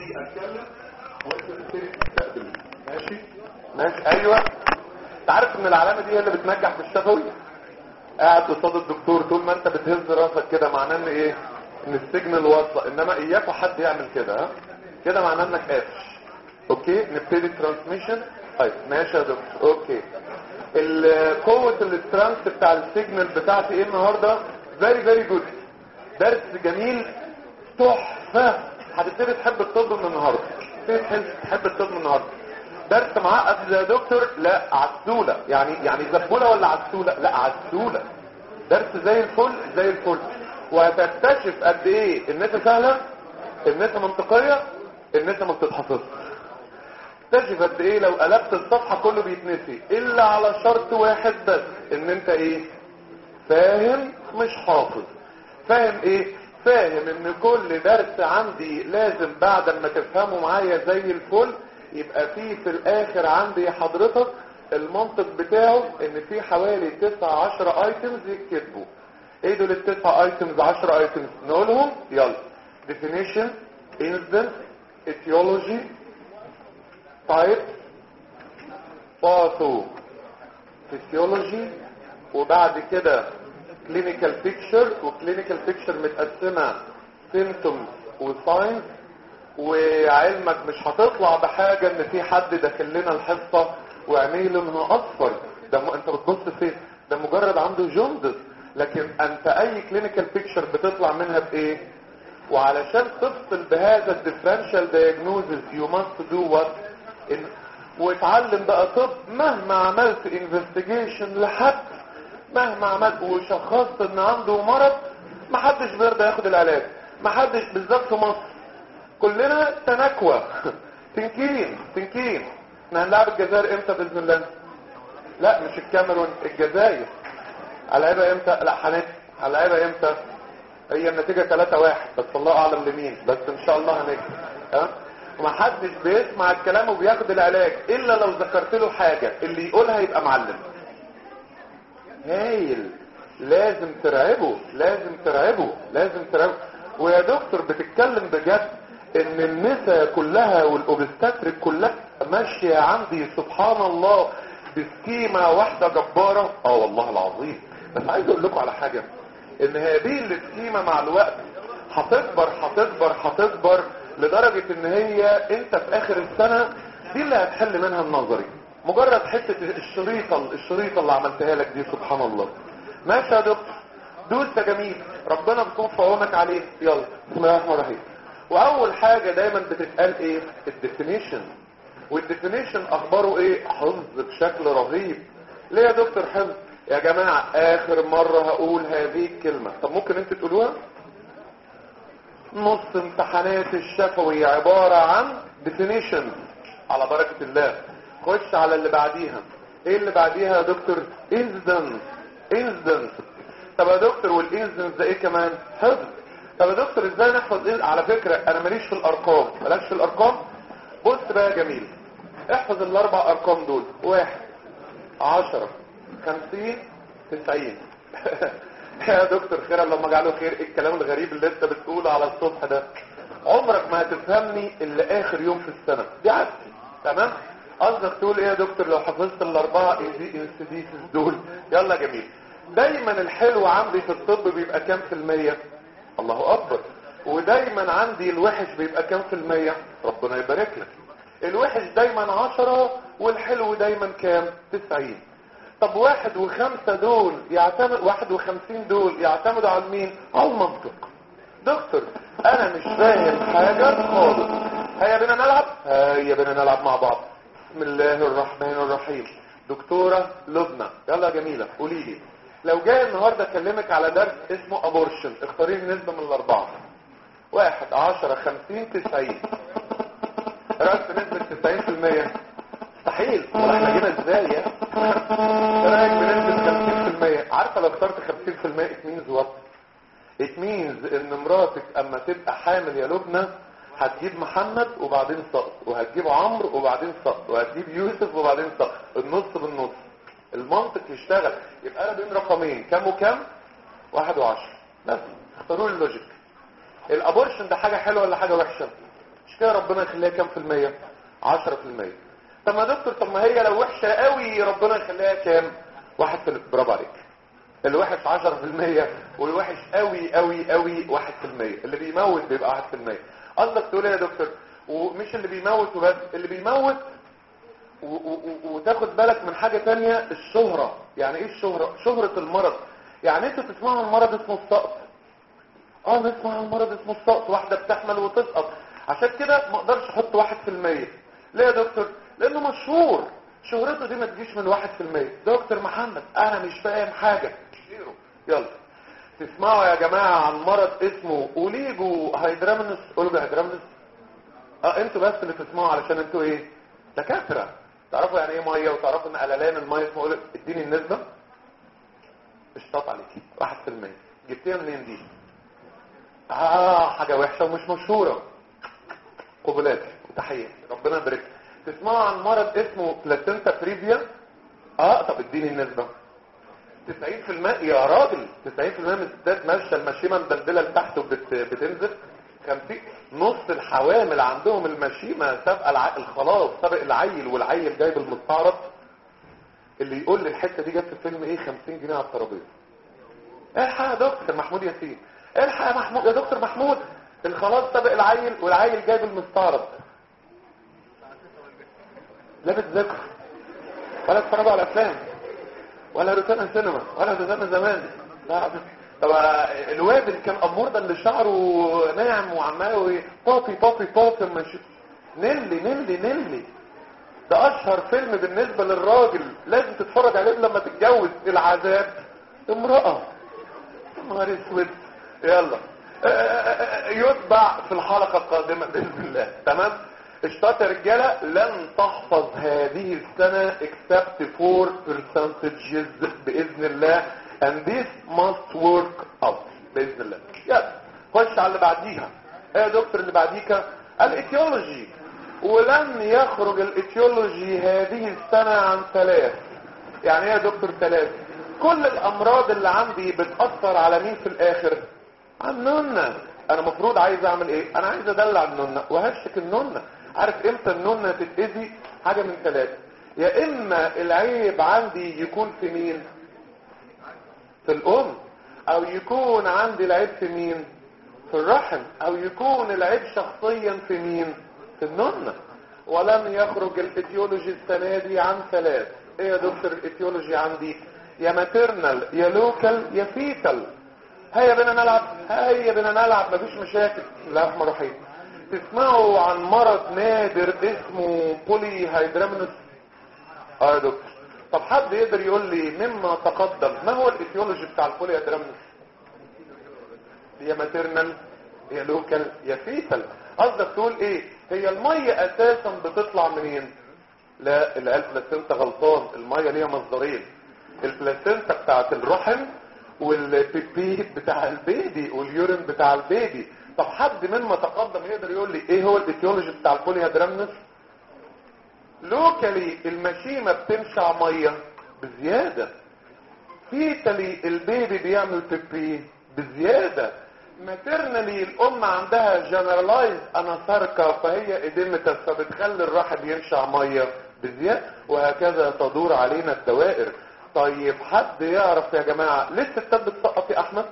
ابتدي اتكلم وانت تبتدي تستقبل ماشي ماشي ايوه انت عارف ان العلامه دي هي اللي بتنجح في الشفوي قاعد قصاد الدكتور طول ما انت بتهز راسك كده معناه ان ايه ان السيجنال واصله انما اياك حد يعمل كده ها كده معناه انك قافش اوكي نبتدي الترانسميشن طيب ماشي يا دكتور اوكي ال- قوه الترانس بتاع السيجنال بتاعتي ايه النهارده فيري فيري جود درس جميل تحفه هتبتدي تحب الطب من النهارده تبتدي تحب تحب الطب من النهارده درس معقد يا دكتور لا عسوله يعني يعني زبوله ولا عسوله لا عسوله درس زي الفل زي الفل وهتكتشف قد ايه الناس سهله الناس منطقيه الناس ما بتتحفظش تكتشف قد ايه لو قلبت الصفحه كله بيتنسي الا على شرط واحد بس ان انت ايه فاهم مش حافظ فاهم ايه فاهم ان كل درس عندي لازم بعد ما تفهمه معايا زي الفل يبقى فيه في الاخر عندي حضرتك المنطق بتاعه ان في حوالي 9 10 ايتمز يتكتبوا ايه دول التسعة ايتمز 10 ايتمز نقولهم يلا definition incident etiology type patho physiology وبعد كده clinical picture وclinical picture متقسمة symptoms وsigns وعلمك مش هتطلع بحاجة ان في حد داخل لنا الحصة وعينيه لونها اصفر ده م... انت بتبص فين ده مجرد عنده جوندس لكن انت اي كلينيكال بيكتشر بتطلع منها بايه وعلشان تفصل بهذا الديفرنشال دايجنوزز يو ماست دو وات واتعلم بقى طب مهما عملت انفستيجيشن لحد مهما عملت وشخصت ان عنده مرض محدش بيرضى ياخد العلاج محدش بالذات في مصر كلنا تنكوى تنكين تنكين احنا هنلعب الجزائر امتى باذن الله لا مش الكاميرون الجزائر هنلعبها امتى لا هنكسب هنلعبها امتى هي النتيجة 3 واحد بس الله اعلم لمين بس ان شاء الله هنكسب ها ومحدش بيسمع الكلام وبياخد العلاج الا لو ذكرت له حاجة اللي يقولها يبقى معلم هايل لازم ترعبه لازم ترعبه لازم ترعبه ويا دكتور بتتكلم بجد ان النساء كلها والاوبستاتريك كلها ماشية عندي سبحان الله بسكيمة واحدة جبارة اه والله العظيم بس عايز اقول لكم على حاجة ان هذه السكيمة مع الوقت هتكبر هتكبر هتكبر لدرجة ان هي انت في اخر السنة دي اللي هتحل منها النظري مجرد حتة الشريطة الشريطة اللي عملتها لك دي سبحان الله ماشي يا دكتور دوس يا جميل ربنا بيكون في عونك عليه يلا بسم الله الرحمن الرحيم واول حاجة دايما بتتقال ايه الديفينيشن والديفينيشن اخباره ايه حفظ بشكل رهيب ليه يا دكتور حفظ يا جماعة اخر مرة هقول هذه الكلمة طب ممكن انت تقولوها نص امتحانات الشفوي عبارة عن definition على بركة الله خش على اللي بعديها ايه اللي بعديها يا دكتور incident incident طب يا دكتور والincident ده ايه كمان حفظ طب يا دكتور ازاي نحفظ إيه؟ على فكرة انا ماليش في الارقام مالكش في الارقام بص بقى يا جميل احفظ الاربع ارقام دول واحد عشرة خمسين تسعين يا دكتور خير لما جعله خير ايه الكلام الغريب اللي انت بتقوله على الصبح ده عمرك ما هتفهمني الا اخر يوم في السنة دي عادتي تمام قصدك تقول ايه يا دكتور لو حفظت الاربعة انسيديسز دول يلا جميل دايما الحلو عندي في الطب بيبقى كام في المية الله اكبر ودايما عندي الوحش بيبقى كام في المية ربنا يبارك لك الوحش دايما عشرة والحلو دايما كام تسعين طب واحد وخمسة دول يعتمد واحد وخمسين دول يعتمدوا على مين على المنطق دكتور انا مش فاهم حاجة خالص هيا بنا نلعب هيا بنا نلعب مع بعض بسم الله الرحمن الرحيم دكتورة لبنى يلا يا جميلة قولي لي لو جاي النهاردة اكلمك على درس اسمه ابورشن اختاري لي نسبة من الاربعة واحد عشرة خمسين تسعين رأس نسبة تسعين في المية مستحيل ولا احنا جينا ازاي يا ايه رايك بنسبة 50% عارفة لو اخترت 50% it means what it means ان مراتك اما تبقى حامل يا لبنى هتجيب محمد وبعدين سقط وهتجيب عمرو وبعدين سقط وهتجيب يوسف وبعدين سقط النص بالنص المنطق يشتغل يبقى انا بين رقمين كام وكام واحد وعشر بس اختاروا لي اللوجيك الابورشن ده حاجة حلوة ولا حاجة وحشة مش كده ربنا يخليها كام في المية 10 في المية طب ما دكتور طب ما هي لو وحشة قوي ربنا يخليها كام واحد في المية برافو عليك الوحش 10 في المية والوحش قوي قوي قوي واحد في المية اللي بيموت بيبقى واحد في المية قصدك تقول ايه يا دكتور ومش اللي بيموت وبس اللي بيموت و- و- و- وتاخد بالك من حاجة تانية الشهرة يعني ايه الشهرة شهرة المرض يعني انتوا تسمعوا عن مرض اسمه السقط اه نسمع عن مرض اسمه السقط واحدة بتحمل وتسقط عشان كده ما اقدرش احط واحد في المية ليه يا دكتور لانه مشهور شهرته دي ما تجيش من واحد في المية دكتور محمد انا مش فاهم حاجة زيرو. يلا تسمعوا يا جماعة عن مرض اسمه اوليجو هيدرامنس اوليجو هيدرامنس اه انتوا بس اللي تسمعوا علشان انتوا ايه دكاترة تعرفوا يعني ايه مية وتعرفوا ان قللان المية اسمه اوليجو اديني النسبة اشتاط عليكي واحد في المية جبتيها منين دي اه حاجة وحشة ومش مشهورة قبلات وتحية ربنا يبارك تسمعوا عن مرض اسمه بلاسنتا بريفيا اه طب اديني النسبة 90% يا راجل 90% من الستات ماشيه المشيمه مدلدله لتحت وبتنزل 50 نص الحوامل عندهم المشيمه سابقه الع... الخلاص سابق العيل والعيل جايب المستعرض اللي يقول لي الحته دي جت في فيلم ايه 50 جنيه على الترابيزه الحق يا دكتور محمود ياسين الحق يا محمود يا دكتور محمود الخلاص سابق العيل والعيل جايب المستعرض لا بتذاكر ولا اتفرجوا على افلام ولا روتانا سينما ولا روتانا زمان لا طب الواد اللي كان امور ده اللي شعره ناعم وعمال بابي بابي بابي ماشي نيلي نيلي نيلي ده اشهر فيلم بالنسبة للراجل لازم تتفرج عليه لما تتجوز العذاب امرأة يا نهار اسود يلا يتبع في الحلقة القادمة بإذن الله تمام اشتاط يا رجالة لن تحفظ هذه السنة except 4 percentages بإذن الله and this must work out بإذن الله يلا خش على اللي بعديها ايه يا دكتور اللي بعديك الاتيولوجي ولن يخرج الاتيولوجي هذه السنة عن ثلاث يعني ايه يا دكتور ثلاث كل الامراض اللي عندي بتأثر على مين في الاخر على النونة انا مفروض عايز اعمل ايه انا عايز ادلع النونة وهشك النونة عارف امتى النونة تتأذي حاجة من ثلاثة يا اما العيب عندي يكون في مين في الام او يكون عندي العيب في مين في الرحم او يكون العيب شخصيا في مين في النونة ولم يخرج الاتيولوجي السنة دي عن ثلاث ايه يا دكتور الاتيولوجي عندي يا ماترنال يا لوكال يا فيتال هيا بينا نلعب هيا بينا نلعب مفيش مشاكل لا رحمة رحيم تسمعوا عن مرض نادر اسمه بولي هيدرامنس اه يا دكتور طب حد يقدر يقول لي مما تقدم ما هو الايتيولوجي بتاع البولي هيدرامنس هي ماترنال هي لوكال يا فيتال قصدك تقول ايه هي المية اساسا بتطلع منين لا اللي قال بلاسنتا غلطان المية ليها مصدرين البلاسنتا بتاعت الرحم والبيبي بتاع البيبي واليورين بتاع البيبي طب حد مما تقدم يقدر يقول لي ايه هو الايتيولوجي بتاع البولي هيدرامنس لوكالي المشيمة بتنشع مية بزيادة فيتالي البيبي بيعمل بيبي بزيادة ماترنالي الام عندها جنرالايز اناساركا فهي اديمتس فبتخلي الرحم ينشع مية بزيادة وهكذا تدور علينا الدوائر طيب حد يعرف يا جماعة ليه الستات بتسقط يا احمد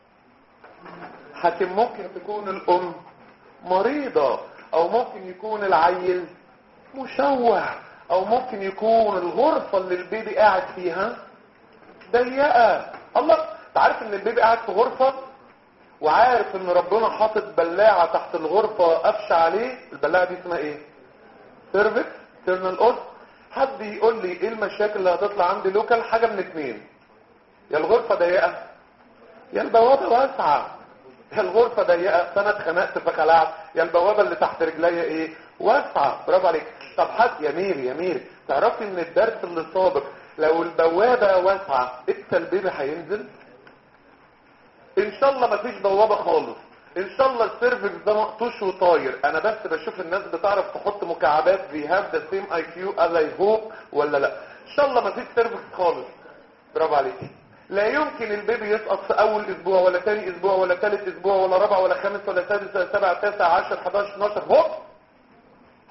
حكم ممكن تكون الام مريضة او ممكن يكون العيل مشوه او ممكن يكون الغرفة اللي البيبي قاعد فيها ضيقة الله تعرف ان البيبي قاعد في غرفة وعارف ان ربنا حاطط بلاعة تحت الغرفة قفش عليه البلاعة دي اسمها ايه سيرفكس تيرنال اوس حد يقول لي ايه المشاكل اللي هتطلع عندي لوكال حاجة من اتنين يا الغرفة ضيقة يا البوابة واسعة يا الغرفة ضيقة فانا اتخنقت فخلعت يا البوابة اللي تحت رجليا ايه واسعة برافو عليك طب حد يا ميري يا ميري تعرفي ان الدرس اللي سابق لو البوابة واسعة انت البيبي هينزل ان شاء الله مفيش بوابة خالص ان شاء الله السيرفكس ده مقطوش وطاير انا بس بشوف الناس بتعرف تحط مكعبات في هاف ذا سيم اي كيو از اي هوب ولا لا ان شاء الله مفيش سيرفكس خالص برافو عليكي لا يمكن البيبي يسقط في اول اسبوع ولا تاني اسبوع ولا ثالث اسبوع ولا رابع ولا خامس ولا سادس ولا سابع تاسع عشر 11 12 هوب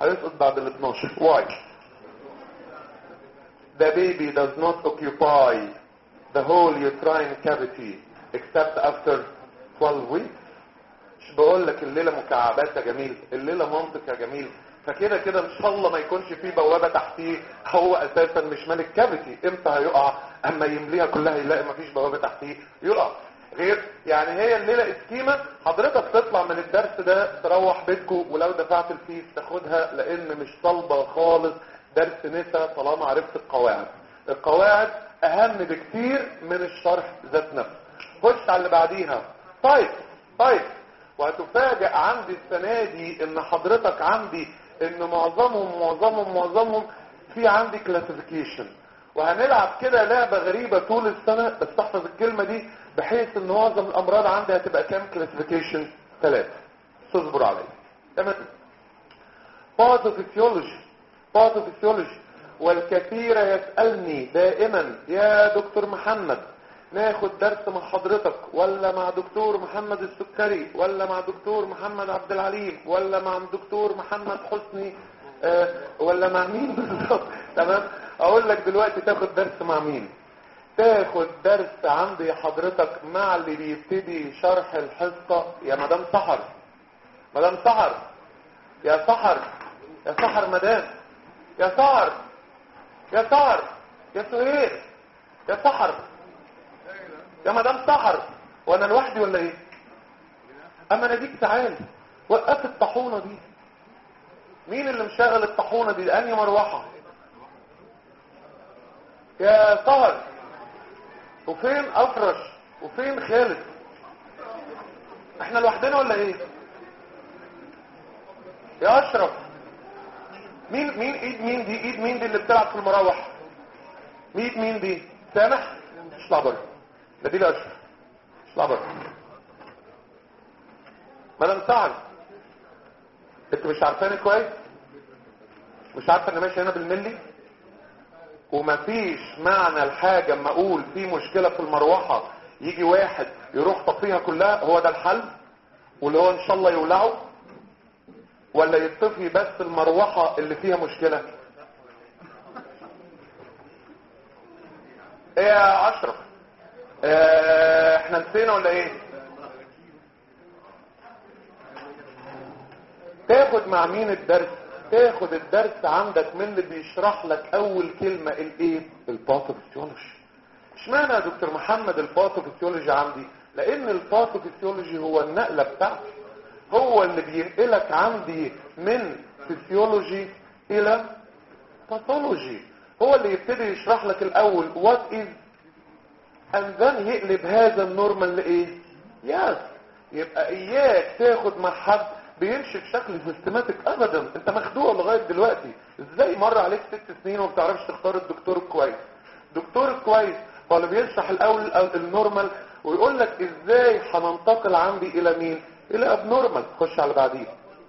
هيسقط بعد ال 12 why the baby does not occupy the whole uterine cavity except after 12 weeks مش بقول لك الليله مكعبات يا جميل الليله منطق يا جميل فكده كده ان شاء الله ما يكونش فيه بوابه تحتيه هو اساسا مش مالك كافيتي امتى هيقع اما يمليها كلها يلاقي ما فيش بوابه تحتيه يقع غير يعني هي الليله اسكيمه حضرتك تطلع من الدرس ده تروح بيتكم ولو دفعت الفيس تاخدها لان مش طالبه خالص درس نسا طالما عرفت القواعد القواعد اهم بكتير من الشرح ذات نفسه خش على اللي بعديها طيب طيب وهتفاجئ عندي السنه دي ان حضرتك عندي ان معظمهم معظمهم معظمهم في عندي كلاسيفيكيشن وهنلعب كده لعبة غريبة طول السنة بس تحفظ الكلمة دي بحيث ان معظم الامراض عندي هتبقى كام كلاسيفيكيشن ثلاثة تصبر عليا تمام باثوفيسيولوجي باثوفيسيولوجي والكثير يسألني دائما يا دكتور محمد ناخد درس مع حضرتك ولا مع دكتور محمد السكري ولا مع دكتور محمد عبد العليم ولا مع دكتور محمد حسني آه ولا مع مين بالظبط تمام اقول لك دلوقتي تاخد درس مع مين تاخد درس عندي حضرتك مع اللي بيبتدي شرح الحصة يا مدام سحر مدام سحر يا سحر يا سحر مدام يا سحر يا سحر يا سهير يا سحر يا مدام سحر وانا لوحدي ولا ايه اما انا ديك تعالي وقف الطاحونه دي مين اللي مشغل الطاحونه دي انهي مروحه يا سهر وفين افرش وفين خالد احنا لوحدنا ولا ايه يا اشرف مين مين ايد مين دي ايد مين دي اللي بتلعب في المراوح ايد مين دي سامح اطلع بره ده دي الاشرف اطلع بره مدام سعد انت مش عارفاني كويس مش عارفه ان ماشي هنا بالملي ومفيش معنى الحاجة اما اقول في مشكلة في المروحة يجي واحد يروح طفيها كلها هو ده الحل واللي هو ان شاء الله يولعه ولا يطفي بس المروحة اللي فيها مشكلة ايه يا اشرف اه احنا نسينا ولا ايه تاخد مع مين الدرس تاخد الدرس عندك من اللي بيشرح لك اول كلمة الايه الباثوفيسيولوجي اشمعنى يا دكتور محمد الباثوفيسيولوجي عندي لان الباثوفيسيولوجي هو النقلة بتاعتي هو اللي بينقلك عندي من فيسيولوجي الى باثولوجي هو اللي يبتدي يشرح لك الاول وات از and then يقلب هذا النورمال لايه يس يبقى اياك تاخد مع حد بيمشي بشكل سيستماتيك ابدا انت مخدوع لغايه دلوقتي ازاي مر عليك ست سنين وما بتعرفش تختار الدكتور الكويس دكتور الكويس هو اللي بيشرح الاول النورمال ويقول لك ازاي هننتقل عندي الى مين الى ابنورمال خش على بعديه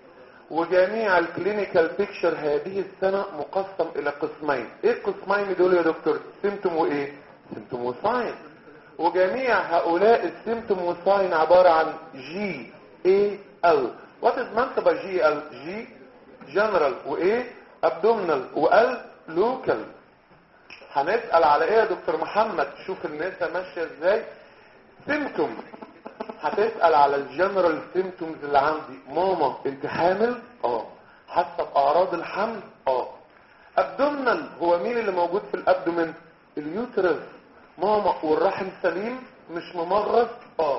وجميع الكلينيكال بيكتشر هذه السنة مقسم الى قسمين ايه القسمين دول يا دكتور سيمتوم وايه سيمتوم وساين وجميع هؤلاء السيمتوم وساين عبارة عن جي اي ال وات از meant by جي ال جي جنرال وايه ابدومينال وال لوكال هنسأل على ايه يا دكتور محمد شوف الناس ماشية ازاي سيمتوم هتسأل على الجنرال سيمتومز اللي عندي ماما انت حامل اه حاسه باعراض الحمل اه ابدومينال هو مين اللي موجود في الابدومين اليوترس ماما والرحم سليم مش ممغص اه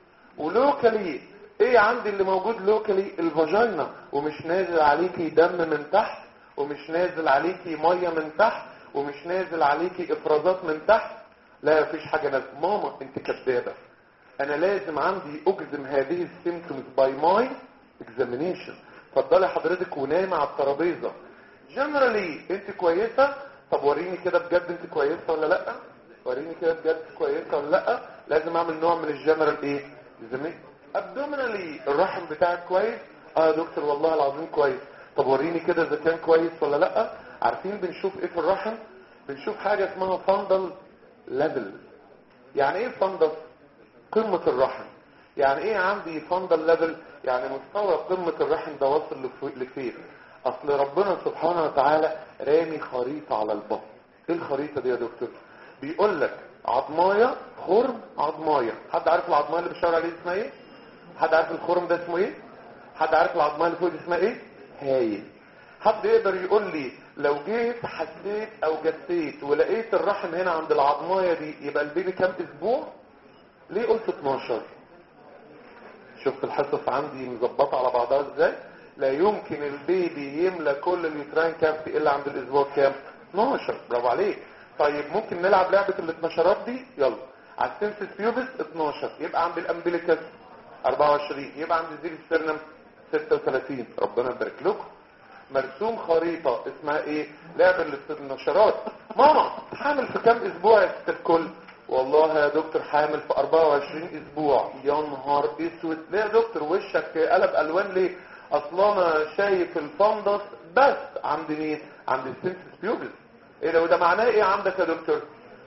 ولوكالي ايه عندي اللي موجود لوكالي الفاجينا ومش نازل عليكي دم من تحت ومش نازل عليكي ميه من تحت ومش نازل عليكي افرازات من تحت لا مفيش حاجه نازله ماما انت كدابه انا لازم عندي اجزم هذه السيمتومز باي ماي اكزامينيشن اتفضلي حضرتك ونايمه على الترابيزه جنرالي انت كويسه طب وريني كده بجد انت كويسه ولا لا وريني كده بجد كويسه ولا لا لازم اعمل نوع من الجنرال ايه زميل ابدومينالي الرحم بتاعك كويس اه يا دكتور والله العظيم كويس طب وريني كده اذا كان كويس ولا لا عارفين بنشوف ايه في الرحم بنشوف حاجه اسمها فندل ليفل يعني ايه فندل قمة الرحم يعني ايه عندي فندل ليفل يعني مستوى قمة الرحم ده واصل لفين اصل ربنا سبحانه وتعالى رامي خريطة على البطن ايه الخريطة دي يا دكتور بيقول لك عظماية خرم عظماية حد عارف العظماية اللي بيشاور عليه اسمها ايه حد عارف الخرم ده اسمه ايه حد عارف العظماية اللي فوق دي اسمها ايه هايل حد يقدر يقول لي لو جيت حسيت او جسيت ولقيت الرحم هنا عند العظماية دي يبقى البيبي كام اسبوع ليه قلت 12 شفت الحصص عندي مظبطة على بعضها ازاي لا يمكن البيبي يملى كل اليوتراين كافي الا عند الاسبوع كام 12 برافو عليك طيب ممكن نلعب لعبة ال 12 دي يلا على السنسس بيوبس 12 يبقى عند الامبليكس 24 يبقى عند الزيل سترنم 36 ربنا يبارك لكم مرسوم خريطة اسمها ايه لعبة النشرات ماما حامل في كام اسبوع يا ست الكل والله يا دكتور حامل في 24 اسبوع يا نهار اسود ليه يا دكتور وشك قلب الوان ليه اصلا انا شايف الفندس بس عند مين عند السنسس بيوبس ايه ده وده معناه ايه عندك يا دكتور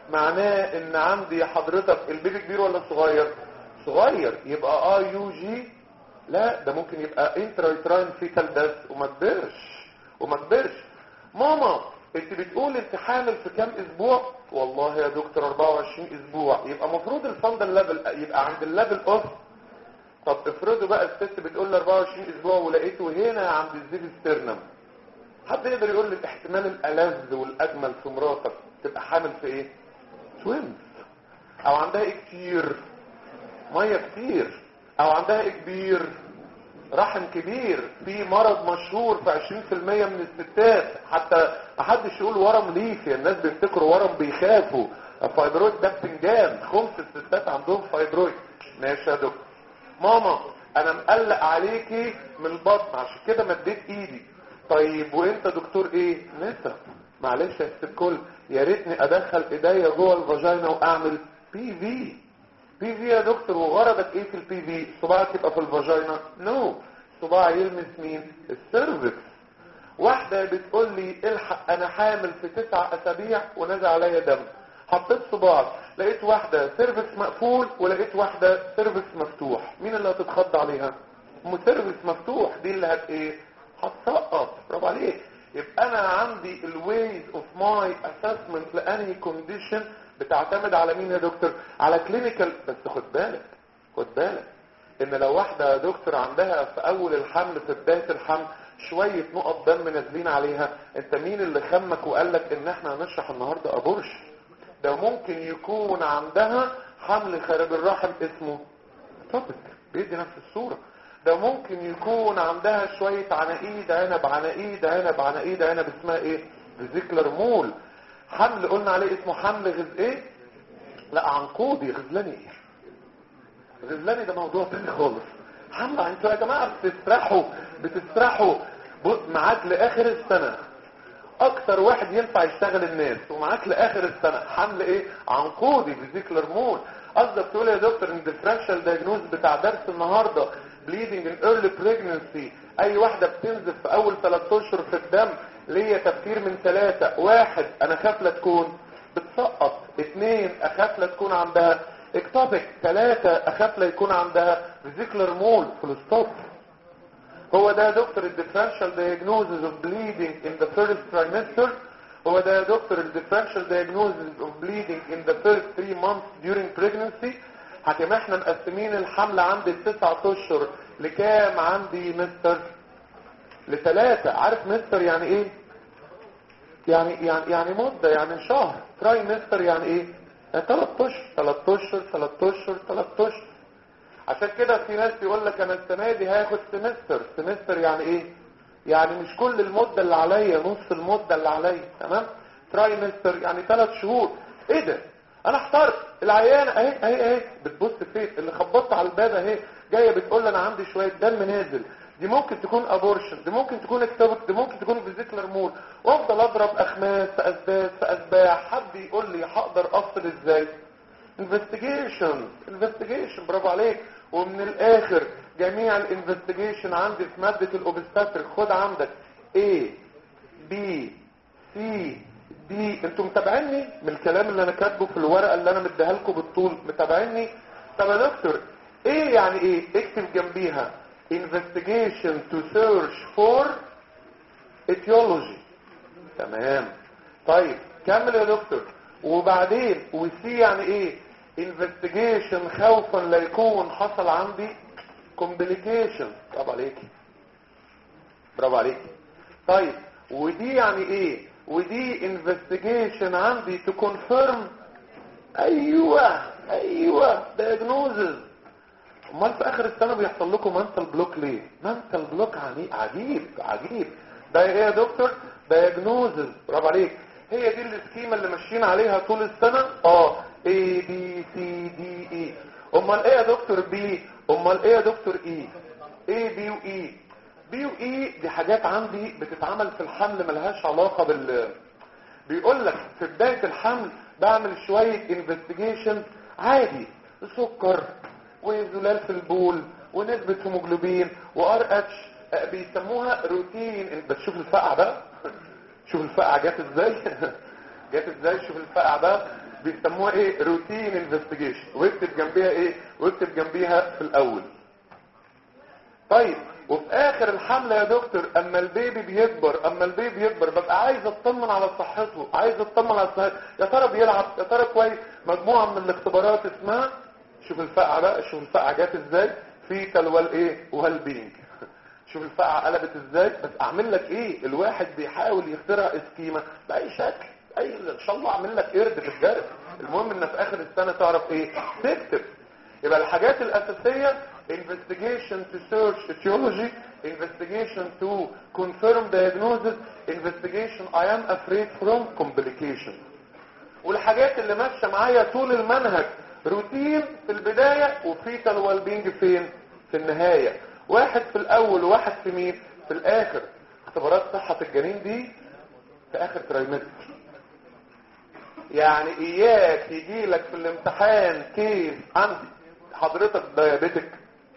معناه ان عندي حضرتك البيبي كبير ولا صغير صغير يبقى اه يو جي لا ده ممكن يبقى انترايتراين فيتال بس وما كبرش وما كبرش ماما انت بتقول انت حامل في كام اسبوع والله يا دكتور 24 اسبوع يبقى مفروض الفندل ليفل يبقى عند الليفل اوف طب افرضوا بقى الست بتقول لي 24 اسبوع ولقيته هنا عند الزيب ستيرنم حد يقدر يقول لي الاحتمال الالذ والاجمل في مراتك تبقى حامل في ايه توينز او عندها ايه كتير ميه كتير او عندها ايه كبير رحم كبير في مرض مشهور في 20% من الستات حتى ما حدش يقول ورم ليفي الناس بيفتكروا ورم بيخافوا الفايبرويد ده بتنجان خمس الستات عندهم فايبرويد ماشي يا دكتور ماما انا مقلق عليكي من البطن عشان كده مديت ايدي طيب وانت دكتور ايه نسا معلش يا ست الكل يا ريتني ادخل ايديا جوه الفاجينا واعمل بي في بي في يا دكتور وغرضك ايه في البي في صباعك يبقى في الفاجينا نو no. صباع يلمس مين السيرفكس واحدة بتقول لي الحق انا حامل في تسع اسابيع ونزل عليا دم حطيت صباعك لقيت واحدة سيرفكس مقفول ولقيت واحدة سيرفكس مفتوح مين اللي هتتخض عليها ام سيرفكس مفتوح دي اللي هت ايه هتسقط برافو عليك يبقى انا عندي الويز اوف ماي اسسمنت لانهي كونديشن بتعتمد على مين يا دكتور على كلينيكال بس خد بالك خد بالك ان لو واحدة يا دكتور عندها في اول الحمل في بداية الحمل شوية نقط دم نازلين عليها انت مين اللي خمك وقال لك ان احنا هنشرح النهاردة ابورش ده ممكن يكون عندها حمل خارج الرحم اسمه توبك بيدي نفس الصورة ده ممكن يكون عندها شوية عناقيد عنب عناقيد عنب عناقيد عنب اسمها ايه فيزيكلر مول حمل قلنا عليه اسمه حمل غز ايه لا عنقودي غزلاني ايه غزلاني ده موضوع تاني خالص حمل انتوا يا جماعة بتسرحوا بتسرحوا بص معاك لاخر السنة اكتر واحد ينفع يشتغل الناس ومعاك لاخر السنة حمل ايه عنقودي فيزيكلر مول قصدك تقول يا دكتور ان الديفرنشال دايجنوز بتاع درس النهارده bleeding in early pregnancy اي واحدة بتنزف في اول 3 اشهر في الدم ليا تفكير من ثلاثة واحد انا خاف لا تكون بتسقط اثنين اخاف لا تكون عندها اكتوبك ثلاثة اخاف لا يكون عندها فيزيكلر مول فول ستوب هو ده يا دكتور الديفرنشال diagnosis of bleeding in the first trimester هو ده يا دكتور الديفرنشال diagnosis of bleeding in the first three months during pregnancy حكم احنا مقسمين الحمل عندي التسعة اشهر لكام عندي مستر لثلاثة عارف مستر يعني ايه يعني يعني يعني مدة يعني شهر تراي مستر يعني ايه يعني ثلاث اشهر ثلاث اشهر ثلاث اشهر ثلاث اشهر عشان كده في ناس يقول لك انا السنة دي هاخد سمستر سمستر يعني ايه يعني مش كل المدة اللي عليا نص المدة اللي عليا تمام تراي مستر يعني ثلاث شهور ايه ده انا احترت العيانة اهي اهي اهي بتبص فين اللي خبطت على الباب اهي جاية بتقول انا عندي شوية دم نازل دي ممكن تكون ابورشن دي ممكن تكون اكتوبك دي ممكن تكون فيزيكلر مول وافضل اضرب اخماس في اسداد في اسباح حد يقول لي هقدر افصل ازاي انفستيجيشن انفستيجيشن برافو عليك ومن الاخر جميع الانفستيجيشن عندي في مادة الاوبستاتريك خد عندك A B C دي انتوا متابعيني من الكلام اللي انا كاتبه في الورقه اللي انا مديها لكم بالطول متابعيني طب يا دكتور ايه يعني ايه اكتب جنبيها investigation to search for اتيولوجي تمام طيب كمل يا دكتور وبعدين وسي يعني ايه انفستيجيشن خوفا لا يكون حصل عندي كومبليكيشن برافو عليكي برافو عليكي طيب ودي يعني ايه ودي انفستيجيشن عندي تو كونفيرم ايوه ايوه diagnosis امال في اخر السنه بيحصل لكم منتال بلوك ليه منتال بلوك عجيب عجيب ده ايه يا دكتور diagnosis برافو عليك هي دي السكيمه اللي ماشيين عليها طول السنه اه A B C D E امال ايه يا دكتور بي امال ايه يا دكتور اي A B و E بي و E دي حاجات عندي بتتعمل في الحمل ملهاش علاقه بال بيقول لك في بدايه الحمل بعمل شويه انفستيجيشن عادي سكر وزلال في البول ونسبه هيموجلوبين وار اتش بيسموها روتين بس شوف الفقع بقى شوف الفقع جت ازاي جت ازاي شوف الفقع بقى بيسموها ايه روتين انفستيجيشن واكتب جنبيها ايه واكتب جنبيها في الاول طيب وفي اخر الحمله يا دكتور اما البيبي بيكبر اما البيبي يكبر ببقى عايز اطمن على صحته عايز اطمن على صحته يا ترى بيلعب يا ترى كويس مجموعه من الاختبارات اسمها شوف الفقعه بقى شوف الفقعه جت ازاي فيتال والايه والبينج شوف الفقعه قلبت ازاي بس اعمل لك ايه الواحد بيحاول يخترع اسكيما باي شكل اي ان شاء الله اعمل لك قرد في الدرس المهم ان في اخر السنه تعرف ايه تكتب يبقى الحاجات الاساسيه investigation to search etiology investigation to confirm diagnosis investigation I am afraid from complication والحاجات اللي ماشيه معايا طول المنهج روتين في البدايه وفيتال والبينج فين في النهايه واحد في الاول وواحد في مين في الاخر اختبارات صحه الجنين دي في اخر ترايمستر يعني اياك يجي لك في الامتحان كيس عندي حضرتك ديابيتك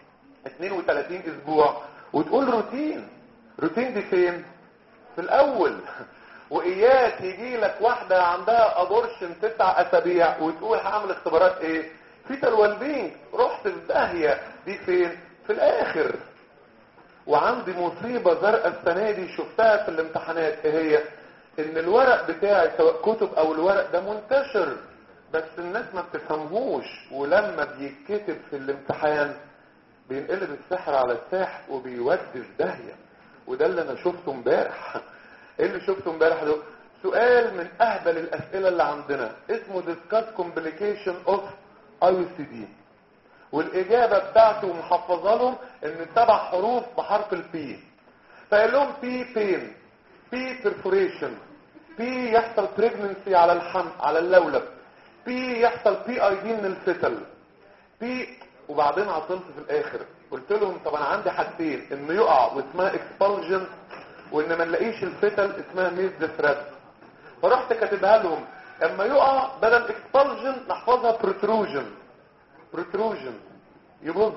32 اسبوع وتقول روتين روتين دي فين في الاول واياك يجي لك واحدة عندها ابورشن تسع اسابيع وتقول هعمل اختبارات ايه فيتال والبينج رحت في داهية دي فين في الاخر وعندي مصيبة زرقاء السنة دي شفتها في الامتحانات ايه هي ان الورق بتاعي سواء كتب او الورق ده منتشر بس الناس ما بتفهمهوش ولما بيتكتب في الامتحان بينقلب السحر على الساحر وبيودي في داهية وده اللي انا شفته امبارح ايه اللي شفته امبارح ده سؤال من اهبل الاسئله اللي عندنا اسمه discuss complication of IUCD والاجابه بتاعته محفظه لهم ان سبع حروف بحرف البي فقال لهم بي بين بي perforation بي يحصل pregnancy على الحمل على اللولب بي يحصل بي اي دي من الفتل بي وبعدين عطلت في الاخر قلت لهم طب انا عندي حاجتين انه يقع واسمها expulsion وان ما نلاقيش الفتل اسمها ميز ثريد فرحت كاتبها لهم اما يقع بدل expulsion نحفظها protrusion protrusion يبص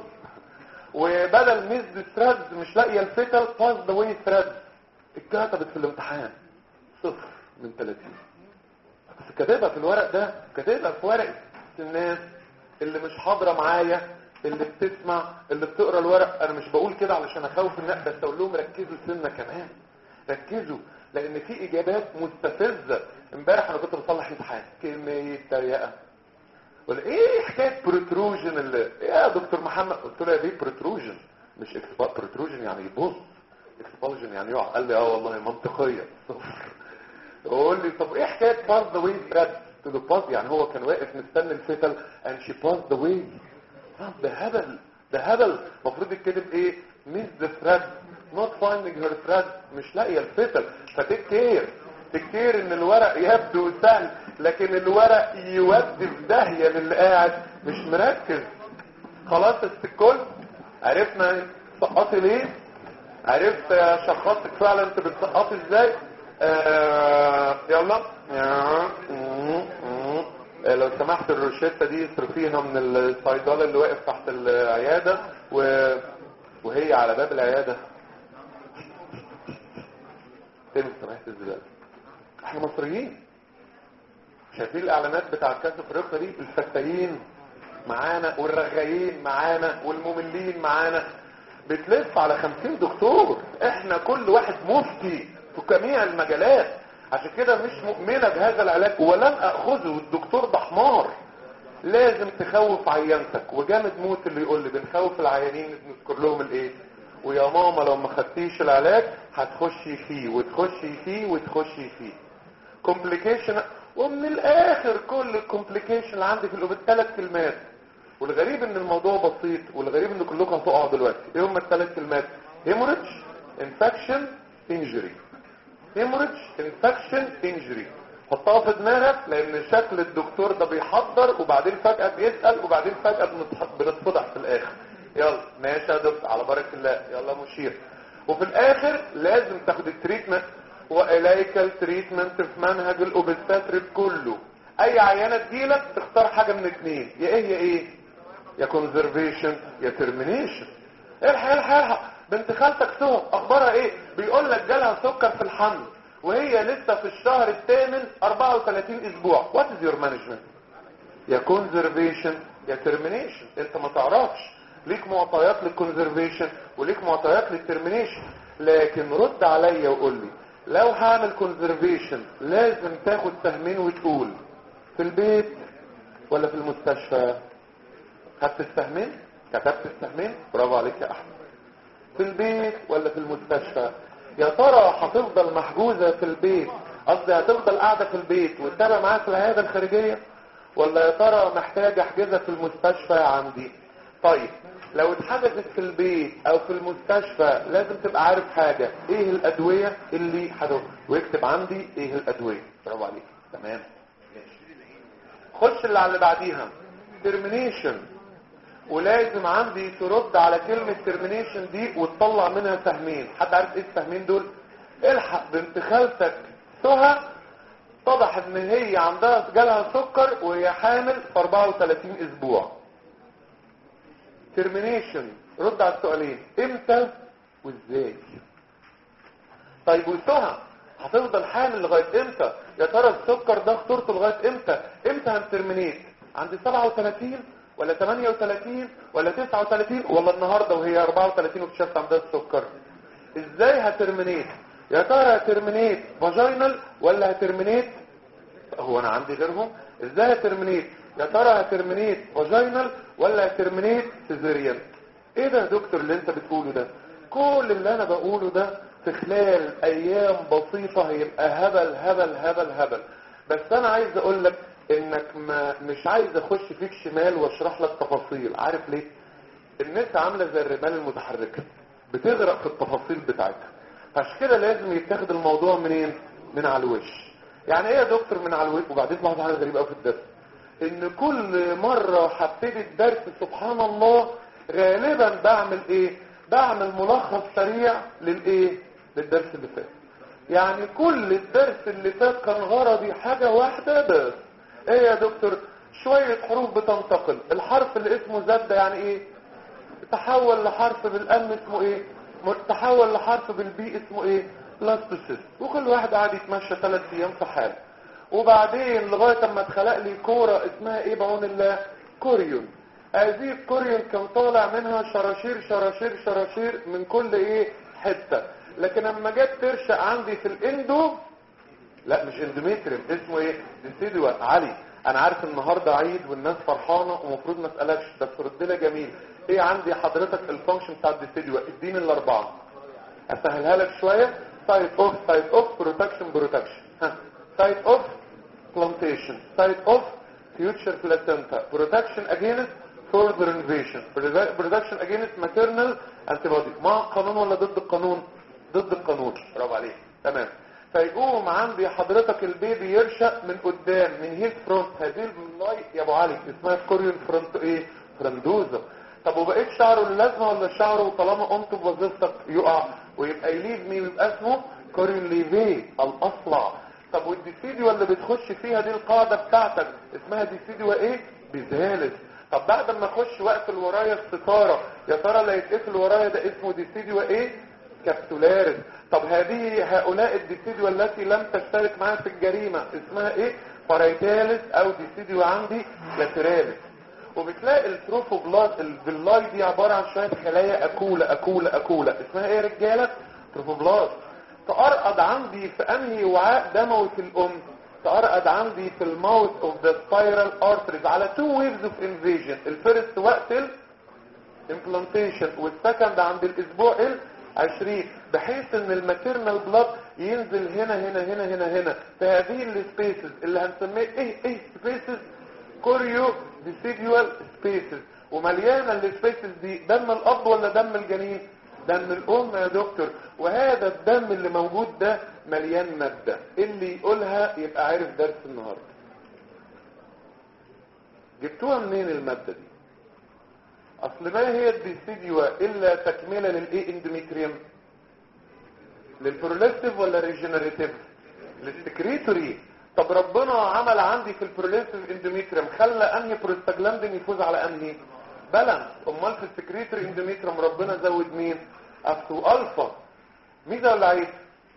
وبدل ميز ثريد مش لاقيه الفتل باس ذا واي ثريد اتكتبت في الامتحان صفر من 30 بس كاتبها في الورق ده كاتبها في ورقه الناس اللي مش حاضره معايا اللي بتسمع اللي بتقرا الورق انا مش بقول كده علشان اخوف الناس بس اقول لهم ركزوا سنه كمان ركزوا لان في اجابات مستفزه امبارح انا كنت بصلح امتحان كميه تريقه ولا ايه حكايه بروتروجن اللي ايه يا دكتور محمد قلت له يا بيه بروتروجن مش بروتروجن يعني يبص اكسبالجن يعني يقع قال لي اه والله منطقيه صفر يقول لي طب ايه حكايه باس ذا واي ثريد تو ذا باس يعني هو كان واقف مستني الفتل and she passed the way ده هبل ده هبل المفروض يتكتب ايه miss the thread not finding her thread مش لاقيه الفتل فتكتير تكتير ان الورق يبدو سهل لكن الورق يودي في داهيه للي قاعد مش مركز خلاص الكل عرفنا سقطي ليه عرفت شخصك فعلا انت بتسقطي ازاي آه يلا آه لو سمحت الروشتة دي اصرفيها من الصيدلة اللي واقف تحت العيادة و... وهي على باب العيادة فين سمحت الزبالة احنا مصريين شايفين الاعلانات بتاع كاس افريقيا دي الفتايين معانا والرغايين معانا والمملين معانا بتلف على خمسين دكتور احنا كل واحد مفتي في جميع المجالات عشان كده مش مؤمنة بهذا العلاج ولن اخذه الدكتور ده حمار لازم تخوف عيانتك وجامد موت اللي يقول لي بنخوف العيانين نذكر لهم الايه ويا ماما لو ما خدتيش العلاج هتخشي فيه وتخشي فيه وتخشي فيه كومبليكيشن ومن الاخر كل الكومبليكيشن اللي عندي في الأوبت ثلاث كلمات والغريب ان الموضوع بسيط والغريب ان كلكم هتقعوا دلوقتي ايه هم الثلاث كلمات هيموريدج انفكشن انجري هيموريدج انفكشن انجري حطها في دماغك لان شكل الدكتور ده بيحضر وبعدين فجأة بيسأل وبعدين فجأة بنتح- بنتفضح في الاخر يلا ماشي يا دكتور على بركة الله يلا مشير وفي الاخر لازم تاخد التريتمنت واليك التريتمنت في منهج الاوبستاتريك كله اي عيانة تجيلك تختار حاجة من اتنين يا ايه يا ايه يا كونزرفيشن يا ترمينيشن الحق الحق الحق بنت خالتك سهى اخبارها ايه بيقول لك جالها سكر في الحمل وهي لسه في الشهر الثامن 34 اسبوع وات از يور مانجمنت يا كونزرفيشن يا ترمينيشن انت ما تعرفش ليك معطيات للكونزرفيشن وليك معطيات للترمينيشن لكن رد عليا وقول لي لو هعمل كونزرفيشن لازم تاخد سهمين وتقول في البيت ولا في المستشفى خدت السهمين كتبت السهمين برافو عليك يا احمد في البيت ولا في المستشفى يا ترى هتفضل محجوزة في البيت قصدي هتفضل قاعدة في البيت وتتابع معاك في العيادة الخارجية ولا يا ترى محتاجة احجزها في المستشفى عندي طيب لو اتحجزت في البيت او في المستشفى لازم تبقى عارف حاجة ايه الادوية اللي هتبقى واكتب عندي ايه الادوية برافو عليك تمام خش اللي على اللي بعديها termination ولازم عندي ترد على كلمة termination دي وتطلع منها سهمين حد عارف ايه السهمين دول الحق بنت خالتك سهى اتضح ان هي عندها جالها سكر وهي حامل في 34 اسبوع termination رد على السؤالين امتى وازاي طيب وسهى هتفضل حامل لغاية امتى يا ترى السكر ده خطورته لغاية امتى امتى هنترمينيت عند 37 ولا 38 ولا 39 ولا النهاردة وهي 34 واكتشفت عندها السكر ازاي هترمينيت يا ترى هترمينيت فاجينال ولا هترمينيت هو انا عندي غيرهم ازاي هترمينيت يا ترى هترمينيت فاجينال ولا هترمينيت سيزيريان ايه ده يا دكتور اللي انت بتقوله ده كل اللي انا بقوله ده في خلال ايام بسيطة هيبقى هبل هبل هبل هبل بس انا عايز اقول لك انك ما مش عايز اخش فيك شمال واشرح لك تفاصيل عارف ليه الناس عاملة زي الرمال المتحركة بتغرق في التفاصيل بتاعتها فعشان كده لازم يتاخد الموضوع منين من على الوش يعني ايه يا دكتور من على الوش وبعدين بعض حاجه غريبه قوي في الدرس ان كل مرة هبتدي الدرس سبحان الله غالبا بعمل ايه بعمل ملخص سريع للايه للدرس اللي فات يعني كل الدرس اللي فات كان غرضي حاجة واحدة بس ايه يا دكتور شوية حروف بتنتقل الحرف اللي اسمه زاد ده يعني ايه تحول لحرف بالام اسمه ايه م- تحول لحرف بالبي اسمه ايه لاستوسيس وكل واحد قاعد يتمشى ثلاث ايام في حاله وبعدين لغاية اما اتخلق لي كورة اسمها ايه بعون الله كوريون هذه الكوريون كان طالع منها شراشير شراشير شراشير من كل ايه حتة لكن لما جت ترشق عندي في الاندو لا مش اندوميتريم اسمه ايه ديسيدوا علي انا عارف النهارده عيد والناس فرحانه ومفروض ما اسالكش بس رد لي جميل ايه عندي حضرتك الفانكشن بتاع الديسيدوا اديني الاربعه اسهلها لك شويه سايت اوف سايت اوف بروتكشن بروتكشن ها سايت اوف plantation site of future placenta protection against further invasion protection against maternal antibody مع القانون ولا ضد القانون ضد القانون برافو عليك تمام فيقوم عندي حضرتك البيبي يرشق من قدام من هيل فرونت هذه اللاي يا ابو علي اسمها كوريون فرونت ايه فرندوزا طب وبقيت شعره اللازمه ولا شعره طالما قمت بوظيفتك يقع ويبقى يليف مي ويبقى اسمه كوريون ليفي الاصلع طب والديسيديو اللي بتخش فيها دي القاعدة بتاعتك اسمها ديسيديو ايه بيزالس طب بعد ما اخش واقفل ورايا الستارة يا ترى اللي هيتقفل ورايا ده اسمه ديسيديو ايه كابسولاريس طب هذه هؤلاء الديسيديو التي لم تشترك معايا في الجريمة اسمها ايه بارايتاليس او ديسيديو عندي لاتراليس وبتلاقي التروفوبلاست الفيلاي دي عبارة عن شوية خلايا اكولة اكولة اكولة اسمها ايه يا رجالة تروفوبلاست تقرقد عندي في انهي وعاء دموي في الام تقرقد عندي في الماوث اوف ذا سبايرال ارتريز على تو ويفز اوف انفيجن الفيرست وقت الامبلانتيشن والسكند عند الاسبوع ال20 بحيث ان الماتيرنال بلاد ينزل هنا هنا هنا هنا هنا في هذه السبيسز اللي هنسميه ايه ايه سبيسز كوريو ديسيديوال سبيسز ومليانه السبيسز دي دم الاب ولا دم الجنين دم الام يا دكتور وهذا الدم اللي موجود ده مليان ماده اللي يقولها يبقى عارف درس النهارده جبتوها منين الماده دي اصل ما هي الديسيديوا الا تكمله للايه اندوميتريوم للبروليستيف ولا ريجنريتيف للسكريتوري طب ربنا عمل عندي في البروليستيف اندوميتريوم خلى انهي بروستاجلاندين يفوز على انهي بالانس امال في السكريتوري اندوميتريوم ربنا زود مين افتو الفا ميزه ولا عيب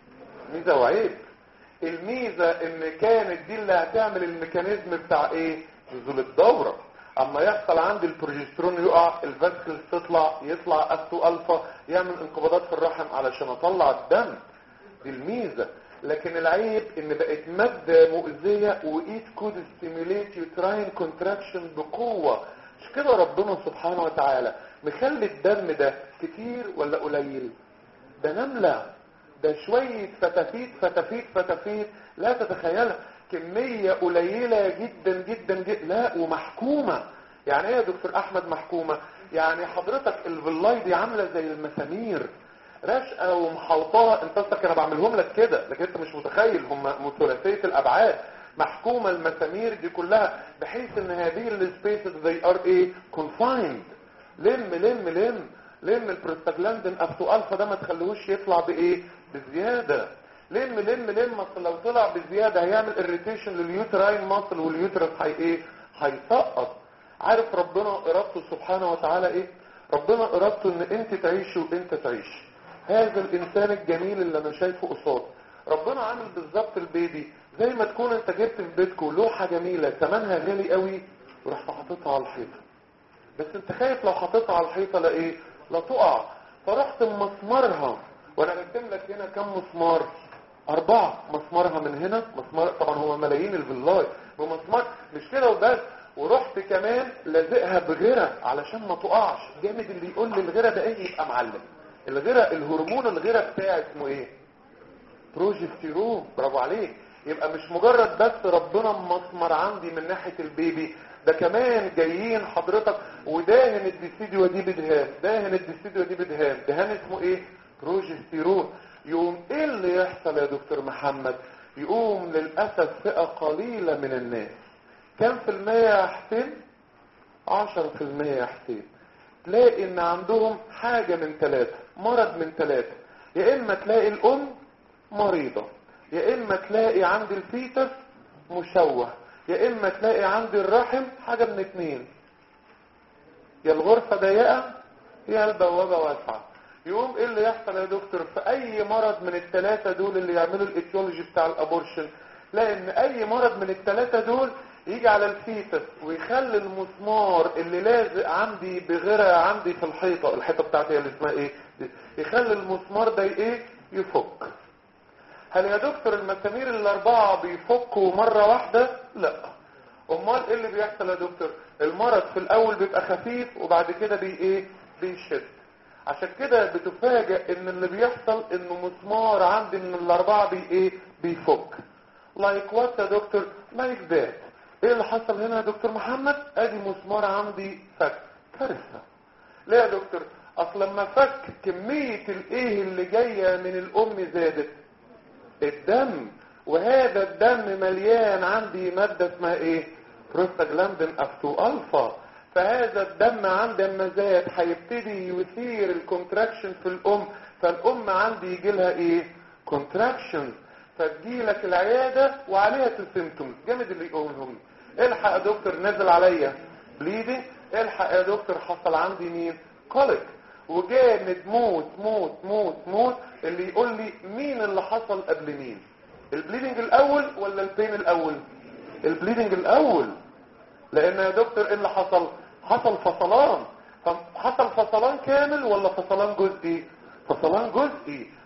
ميزه وعيب الميزه ان كانت دي اللي هتعمل الميكانيزم بتاع ايه نزول الدوره اما يحصل عندي البروجسترون يقع الفاسكلز تطلع يطلع افتو الفا يعمل انقباضات في الرحم علشان اطلع الدم دي الميزه لكن العيب ان بقت ماده مؤذيه وايت كود ستيميليت يوتراين كونتراكشن بقوه مش كده ربنا سبحانه وتعالى مخلي الدم ده كتير ولا قليل ده نمله ده شويه فتافيت فتافيت فتافيت لا تتخيلها كمية قليلة جدا جدا جدا لا ومحكومة يعني ايه يا دكتور احمد محكومة يعني حضرتك الفلاي دي عاملة زي المسامير رشقة ومحوطاها انت قصدك انا بعملهم لك كده لكن انت مش متخيل هم ثلاثية الابعاد محكومة المسامير دي كلها بحيث ان هذه السبيسز they are ايه confined لم لم لم لم البروستاجلاندين افتو الفا ده ما تخليهوش يطلع بايه بزيادة لم لم لم اصل لو طلع بزيادة هيعمل اريتيشن لليوتراين ماسل واليوترس هي ايه هيسقط عارف ربنا ارادته سبحانه وتعالى ايه ربنا ارادته ان انت تعيش وانت تعيش هذا الانسان الجميل اللي انا شايفه قصاد ربنا عامل بالظبط البيبي زي ما تكون انت جبت في بيتكم لوحة جميلة ثمنها غالي قوي ورحت حاططها على الحيطة بس انت خايف لو حاططها على الحيطة لا ايه لا تقع فرحت مسمرها وانا رسم لك هنا كم مسمار أربعة مسمارها من هنا مسمار طبعا هو ملايين الفيلاي ومسمار مش كده وبس ورحت كمان لازقها بغيرة علشان ما تقعش جامد اللي يقول لي الغيرة ده ايه يبقى معلم الغيرة الهرمون الغيرة بتاعي اسمه ايه بروجستيرون برافو عليك يبقى مش مجرد بس ربنا مسمر عندي من ناحية البيبي ده كمان جايين حضرتك وداهن الديسيديو دي بدهان داهن الديسيديو دي بدهان دهان اسمه ايه بروجستيرون يقوم ايه اللي يحصل يا دكتور محمد يقوم للأسف فئة قليلة من الناس كم في المية يا حسين عشر في المية يا حسين تلاقي ان عندهم حاجة من ثلاثة مرض من ثلاثة يا اما تلاقي الام مريضة يا اما تلاقي عند الفيتس مشوه يا اما تلاقي عند الرحم حاجة من اتنين يا الغرفة ضيقة يا البوابة واسعة يقوم ايه اللي يحصل يا دكتور في اي مرض من الثلاثة دول اللي يعملوا الايتيولوجي بتاع الابورشن لان اي مرض من الثلاثة دول يجي على الفيتس ويخلي المسمار اللي لازق عندي بغيرها عندي في الحيطة الحيطة بتاعتي اللي اسمها ايه يخلي المسمار ده ايه يفك هل يا دكتور المسامير الاربعة بيفكوا مرة واحدة لا امال ايه اللي بيحصل يا دكتور المرض في الاول بيبقى خفيف وبعد كده بي ايه بيشد عشان كده بتفاجئ ان اللي بيحصل انه مسمار عندي من الاربعة بي ايه بيفك لايك وات يا دكتور لايك ذات ايه اللي حصل هنا يا دكتور محمد ادي مسمار عندي فك كارثة ليه يا دكتور اصل لما فك كمية الايه اللي جاية من الام زادت الدم وهذا الدم مليان عندي مادة اسمها ايه بروستاجلاندين افتو الفا فهذا الدم عند لما زاد هيبتدي يثير الكونتراكشن في الام فالام عندي يجي لها ايه كونتراكشن فتجي لك العياده وعليها سيمتومز جامد اللي يقولهم الحق يا دكتور نزل عليا بليدنج الحق يا دكتور حصل عندي مين كوليك وجامد موت موت موت موت اللي يقول لي مين اللي حصل قبل مين البليدنج الاول ولا البين الاول البليدنج الاول لان يا دكتور ايه اللي حصل حصل فصلان حصل فصلان كامل ولا فصلان جزئي فصلان جزئي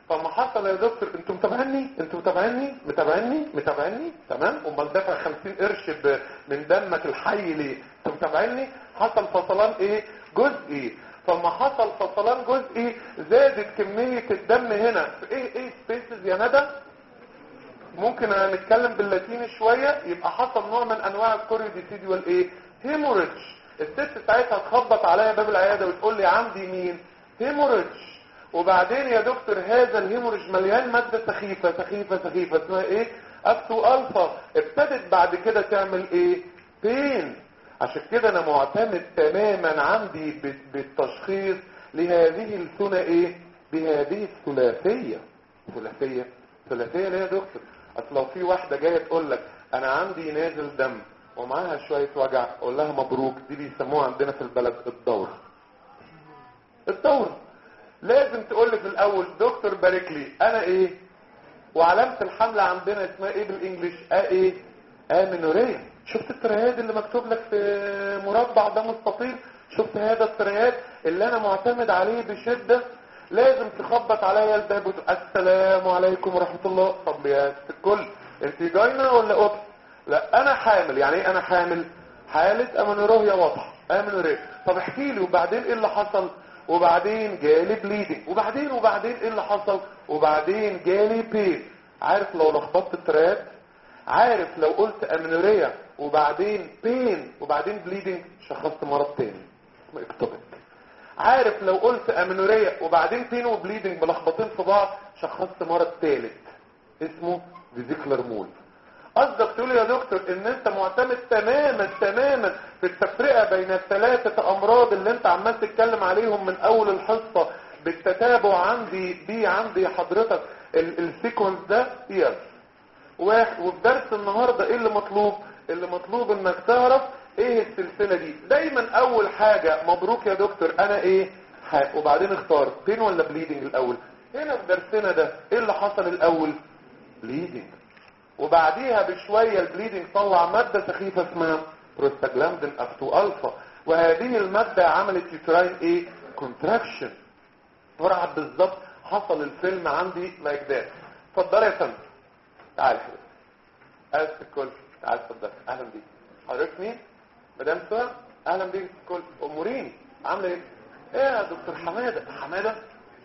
فما حصل يا دكتور انتوا متابعيني انتوا متابعيني متابعيني متابعيني تمام امال دافع 50 قرش ب- من دمك الحي ليه انتوا متابعيني حصل فصلان ايه جزئي فما حصل فصلان جزئي زادت كمية الدم هنا في ايه ايه سبيسز يا ندى ممكن نتكلم باللاتيني شوية يبقى حصل نوع من انواع الكوريوديسيديوال ايه هيموريدج الست ساعتها تخبط عليا باب العيادة وتقول لي عندي مين هيموريدج وبعدين يا دكتور هذا الهيموريدج مليان مادة سخيفة سخيفة سخيفة اسمها ايه اكتو الفا ابتدت بعد كده تعمل ايه بين عشان كده انا معتمد تماما عندي ب- بالتشخيص لهذه الثنى ايه بهذه الثلاثية ثلاثية ثلاثية ليه يا دكتور اصل لو في واحدة جاية تقول لك انا عندي نازل دم ومعاها شوية وجع اقول لها مبروك دي بيسموها عندنا في البلد الدورة الدورة لازم تقول لي في الاول دكتور بارك لي انا ايه وعلامة الحملة عندنا اسمها ايه بالانجليش اه ايه امينوريا شفت الترياد اللي مكتوب لك في مربع ده مستطيل شفت هذا الترياد اللي انا معتمد عليه بشدة لازم تخبط عليا الباب وتقول السلام عليكم ورحمة الله طب يا ست الكل انت جاينا ولا اوبس لا انا حامل يعني ايه انا حامل حالة امينوريا واضحة امينوريا طب احكي لي وبعدين ايه اللي حصل وبعدين جالي بليدنج وبعدين وبعدين ايه اللي حصل وبعدين جالي بين عارف لو لخبطت التريات عارف لو قلت امنوريا وبعدين بين وبعدين بليدنج شخصت مرض تاني اسمه اكتوبك عارف لو قلت امنوريا وبعدين بين وبليدنج ملخبطين في بعض شخصت مرض تالت اسمه فيزيكلر مول قصدك تقول يا دكتور ان انت معتمد تماما تماما في التفرقة بين الثلاثة امراض اللي انت عمال تتكلم عليهم من اول الحصة بالتتابع عندي دي عندي حضرتك ال- السيكونس ده يس واحد وفي درس النهاردة ايه اللي مطلوب اللي مطلوب انك تعرف ايه السلسلة دي دايما اول حاجة مبروك يا دكتور انا ايه ح- وبعدين اختار بين ولا بليدنج الاول هنا في درسنا ده ايه اللي حصل الاول بليدنج وبعديها بشوية البليدنج طلع مادة سخيفة اسمها بروستاجلاندين افتو الفا وهذه المادة عملت يوتراين ايه كونتراكشن ورعب بالظبط حصل الفيلم عندي لايك ذات اتفضل يا فندم تعال يا اسف الكل تعال اتفضل اهلا بيك حضرتك مين مدام سهى اهلا بيك الكل امورين عامله ايه ايه يا دكتور حماده حماده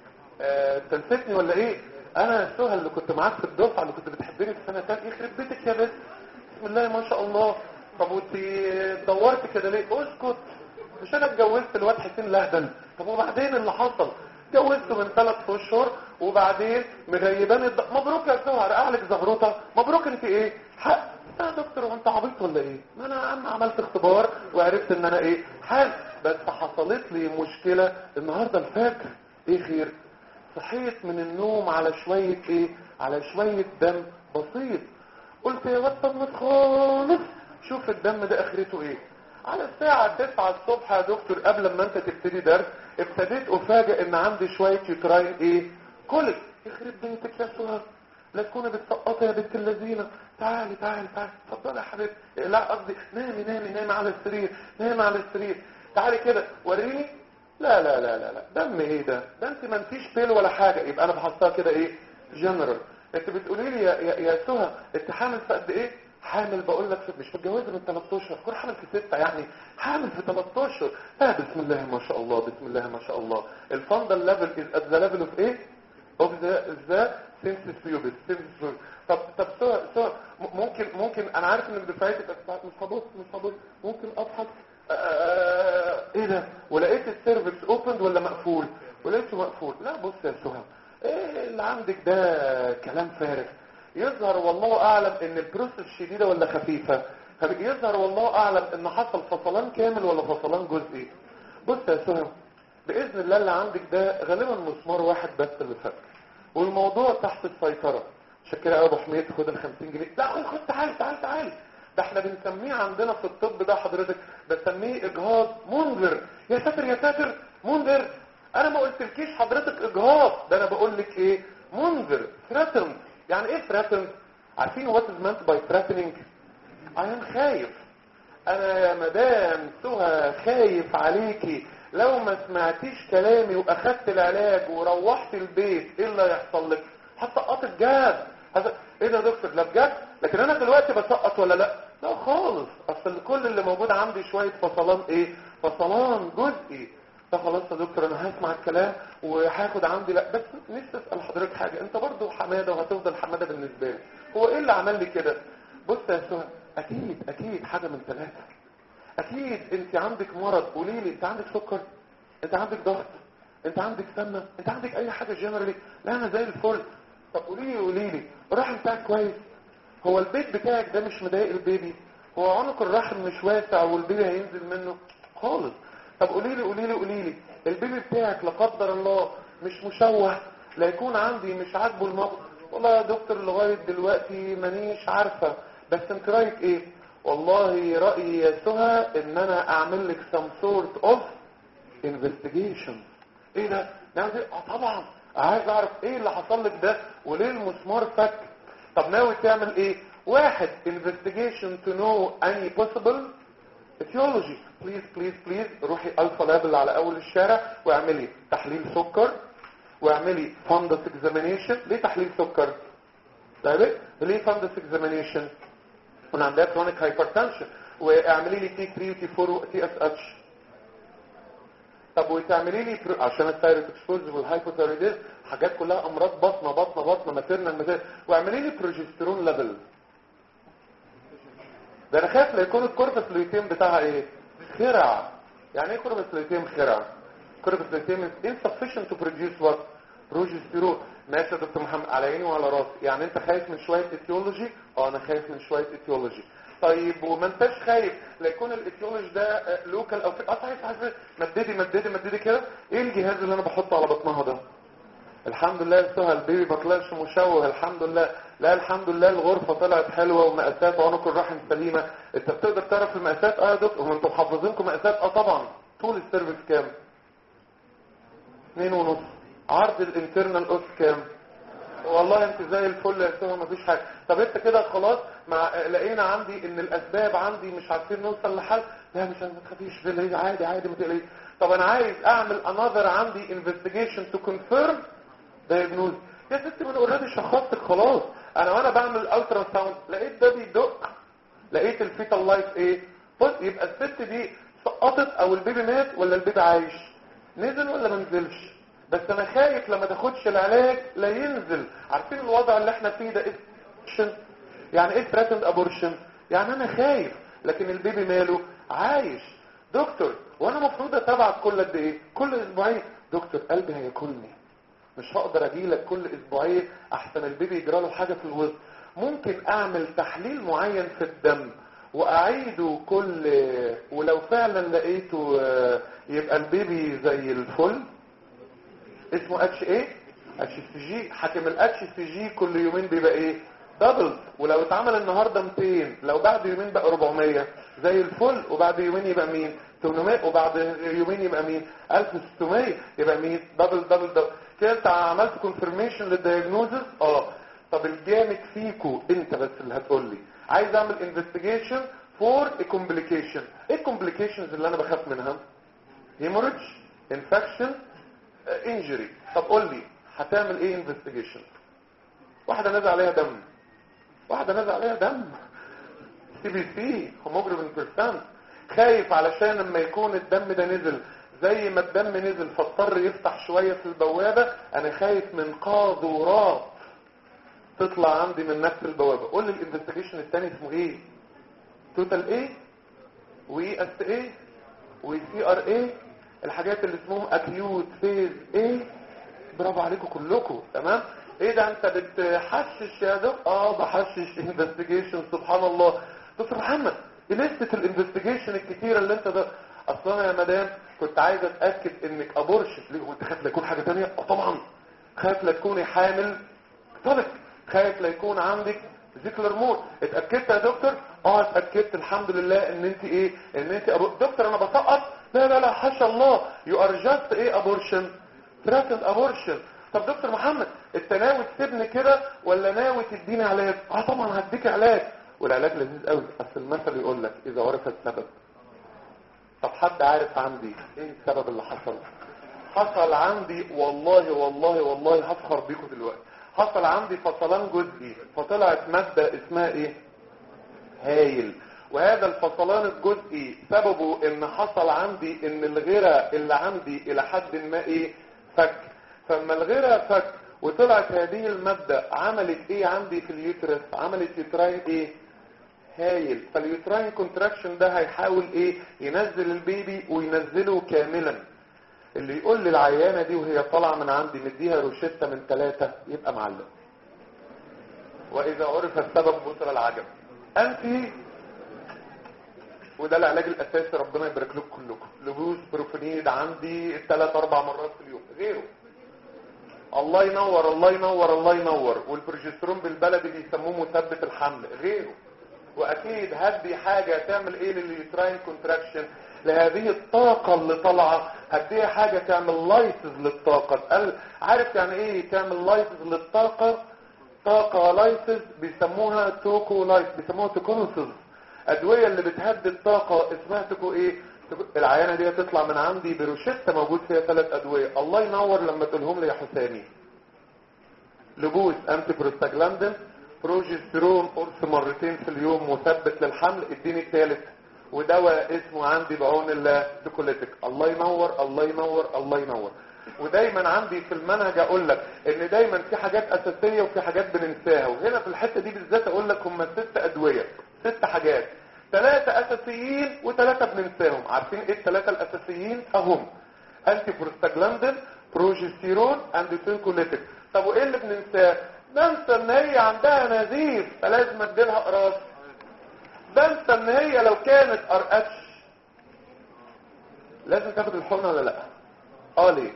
آه، تنسيتني ولا ايه انا سهى اللي كنت معاك في الدفعه اللي كنت بتحبني في سنه تانية يخرب بيتك يا بس بسم الله ما شاء الله طب وانت دورت كده ليه اسكت مش انا اتجوزت الواد حسين لهبل طب وبعدين اللي حصل اتجوزته من ثلاث اشهر وبعدين مغيبان الد... مبروك يا سهر اهلك زغروطه مبروك انت ايه حق يا دكتور هو انت عبيط ولا ايه ما انا يا عم عملت اختبار وعرفت ان انا ايه حال بس حصلت لي مشكله النهارده الفجر ايه خير صحيت من النوم على شوية ايه على شوية دم بسيط قلت يا واد طمت خالص شوف الدم ده اخرته ايه على الساعة 9 الصبح يا دكتور قبل ما انت تبتدي درس ابتديت افاجئ ان عندي شوية يوتراين ايه كل يخرب بيتك يا سهى لا تكوني بتسقطي يا بنت اللذينه تعالي تعالي تعالي اتفضلي يا حبيبتي لا قصدي نامي نامي نامي على السرير نامي على السرير تعالي كده وريني لا لا لا لا لا دم ايه ده ده انت ما انتيش بيل ولا حاجة يبقى انا بحطها كده ايه جنرال انت بتقولي لي يا يا, يا سهى انت حامل في قد ايه حامل بقول لك مش متجوزه من 13 كل حامل في 6 يعني حامل في 13 لا بسم الله ما شاء الله بسم الله ما شاء الله الفندل ليفل از ات ذا ليفل اوف ايه اوف ذا ذا سينسس بيوبس سينسس طب طب سهى سهى م- ممكن ممكن انا عارف ان دفعتي كانت مش هبص مش هبص ممكن اضحك آه، ايه ده ولقيت السيرفكس اوبند ولا مقفول ولقيته مقفول لا بص يا سهى ايه اللي عندك ده كلام فارغ يظهر والله اعلم ان البروسس شديده ولا خفيفه طب يظهر والله اعلم ان حصل فصلان كامل ولا فصلان جزئي بص يا سهى باذن الله اللي عندك ده غالبا مسمار واحد بس اللي فك والموضوع تحت السيطره شكرا يا ابو حميد خد ال 50 جنيه لا خد خد تعالى تعالى تعالى ده احنا بنسميه عندنا في الطب ده حضرتك بسميه اجهاض منذر يا ساتر يا ساتر منذر انا ما قلتلكيش حضرتك اجهاض ده انا بقول لك ايه منذر threatened يعني ايه threatened عارفين what is meant by threatening I am خايف انا يا مدام سهى خايف عليكي لو ما سمعتيش كلامي واخدت العلاج وروحت البيت ايه اللي هيحصل لك هتسقط الجاب هذا ايه ده يا دكتور لا بجد لكن انا دلوقتي بسقط ولا لا لا خالص اصل كل اللي موجود عندي شويه فصلان ايه فصلان جزئي فخلاص يا دكتور انا هسمع الكلام وهاخد عندي لا بس نفسي اسال حضرتك حاجه انت برضو حماده وهتفضل حماده بالنسبه لي هو ايه اللي عمل لي كده بص يا سهى اكيد اكيد حاجه من ثلاثه اكيد انت عندك مرض قولي لي انت عندك سكر انت عندك ضغط انت عندك سمنه انت عندك اي حاجه جنرالي لا انا زي الفل طب قولي لي قولي لي الرحم بتاعك كويس هو البيت بتاعك ده مش مضايق البيبي هو عنق الرحم مش واسع والبيبي هينزل منه خالص طب قولي لي قولي لي قولي لي البيبي بتاعك لا قدر الله مش مشوه لا يكون عندي مش عاجبه الموقف والله يا دكتور لغايه دلوقتي مانيش عارفه بس انت رايك ايه والله رايي يا سهى ان انا اعمل لك some sort of investigation ايه ده نعمل ايه اه طبعا عايز اعرف ايه اللي حصل لك ده وليه المسمار فك طب ناوي تعمل ايه واحد investigation to know any possible etiology بليز بليز بليز روحي الفا لابل على اول الشارع واعملي تحليل سكر واعملي فندس اكزامينيشن ليه تحليل سكر طيب ليه فندس اكزامينيشن وانا عندها كرونيك هايبرتنشن واعملي لي تي 3 وتي 4 وتي اس اتش طب وتعملي لي برو... عشان الثايرويد اكسبوز والهايبوثايرويدز حاجات كلها امراض بطنه بطنه بطنه ماتيرنال ماتيرنال واعملي لي بروجسترون ليفل ده انا خايف لا يكون الكورتكس لوتيم بتاعها ايه خرع يعني ايه كورتكس لوتيم خرع كورتكس لوتيم insufficient to produce what بروجسترون ماشي يا دكتور محمد على عيني وعلى راسي يعني انت خايف من شويه اتيولوجي اه انا خايف من شويه اتيولوجي طيب وما انتش خايف لا يكون الاتيولوجي ده لوكال او في اه صحيح صحيح مددي مددي مددي كده ايه الجهاز اللي انا بحطه على بطنها ده الحمد لله لسه البيبي ما طلعش مشوه الحمد لله لا الحمد لله الغرفه طلعت حلوه ومقاسات عنق الرحم سليمه انت بتقدر تعرف المقاسات اه يا دكتور هو انتوا محافظينكم مقاسات اه طبعا طول السيرفكس كام 2 ونص عرض الانترنال اوس كام والله انت زي الفل يا سوى مفيش حاجه طب انت كده خلاص مع لقينا عندي ان الاسباب عندي مش عارفين نوصل لحل لا مش ما تخافيش في عادي عادي ما تقلقيش طب انا عايز اعمل انذر عندي انفستيجيشن تو كونفيرم دايجنوز يا ستي ما انا اوريدي شخصتك خلاص انا وانا بعمل الترا ساوند لقيت ده بيدق لقيت الفيتال لايف ايه بص يبقى الست دي سقطت او البيبي مات ولا البيبي عايش نزل ولا ما نزلش بس انا خايف لما تاخدش العلاج لا ينزل عارفين الوضع اللي احنا فيه ده ايه يعني ايه threatened abortion يعني انا خايف لكن البيبي ماله عايش دكتور وانا مفروض اتابعك كل قد ايه كل اسبوعين دكتور قلبي هياكلني مش هقدر اجيلك كل اسبوعين احسن البيبي يجرى له حاجه في الوسط ممكن اعمل تحليل معين في الدم واعيده كل ولو فعلا لقيته يبقى البيبي زي الفل اسمه اتش ايه اتش سي جي حاكم الاتش سي جي كل يومين بيبقى ايه دبل ولو اتعمل النهارده 200 لو بعد يومين بقى 400 زي الفل وبعد يومين يبقى مين 800 وبعد يومين يبقى مين 1600 يبقى مين دبل دبل دبل كده انت عملت كونفirmation للدياجنوزس اه طب الجامد فيكو انت بس اللي هتقول لي عايز اعمل انفستيجيشن فور ا كومبليكيشن ايه الكومبليكيشنز اللي انا بخاف منها هيموريدج انفكشن انجري طب قول لي هتعمل ايه انفستيجيشن واحده نازل عليها دم واحده نازل عليها دم سي بي سي هيموجلوبين بيرسنت خايف علشان لما يكون الدم ده نزل زي ما الدم نزل فاضطر يفتح شويه في البوابه انا خايف من قاذورات تطلع عندي من نفس البوابه قول لي الانفستيجيشن الثاني اسمه ايه توتال ايه واي اس ايه وسي ار ايه الحاجات اللي اسمهم اكيوت فيز ايه برافو عليكم كلكم تمام ايه ده انت بتحشش يا دكتور اه بحشش انفستيجيشن سبحان الله دكتور محمد ايه لسته الانفستيجيشن الكتيره اللي انت ده اصلا يا مدام كنت عايز اتاكد انك ابورشن ليه وانت خايف لا يكون حاجه ثانيه اه طبعا خايف لا تكوني حامل طلق خايف لا يكون عندك ذكر موت اتاكدت يا دكتور اه اتاكدت الحمد لله ان انت ايه ان انت أبو... دكتور انا بسقط لا لا لا حاشا الله يو ار جاست ايه ابورشن ثريتند ابورشن طب دكتور محمد انت ناوي تسيبني كده ولا ناوي تديني علاج اه طبعا هديك علاج والعلاج لذيذ قوي اصل المثل يقول لك اذا عرف السبب طب حد عارف عندي ايه السبب اللي حصل حصل عندي والله والله والله هفخر بيكم دلوقتي حصل عندي فصلان جزئي فطلعت مادة اسمها ايه هايل وهذا الفصلان الجزئي سببه ان حصل عندي ان الغيرة اللي عندي الى حد ما ايه فك فما الغيرة فك وطلعت هذه المادة عملت ايه عندي في اليوترس عملت يوتراين ايه هايل فاليوتراين كونتراكشن ده هيحاول ايه ينزل البيبي وينزله كاملا اللي يقول لي العيانة دي وهي طالعة من عندي مديها روشتة من ثلاثة يبقى معلم واذا عرف السبب بطل العجب انت وده العلاج الاساسي ربنا يبارك لكم كلكم لبوس بروفينيد عندي ثلاث اربع مرات في اليوم غيره الله ينور الله ينور الله ينور والبروجسترون بالبلدي بيسموه مثبت الحمل غيره واكيد هدي حاجة تعمل ايه لليوتراين كونتراكشن لهذه الطاقة اللي طالعة هديها حاجة تعمل لايسز للطاقة قال عارف يعني ايه تعمل لايسز للطاقة طاقة لايسز بيسموها توكو لايس بيسموها توكونوسز ادوية اللي بتهدي الطاقة اسمها توكو ايه العيانة دي هتطلع من عندي بروشتة موجود فيها ثلاث ادوية الله ينور لما تقولهم لي يا حسامي لبوس انتي بروستاجلاندين بروجسترون قرص مرتين في اليوم مثبت للحمل اديني الثالث ودواء اسمه عندي بعون الله توكوليتك الله ينور الله ينور الله ينور ودايما عندي في المنهج اقول لك ان دايما في حاجات اساسية وفي حاجات بننساها وهنا في الحتة دي بالذات اقول لك هم ست ادوية ست حاجات ثلاثة اساسيين وثلاثة بننساهم عارفين ايه الثلاثة الاساسيين اهم انتي بروستاجلاندين بروجستيرون اند توكوليتك طب وايه اللي بننساه ننسى ان هي عندها نزيف فلازم اديلها قراص بنسى ان هي لو كانت ار اتش لازم تاخد الحقن ولا لا اه ليه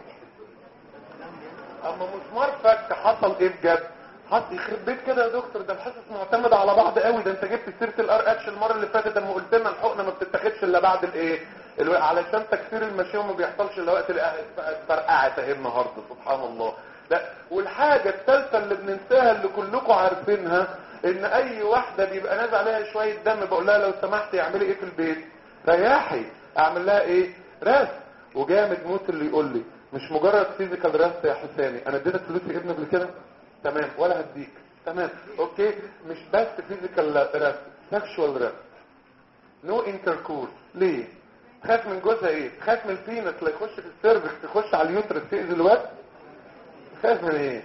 اما مسمار فك حصل ايه بجد حط يخرب بيت كده يا دكتور ده الحصص معتمده على بعض قوي ده انت جبت سيره الار اتش المره اللي فاتت لما قلت لنا الحقنه ما بتتاخدش الا بعد الايه الو... علشان تكسير المشيمه ما بيحصلش الا وقت فرقعت اهي النهارده سبحان الله لا والحاجه الثالثه اللي بننساها اللي كلكم عارفينها ان اي واحده بيبقى نازل عليها شويه دم بقول لها لو سمحتي اعملي ايه في البيت رياحي اعمل لها ايه راس وجامد موت اللي يقول لي مش مجرد فيزيكال راس يا حسامي انا اديتك فلوس ابن قبل كده تمام ولا هديك تمام اوكي مش بس فيزيكال راس سكشوال راس نو انتركورس ليه تخاف من جوزها ايه تخاف من البينس لا يخش في السيرفكس تخش على اليوترس تاذي الواد تخاف من ايه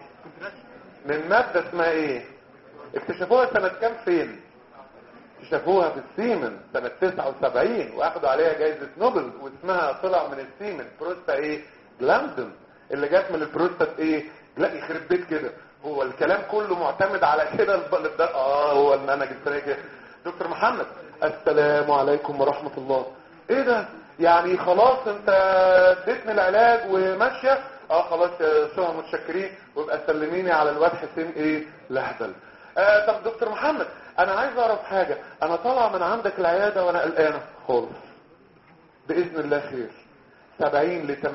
من ماده اسمها ايه اكتشفوها سنة كام فين اكتشفوها في السيمن سنة 79 واخدوا عليها جايزة نوبل واسمها طلع من السيمن بروستا ايه جلاندن اللي جات من البروستا ايه لا يخرب بيت كده هو الكلام كله معتمد على كده الب... اه هو المنهج السنة كده دكتور محمد السلام عليكم ورحمة الله ايه ده يعني خلاص انت اديتني العلاج وماشية اه خلاص يا سهى متشكرين ويبقى سلميني على الواد حسين ايه لهبل آه طب دكتور محمد انا عايز اعرف حاجة انا طالعه من عندك العيادة وانا قلقانة خالص باذن الله خير 70 ل 80%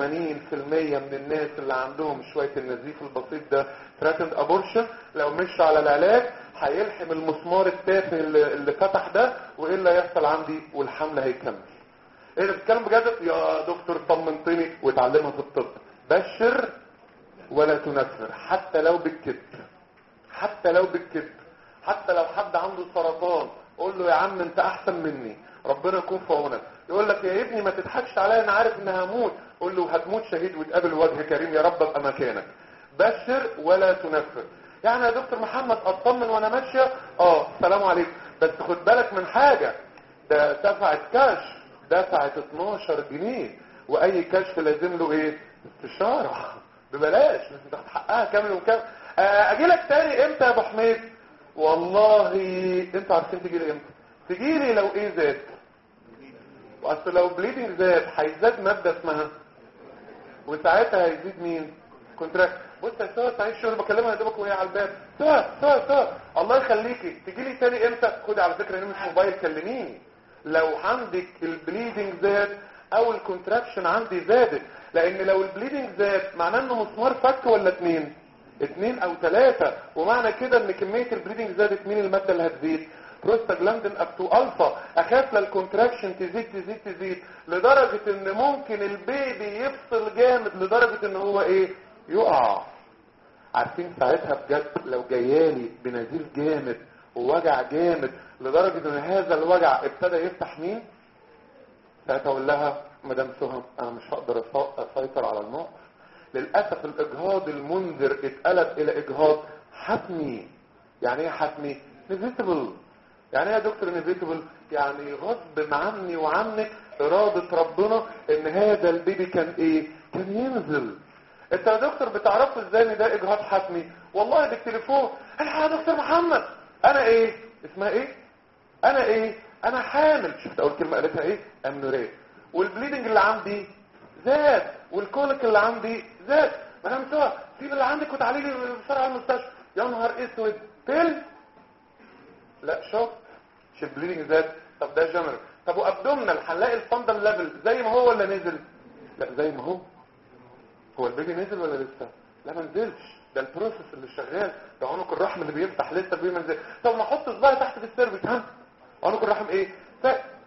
من الناس اللي عندهم شوية النزيف البسيط ده ثراتند ابورشن لو مش على العلاج هيلحم المسمار التافه اللي, اللي فتح ده وايه اللي هيحصل عندي والحمل هيكمل ايه ده بتتكلم بجد يا دكتور طمنتني واتعلمها في الطب بشر ولا تنفر حتى لو بالكذب حتى لو بالكذب حتى لو حد عنده سرطان قول له يا عم انت احسن مني ربنا يكون في عونك يقول لك يا ابني ما تضحكش عليا انا عارف ان هموت قول له هتموت شهيد وتقابل وجه كريم يا رب ابقى مكانك بشر ولا تنفر يعني يا دكتور محمد اطمن وانا ماشيه اه سلام عليكم بس خد بالك من حاجه ده دفعت كشف دفعت 12 جنيه واي كشف لازم له ايه استشاره ببلاش لازم تاخد حقها كامل وكامل اجي لك تاني امتى يا ابو حميد والله انتوا عارفين تجي لي امتى تجي لي لو ايه زاد واصل لو بليدنج زاد هيزداد ماده اسمها وساعتها هيزيد مين كونتراكت بص يا ساره تعيش شغل بكلمها يا دوبك وهي على الباب ساره ساره ساره الله يخليكي تجي لي تاني امتى خدي على فكره نمره موبايل كلميني لو عندك البليدنج زاد او الكونتراكشن عندي زادت لان لو البليدنج زاد معناه انه مسمار فك ولا اتنين اتنين او تلاتة ومعنى كده ان كمية البليدنج زادت مين المادة اللي هتزيد بروستاجلاندين اب تو الفا اخاف للكونتراكشن تزيد تزيد تزيد لدرجة ان ممكن البيبي يفصل جامد لدرجة ان هو ايه يقع عارفين ساعتها بجد لو جيالي بنزيف جامد ووجع جامد لدرجة ان هذا الوجع ابتدى يفتح مين ساعتها اقول لها مدام سهم انا مش هقدر اسيطر على الموقف للأسف الاجهاض المنذر اتقلب الى اجهاض حتمي يعني ايه حتمي نيفيتبل يعني ايه يا دكتور نيفيتبل يعني غصب عني وعنك ارادة ربنا ان هذا البيبي كان ايه كان ينزل انت يا دكتور بتعرفوا ازاي ان ده اجهاض حتمي والله بالتليفون الحق يا دكتور محمد انا ايه اسمها ايه انا ايه انا حامل شفت اول كلمه قالتها ايه امنوريه والبليدنج اللي عندي زاد والكوليك اللي عندي زاد مدام سوا سيب اللي عندك وتعالي لي بسرعه المستشفى يا نهار اسود بيل لا شوف مش البليدنج زاد طب ده جنرال طب وابدومنال هنلاقي الفندل ليفل زي ما هو ولا نزل لا زي ما هو هو البيبي نزل ولا لسه لا ما نزلش ده البروسيس اللي شغال ده عنق الرحم اللي بيفتح لسه البيبي ما نزل طب ما احط صباعي تحت في السيرفيس ها عنق الرحم ايه ف...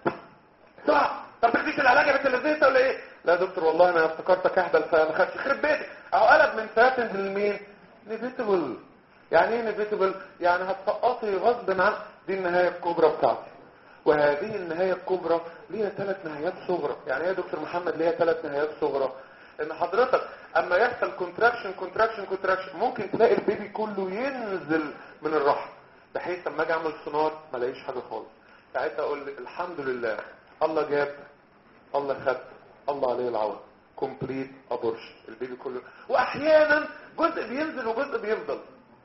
صح طب تاخديش العلاج يا بنت اللذيذه ولا ايه لا يا دكتور والله انا افتكرتك اهبل فما خدش خرب بيتك اهو قلب من فاتن لمين نيفيتبل يعني ايه نيفيتبل يعني هتسقطي غصب عن دي النهايه الكبرى بتاعتي وهذه النهايه الكبرى ليها ثلاث نهايات صغرى يعني ايه يا دكتور محمد ليها ثلاث نهايات صغرى ان حضرتك اما يحصل كونتراكشن كونتراكشن كونتراكشن ممكن تلاقي البيبي كله ينزل من الرحم بحيث اما اجي اعمل سونار ما الاقيش حاجه خالص ساعتها اقول الحمد لله الله جاب الله خد الله عليه العوض كومبليت ابورشن البيبي كله واحيانا جزء بينزل وجزء بيفضل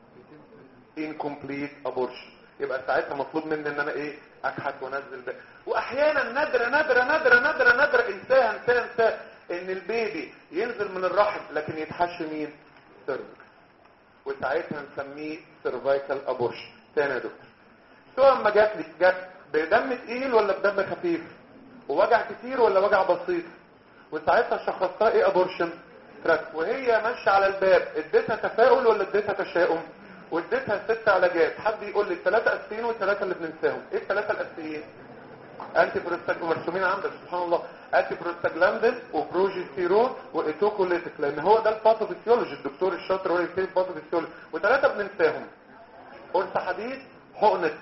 incomplete abortion يبقى ساعتها مطلوب مني ان انا ايه اكحت وانزل ده واحيانا نادره نادره نادره نادره نادره انساها انساها انساها ان البيبي ينزل من الرحم لكن يتحش مين سيرفكس وساعتها نسميه سيرفايكال ابورشن تاني يا دكتور سواء ما جات لي جت بدم تقيل ولا بدم خفيف ووجع كتير ولا وجع بسيط وساعتها شخصتها ايه ابورشن تراك وهي ماشيه على الباب اديتها تفاؤل ولا اديتها تشاؤم واديتها ست علاجات حد يقول لي الثلاثه اساسيين والثلاثه اللي بننساهم ايه الثلاثه الاساسيين انتي بروستاج مرسومين عندك سبحان الله انتي بروستاجلاندين وبروجستيرون وايتوكوليتيك لان هو ده الباثوفيسيولوجي الدكتور الشاطر هو اللي يكتب الباثوفيسيولوجي وثلاثه بننساهم قرص حديد حقنه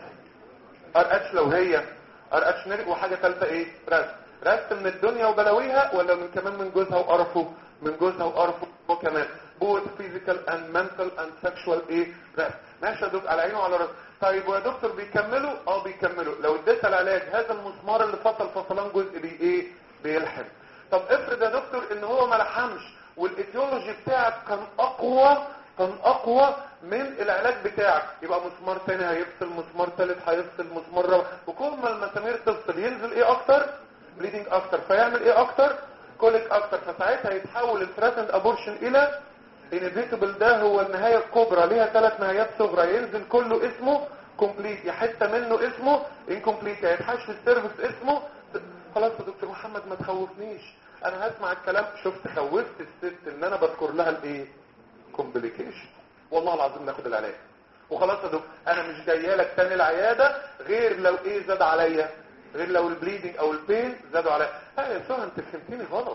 ار اتش لو هي ار اتش نيرك وحاجه ثالثه ايه رسم رسم من الدنيا وبلاويها ولا من كمان من جوزها وقرفه من جوزها وقرفه هو كمان بوث فيزيكال اند منتال اند سكشوال ايه رسم ماشي يا دكتور على عينه وعلى راسه طيب ويا دكتور بيكملوا اه بيكملوا لو اديتها العلاج هذا المسمار اللي فصل فصلان جزء بي ايه بيلحم طب افرض يا دكتور ان هو ما لحمش والايتيولوجي بتاعك كان اقوى كان اقوى من العلاج بتاعك يبقى مسمار تاني هيفصل مسمار ثالث هيفصل مسمار رابع وكل ما المسامير تفصل ينزل ايه اكتر بليدنج اكتر فيعمل ايه اكتر كوليك اكتر فساعتها يتحول الثراتند ابورشن الى انيفيتبل ده هو النهاية الكبرى ليها ثلاث نهايات صغرى ينزل كله اسمه كومبليت يا حته منه اسمه انكومبليت يا يتحش في السيرفيس اسمه خلاص يا دكتور محمد ما تخوفنيش انا هسمع الكلام شفت خوفت الست ان انا بذكر لها الايه كومبليكيشن والله العظيم ناخد العلاج وخلاص يا دكتور انا مش جايه لك تاني العياده غير لو ايه زاد عليا غير لو البليدنج او البين زادوا عليا لا يا سهى انت فهمتني غلط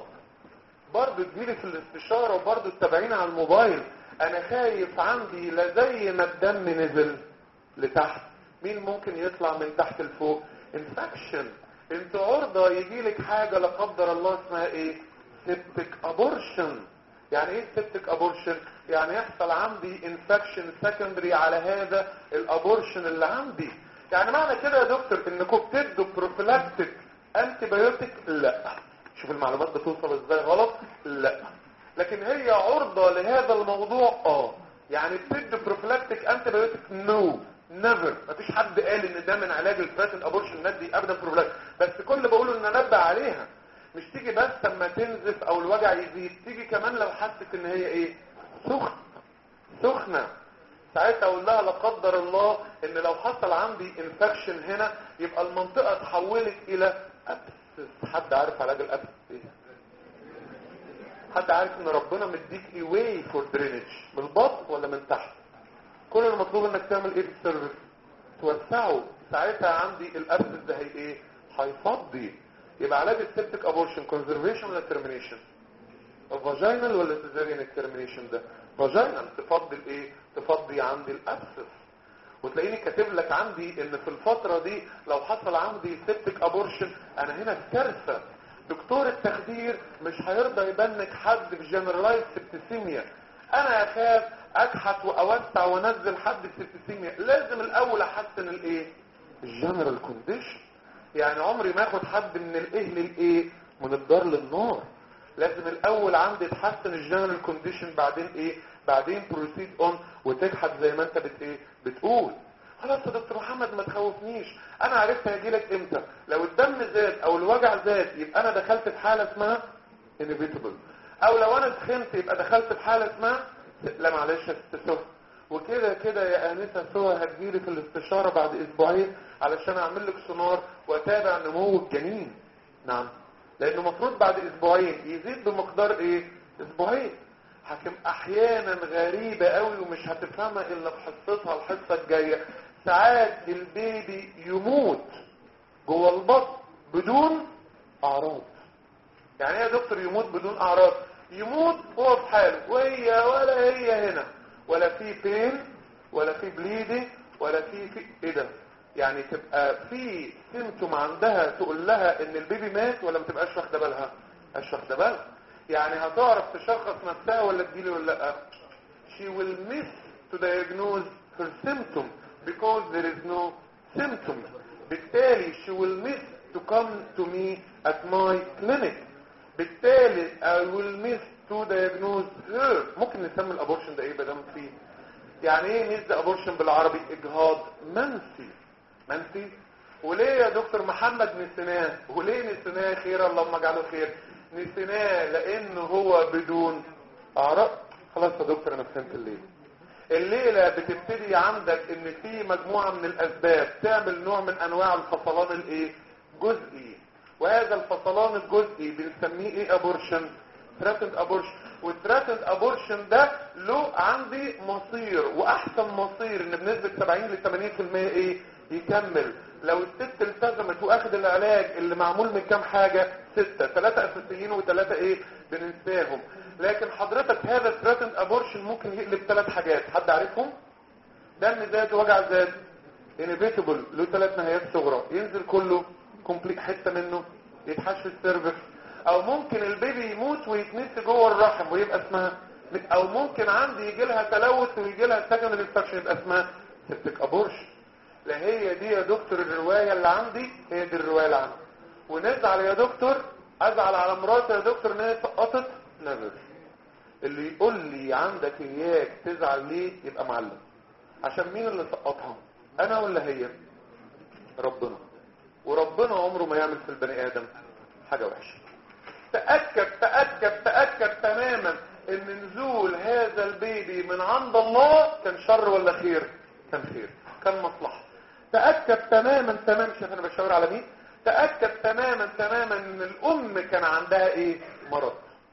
برضه تجيلي في الاستشارة وبرضه تتابعين على الموبايل انا خايف عندي لا زي ما الدم نزل لتحت مين ممكن يطلع من تحت لفوق انفكشن انت عرضة يجيلك حاجة لا قدر الله اسمها ايه سيبتك ابورشن يعني ايه سيبتك ابورشن يعني يحصل عندي انفكشن سكندري على هذا الابورشن اللي عندي يعني معنى كده يا دكتور انكم بتدوا بروفيلاكتيك انتي بايوتيك لا شوف المعلومات بتوصل ازاي غلط لا لكن هي عرضة لهذا الموضوع اه يعني بتدي بروفلاكتيك انتي بايوتيك نو نيفر مفيش حد قال ان ده من علاج الفاتن ابورشن ندي ابدا بروفلاكتيك بس كل اللي بقوله ان انبه عليها مش تيجي بس اما تنزف او الوجع يزيد تيجي كمان لو حست ان هي ايه سخن سخنه ساعتها اقول لها لا قدر الله ان لو حصل عندي انفكشن هنا يبقى المنطقه اتحولت الى ابسس حد عارف علاج الابسس ايه حد عارف ان ربنا مديك ايه واي فور درينج من البطن ولا من تحت كل المطلوب انك تعمل ايه في السيرفيس توسعه ساعتها عندي الابسس ده هي ايه هيفضي يبقى علاج السبتك ابورشن كونزرفيشن ولا ترمينيشن فاجينال ولا سيزاريان الترمينيشن ده فاجينال تفضي الايه تفضي عندي الابسس وتلاقيني كاتب لك عندي ان في الفترة دي لو حصل عندي سبتك ابورشن انا هنا في كارثة دكتور التخدير مش هيرضى يبنك حد بجنرالايز سبتسيميا انا اخاف اكحت واوسع وانزل حد بسبتسيميا لازم الاول احسن الايه الجنرال كونديشن يعني عمري ما اخد حد من الايه للايه من الدار للنار لازم الاول عندي تحسن الجنرال كونديشن بعدين ايه بعدين بروسيد اون وتكحت زي ما انت بت ايه بتقول خلاص يا دكتور محمد ما تخوفنيش انا عرفت هيجيلك امتى لو الدم زاد او الوجع زاد يبقى انا دخلت في حاله اسمها inevitable او لو انا سخنت يبقى دخلت في حاله اسمها لا معلش يا ست سهى وكده كده يا انسه سهى هتجيلي في الاستشاره بعد اسبوعين علشان اعمل لك سونار واتابع نمو الجنين نعم لانه المفروض بعد اسبوعين يزيد بمقدار ايه اسبوعين حكم احيانا غريبة قوي ومش هتفهمها الا بحصتها الحصة الجاية ساعات البيبي يموت جوه البطن بدون اعراض يعني ايه يا دكتور يموت بدون اعراض يموت هو في حاله وهي ولا هي هنا ولا في بين ولا في بليدنج ولا في في ايه ده يعني تبقى في سيمتوم عندها تقول لها ان البيبي مات ولا ما تبقاش واخده بالها مش واخده بالها يعني هتعرف تشخص نفسها ولا تجيلي ولا لا she will miss to diagnose her symptom because there is no symptom بالتالي she will miss to come to me at my clinic بالتالي I will miss to diagnose her ممكن نسمي الابورشن ده ايه بدم فيه يعني ايه ميز ابورشن بالعربي اجهاض منسي منسي وليه يا دكتور محمد نسيناه وليه نسيناه خير اللهم اجعله خير نسيناه لان هو بدون اعراض خلاص يا دكتور انا فهمت الليله الليله بتبتدي عندك ان في مجموعه من الاسباب تعمل نوع من انواع الفصلان الايه جزئي وهذا الفصلان الجزئي بنسميه ايه ابورشن ثراتند ابورشن والثراتند ابورشن ده له عندي مصير واحسن مصير ان بنسبه 70 ل 80% ايه يكمل لو الست التزمت واخد العلاج اللي معمول من كام حاجة ستة ثلاثة اساسيين وثلاثة ايه بننساهم لكن حضرتك هذا الثراتند ابورشن ممكن يقلب ثلاث حاجات حد عارفهم دم زاد وجع زاد انيفيتبل له ثلاث نهايات صغرى ينزل كله كومبليت حته منه يتحش السيرفكس او ممكن البيبي يموت ويتنسي جوه الرحم ويبقى اسمها او ممكن عندي يجي لها تلوث ويجي لها سكندري انفكشن يبقى اسمها سيبتك ابورشن لا هي دي يا دكتور الرواية اللي عندي هي دي الرواية اللي عندي ونزعل يا دكتور ازعل على مراتي يا دكتور ان هي سقطت نذر اللي يقول لي عندك اياك تزعل ليه يبقى معلم عشان مين اللي سقطها انا ولا هي ربنا وربنا عمره ما يعمل في البني ادم حاجة وحشة تأكد تأكد تأكد تماما ان نزول هذا البيبي من عند الله كان شر ولا خير كان خير كان مصلحة تأكد تماما تمام شوف انا بشاور على مين تأكد تماما تماما ان الام كان عندها ايه مرض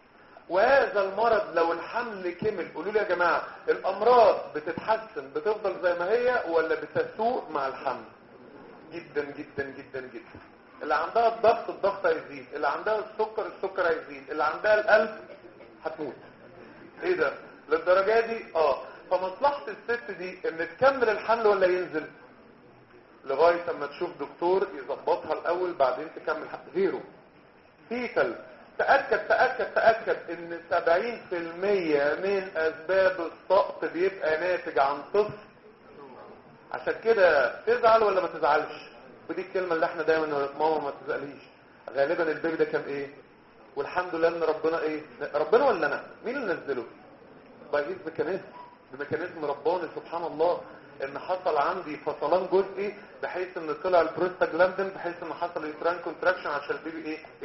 وهذا المرض لو الحمل كمل قولوا لي يا جماعة الامراض بتتحسن بتفضل زي ما هي ولا بتسوء مع الحمل جدا جدا جدا جدا اللي عندها الضغط الضغط هيزيد اللي عندها السكر السكر هيزيد اللي عندها القلب هتموت ايه ده للدرجة دي اه فمصلحة الست دي ان تكمل الحمل ولا ينزل لغاية اما تشوف دكتور يظبطها الاول بعدين تكمل حمل غيره فيتل تأكد تأكد تأكد ان 70% من اسباب السقط بيبقى ناتج عن طفل عشان كده تزعل ولا ما تزعلش ودي الكلمة اللي احنا دايما نقول ماما ما تزعليش غالبا البيبي ده كان ايه والحمد لله ان ربنا ايه ربنا ولا انا مين اللي نزله بايز ميكانيزم بميكانيزم رباني سبحان الله ان حصل عندي فصلان جزئي بحيث ان طلع البروستاجلاندين بحيث ان حصل يوتران كونتراكشن عشان البيبي ايه, إيه؟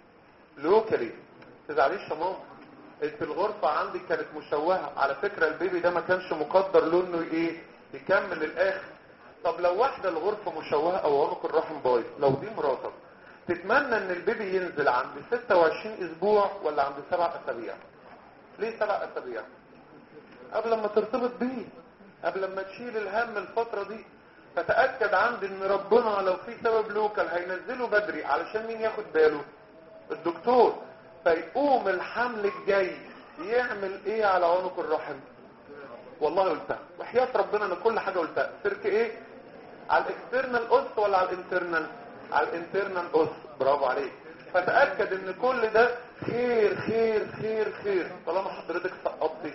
لوكالي تزعليش يا ماما انت الغرفة عندي كانت مشوهة على فكرة البيبي ده ما كانش مقدر لونه ايه يكمل للاخر طب لو واحدة الغرفة مشوهة او عنق الرحم بايظ لو دي مراتك تتمنى ان البيبي ينزل عند 26 اسبوع ولا عند 7 اسابيع ليه 7 اسابيع قبل ما ترتبط بيه قبل ما تشيل الهم الفترة دي فتأكد عندي ان ربنا لو في سبب لوكال هينزله بدري علشان مين ياخد باله الدكتور فيقوم الحمل الجاي يعمل ايه على عنق الرحم والله قلتها وحياة ربنا انا كل حاجة قلتها سيرك ايه على الاكسترنال قص ولا على الانترنال على الانترنال قص برافو عليك فتأكد ان كل ده خير خير خير خير طالما حضرتك سقطتي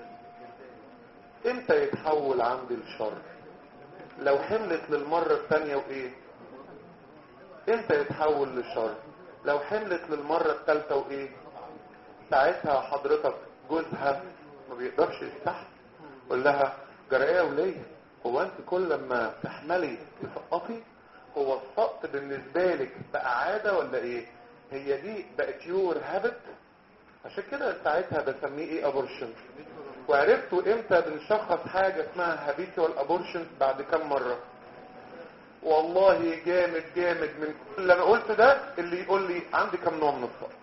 امتى يتحول عندي الشر لو حملت للمرة الثانية وايه امتى يتحول للشر لو حملت للمرة الثالثة وايه ساعتها حضرتك جوزها ما بيقدرش يستحمل قول لها جرأية وليه هو انت كل ما تحملي تسقطي هو السقط بالنسبة لك بقى عادة ولا ايه هي دي بقت يور هابت عشان كده ساعتها بسميه ايه ابورشن وعرفتوا امتى بنشخص حاجة اسمها هابيتوال ابورشن بعد كم مرة والله جامد جامد من كل اللي انا قلت ده اللي يقول لي عندي كم نوع من السقط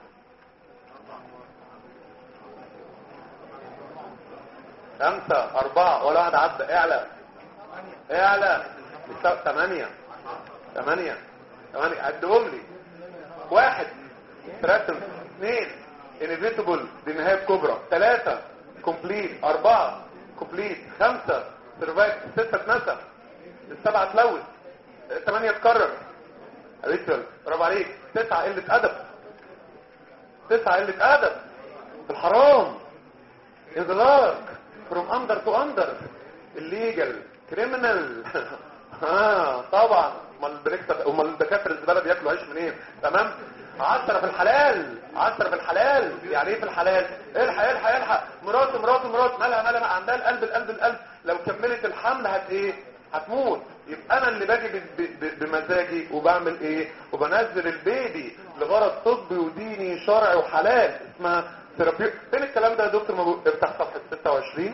خمسة أربعة ولا واحد عدى اعلى اعلى ثمانية ثمانية ثمانية عدهم لي واحد ثلاثة اثنين انيفيتابل دي نهاية كبرى ثلاثة كومبليت أربعة كومبليت خمسة سيرفايف ستة اتنسى السبعة تلوث ثمانية تكرر ريتشل برافو عليك تسعة قلة أدب تسعة قلة أدب الحرام إغلاق from under to under illegal criminal ها طبعا امال البريكس امال الدكاتره الزباله بياكلوا عيش منين تمام عشرة في الحلال عشرة في الحلال يعني ايه في الحلال الحق الحق الحق مراته مراته مراته مالها مالها عندها القلب القلب القلب لو كملت الحمل هت ايه هتموت يبقى انا اللي باجي ب- ب- بمزاجي وبعمل ايه وبنزل البيبي لغرض طبي وديني شرعي وحلال اسمها ثيرابي فين الكلام ده يا دكتور موجود افتح صفحه 26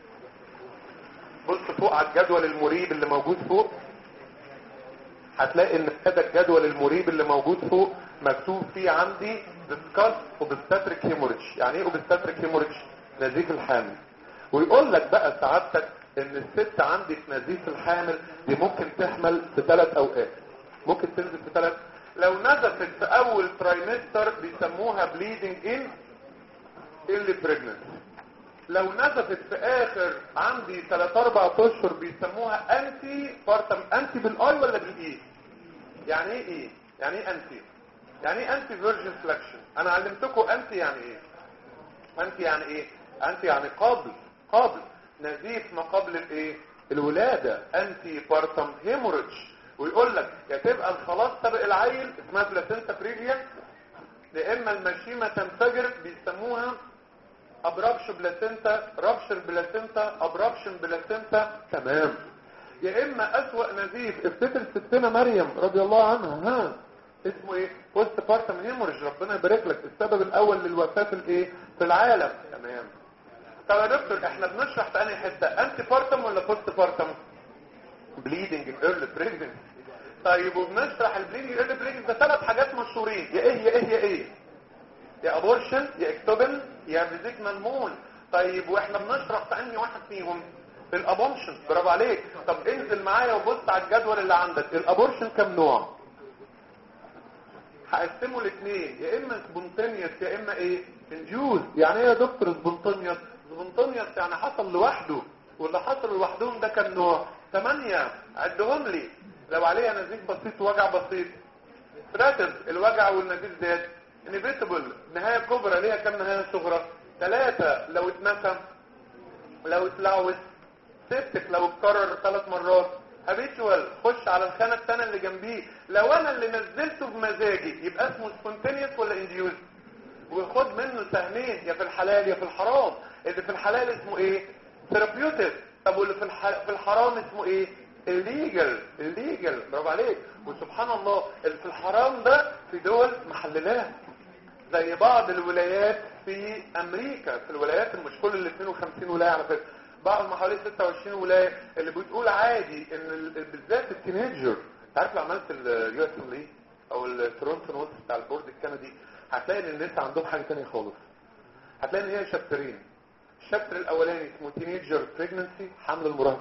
بص فوق على الجدول المريب اللي موجود فوق هتلاقي ان هذا الجدول المريب اللي موجود فوق مكتوب فيه عندي discuss obstetric hemorrhage يعني ايه obstetric hemorrhage نزيف الحامل ويقول لك بقى سعادتك ان الست عندي في نزيف الحامل دي ممكن تحمل في ثلاث اوقات ممكن تنزل في ثلاث لو نزفت في اول ترايمستر بيسموها bleeding in early pregnancy لو نزفت في اخر عندي 3 4 اشهر بيسموها انتي بارتم انتي بالاي ولا بالاي يعني ايه ايه يعني ايه انتي يعني ايه انتي فيرجن فلكشن انا علمتكم انتي يعني ايه انتي يعني ايه انتي يعني قابل قابل نزيف ما قبل الايه الولاده انتي بارتم هيموريدج ويقول لك يا تبقى الخلاص سابق العيل اسمها بلاسينتا بريفيا يا اما المشيمه تنفجر بيسموها ابرابشن بلاسينتا رابشر بلاسينتا ابرابشن بلاسينتا تمام يا اما اسوأ نزيف افتكر ستنا مريم رضي الله عنها ها اسمه ايه بوست بارتم هيموريج ربنا يبارك لك السبب الاول للوفاه في الايه في العالم تمام طب يا دكتور احنا بنشرح في انهي حته انتي بارتم ولا بوست بارتم بليدنج ايرلي بريجنسي طيب وبنشرح البليدنج ايرلي بريجنسي ده ثلاث حاجات مشهورين يا ايه يا ايه يا ايه يا ابورشن يا اكتوبل يا فيزيك ملمون طيب واحنا بنشرح في انهي واحد فيهم الابورشن برافو عليك طب انزل معايا وبص على الجدول اللي عندك الابورشن كم نوع هقسمه لاثنين يا اما سبونتينيوس يا اما ايه انديوز يعني ايه يا دكتور سبونتينيوس سبونتينيوس يعني حصل لوحده واللي حصل لوحدهم ده كان نوع ثمانية عدهم لي لو عليها نزيف بسيط ووجع بسيط ثلاثة الوجع والنزيف زاد انيفيتابل نهاية كبرى ليها كم نهاية صغرى ثلاثة لو اتنسم لو اتلوث سبتك لو اتكرر ثلاث مرات هابيتوال خش على الخانة الثانية اللي جنبيه لو انا اللي نزلته بمزاجي يبقى اسمه سبونتينيوس ولا انديوز وخد منه سهمين يا في الحلال يا في الحرام اللي في الحلال اسمه ايه ثيرابيوتيك طب واللي في الح... في الحرام اسمه ايه الليجل الليجل برافو عليك وسبحان الله اللي في الحرام ده في دول محللات زي بعض الولايات في امريكا في الولايات مش كل ال 52 ولايه على فكره بعض ما حوالي 26 ولايه اللي بتقول عادي ان ال- بالذات التينيجر عارف لو عملت اليو اس ام او التورونتو نوتس بتاع البورد الكندي هتلاقي ان الناس عندهم حاجه ثانيه خالص هتلاقي ان هي شابترين الشابتر الاولاني اسمه تينيجر بريجنسي حمل المراهقات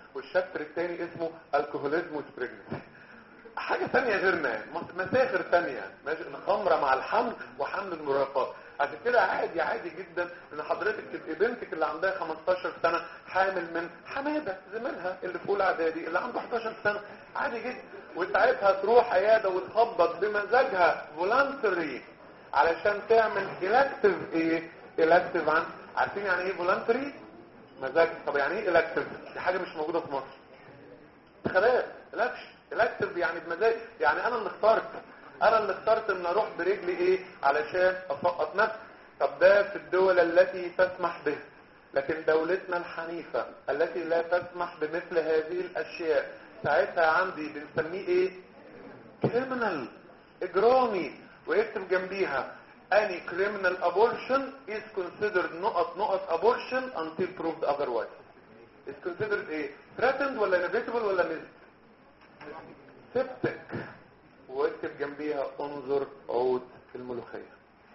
والشابتر الثاني اسمه الكحوليزم وسبريجنسي حاجة ثانية غيرنا يعني مسافر ثانية ماشي الخمرة مع الحمل وحمل المراهقات عشان كده عادي عادي جدا ان حضرتك تبقي بنتك اللي عندها 15 سنة حامل من حمادة زميلها اللي في اولى اعدادي اللي عنده 11 سنة عادي جدا وساعتها تروح عيادة وتخبط بمزاجها فولانتري علشان تعمل الكتيف ايه الكتيف عن عارفين يعني ايه فولانتري مزاج طب يعني ايه الكتيف دي حاجة مش موجودة في مصر خلاص الكش الكتيف يعني بمزاج يعني انا اللي اخترت انا اللي اخترت ان اروح برجلي ايه علشان اسقط نفسي طب ده في الدول التي تسمح به لكن دولتنا الحنيفة التي لا تسمح بمثل هذه الاشياء ساعتها عندي بنسميه ايه كريمنال اجرامي ويكتب جنبيها any criminal abortion is considered نقط نقط abortion until proved otherwise is considered ايه threatened ولا inevitable ولا missed septic واكتب جنبيها انظر عود الملوخية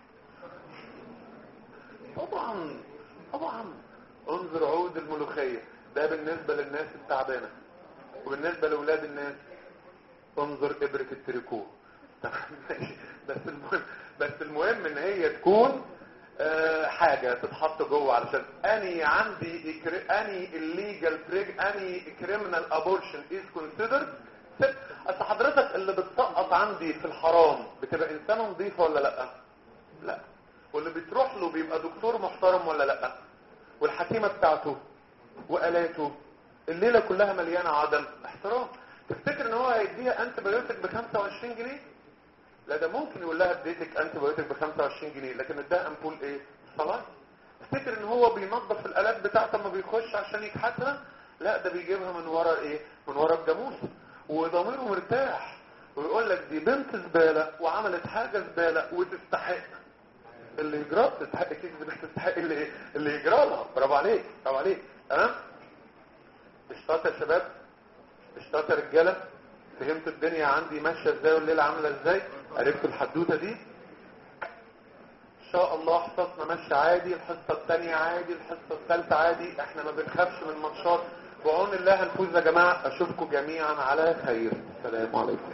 طبعا طبعا انظر عود الملوخية ده بالنسبة للناس التعبانة وبالنسبة لأولاد الناس انظر إبرة التريكو بس المهم بس المهم ان هي تكون آه حاجة تتحط جوه علشان اني عندي اني illegal بريج اني criminal abortion is considered اصل حضرتك اللي بتسقط عندي في الحرام بتبقى انسانه نظيفه ولا لا لا واللي بتروح له بيبقى دكتور محترم ولا لا والحكيمه بتاعته والاته الليله كلها مليانه عدم احترام تفتكر ان هو هيديها انت بايوتك ب 25 جنيه لا ده ممكن يقول لها اديتك انت بايوتك ب 25 جنيه لكن اداها امبول ايه صلاه تفتكر ان هو بينظف الالات بتاعته لما بيخش عشان يكحتها لا ده بيجيبها من ورا ايه من ورا الجاموس وضميره مرتاح ويقول لك دي بنت زبالة وعملت حاجة زبالة وتستحق اللي يجرى تستحق كيف مش تستحق اللي اللي يجرى لها برافو عليك برافو عليك تمام اشتاط يا شباب اشتاط يا رجاله فهمتوا الدنيا عندي ماشيه ازاي والليله عامله ازاي عرفتوا الحدوته دي ان شاء الله حصصنا ماشيه عادي الحصه الثانيه عادي الحصه الثالثه عادي احنا ما بنخافش من الماتشات بعون الله هنفوز يا جماعة اشوفكم جميعا على خير السلام عليكم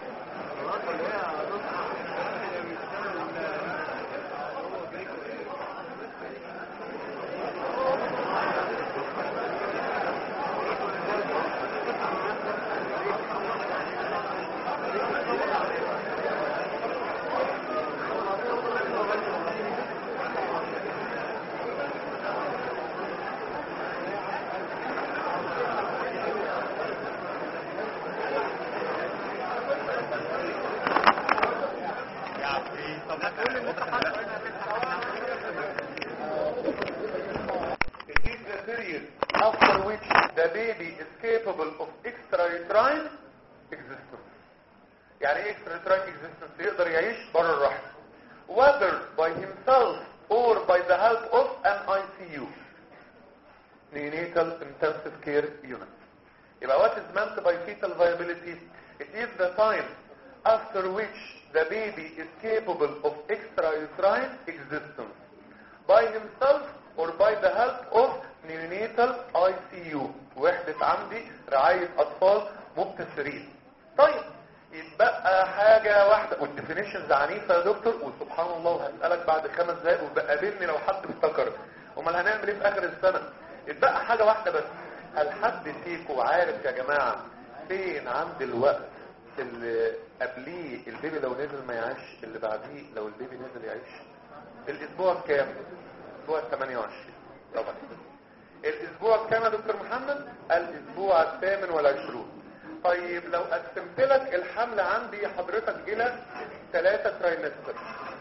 عند الوقت اللي قبليه البيبي لو نزل ما يعيش اللي بعديه لو البيبي نزل يعيش الاسبوع كام الاسبوع 28 طبعا الاسبوع كام يا دكتور محمد الاسبوع الثامن والعشرون طيب لو قسمت لك الحمل عندي حضرتك الى ثلاثة ترايمستر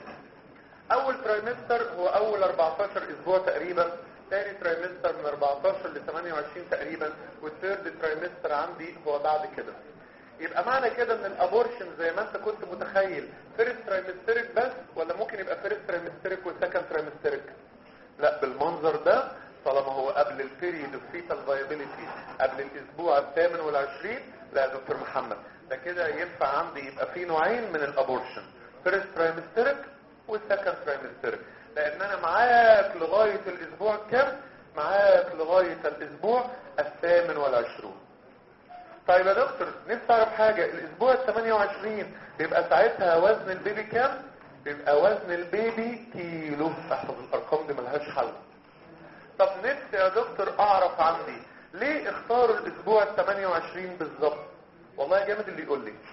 اول ترايمستر هو اول 14 اسبوع تقريبا ثاني ترايمستر من 14 ل 28 تقريبا والثيرد ترايمستر عندي هو بعد كده يبقى معنى كده ان الابورشن زي ما انت كنت متخيل فيرست ترايمستريك بس ولا ممكن يبقى فيرست ترايمستريك وسكند ترايمستريك لا بالمنظر ده طالما هو قبل البيريد اوف فيتال فايبيليتي قبل الاسبوع الثامن والعشرين لا يا دكتور محمد ده كده ينفع عندي يبقى في نوعين من الابورشن فيرست ترايمستريك والسكند ترايمستريك لان انا معاك لغايه الاسبوع كام معاك لغاية الاسبوع الثامن والعشرون طيب يا دكتور نفسي اعرف حاجة الاسبوع ال 28 بيبقى ساعتها وزن البيبي كام بيبقى وزن البيبي كيلو احفظ الارقام دي ملهاش حل طب نفسي يا دكتور اعرف عندي ليه اختاروا الاسبوع ال 28 بالظبط والله جامد اللي يقول لي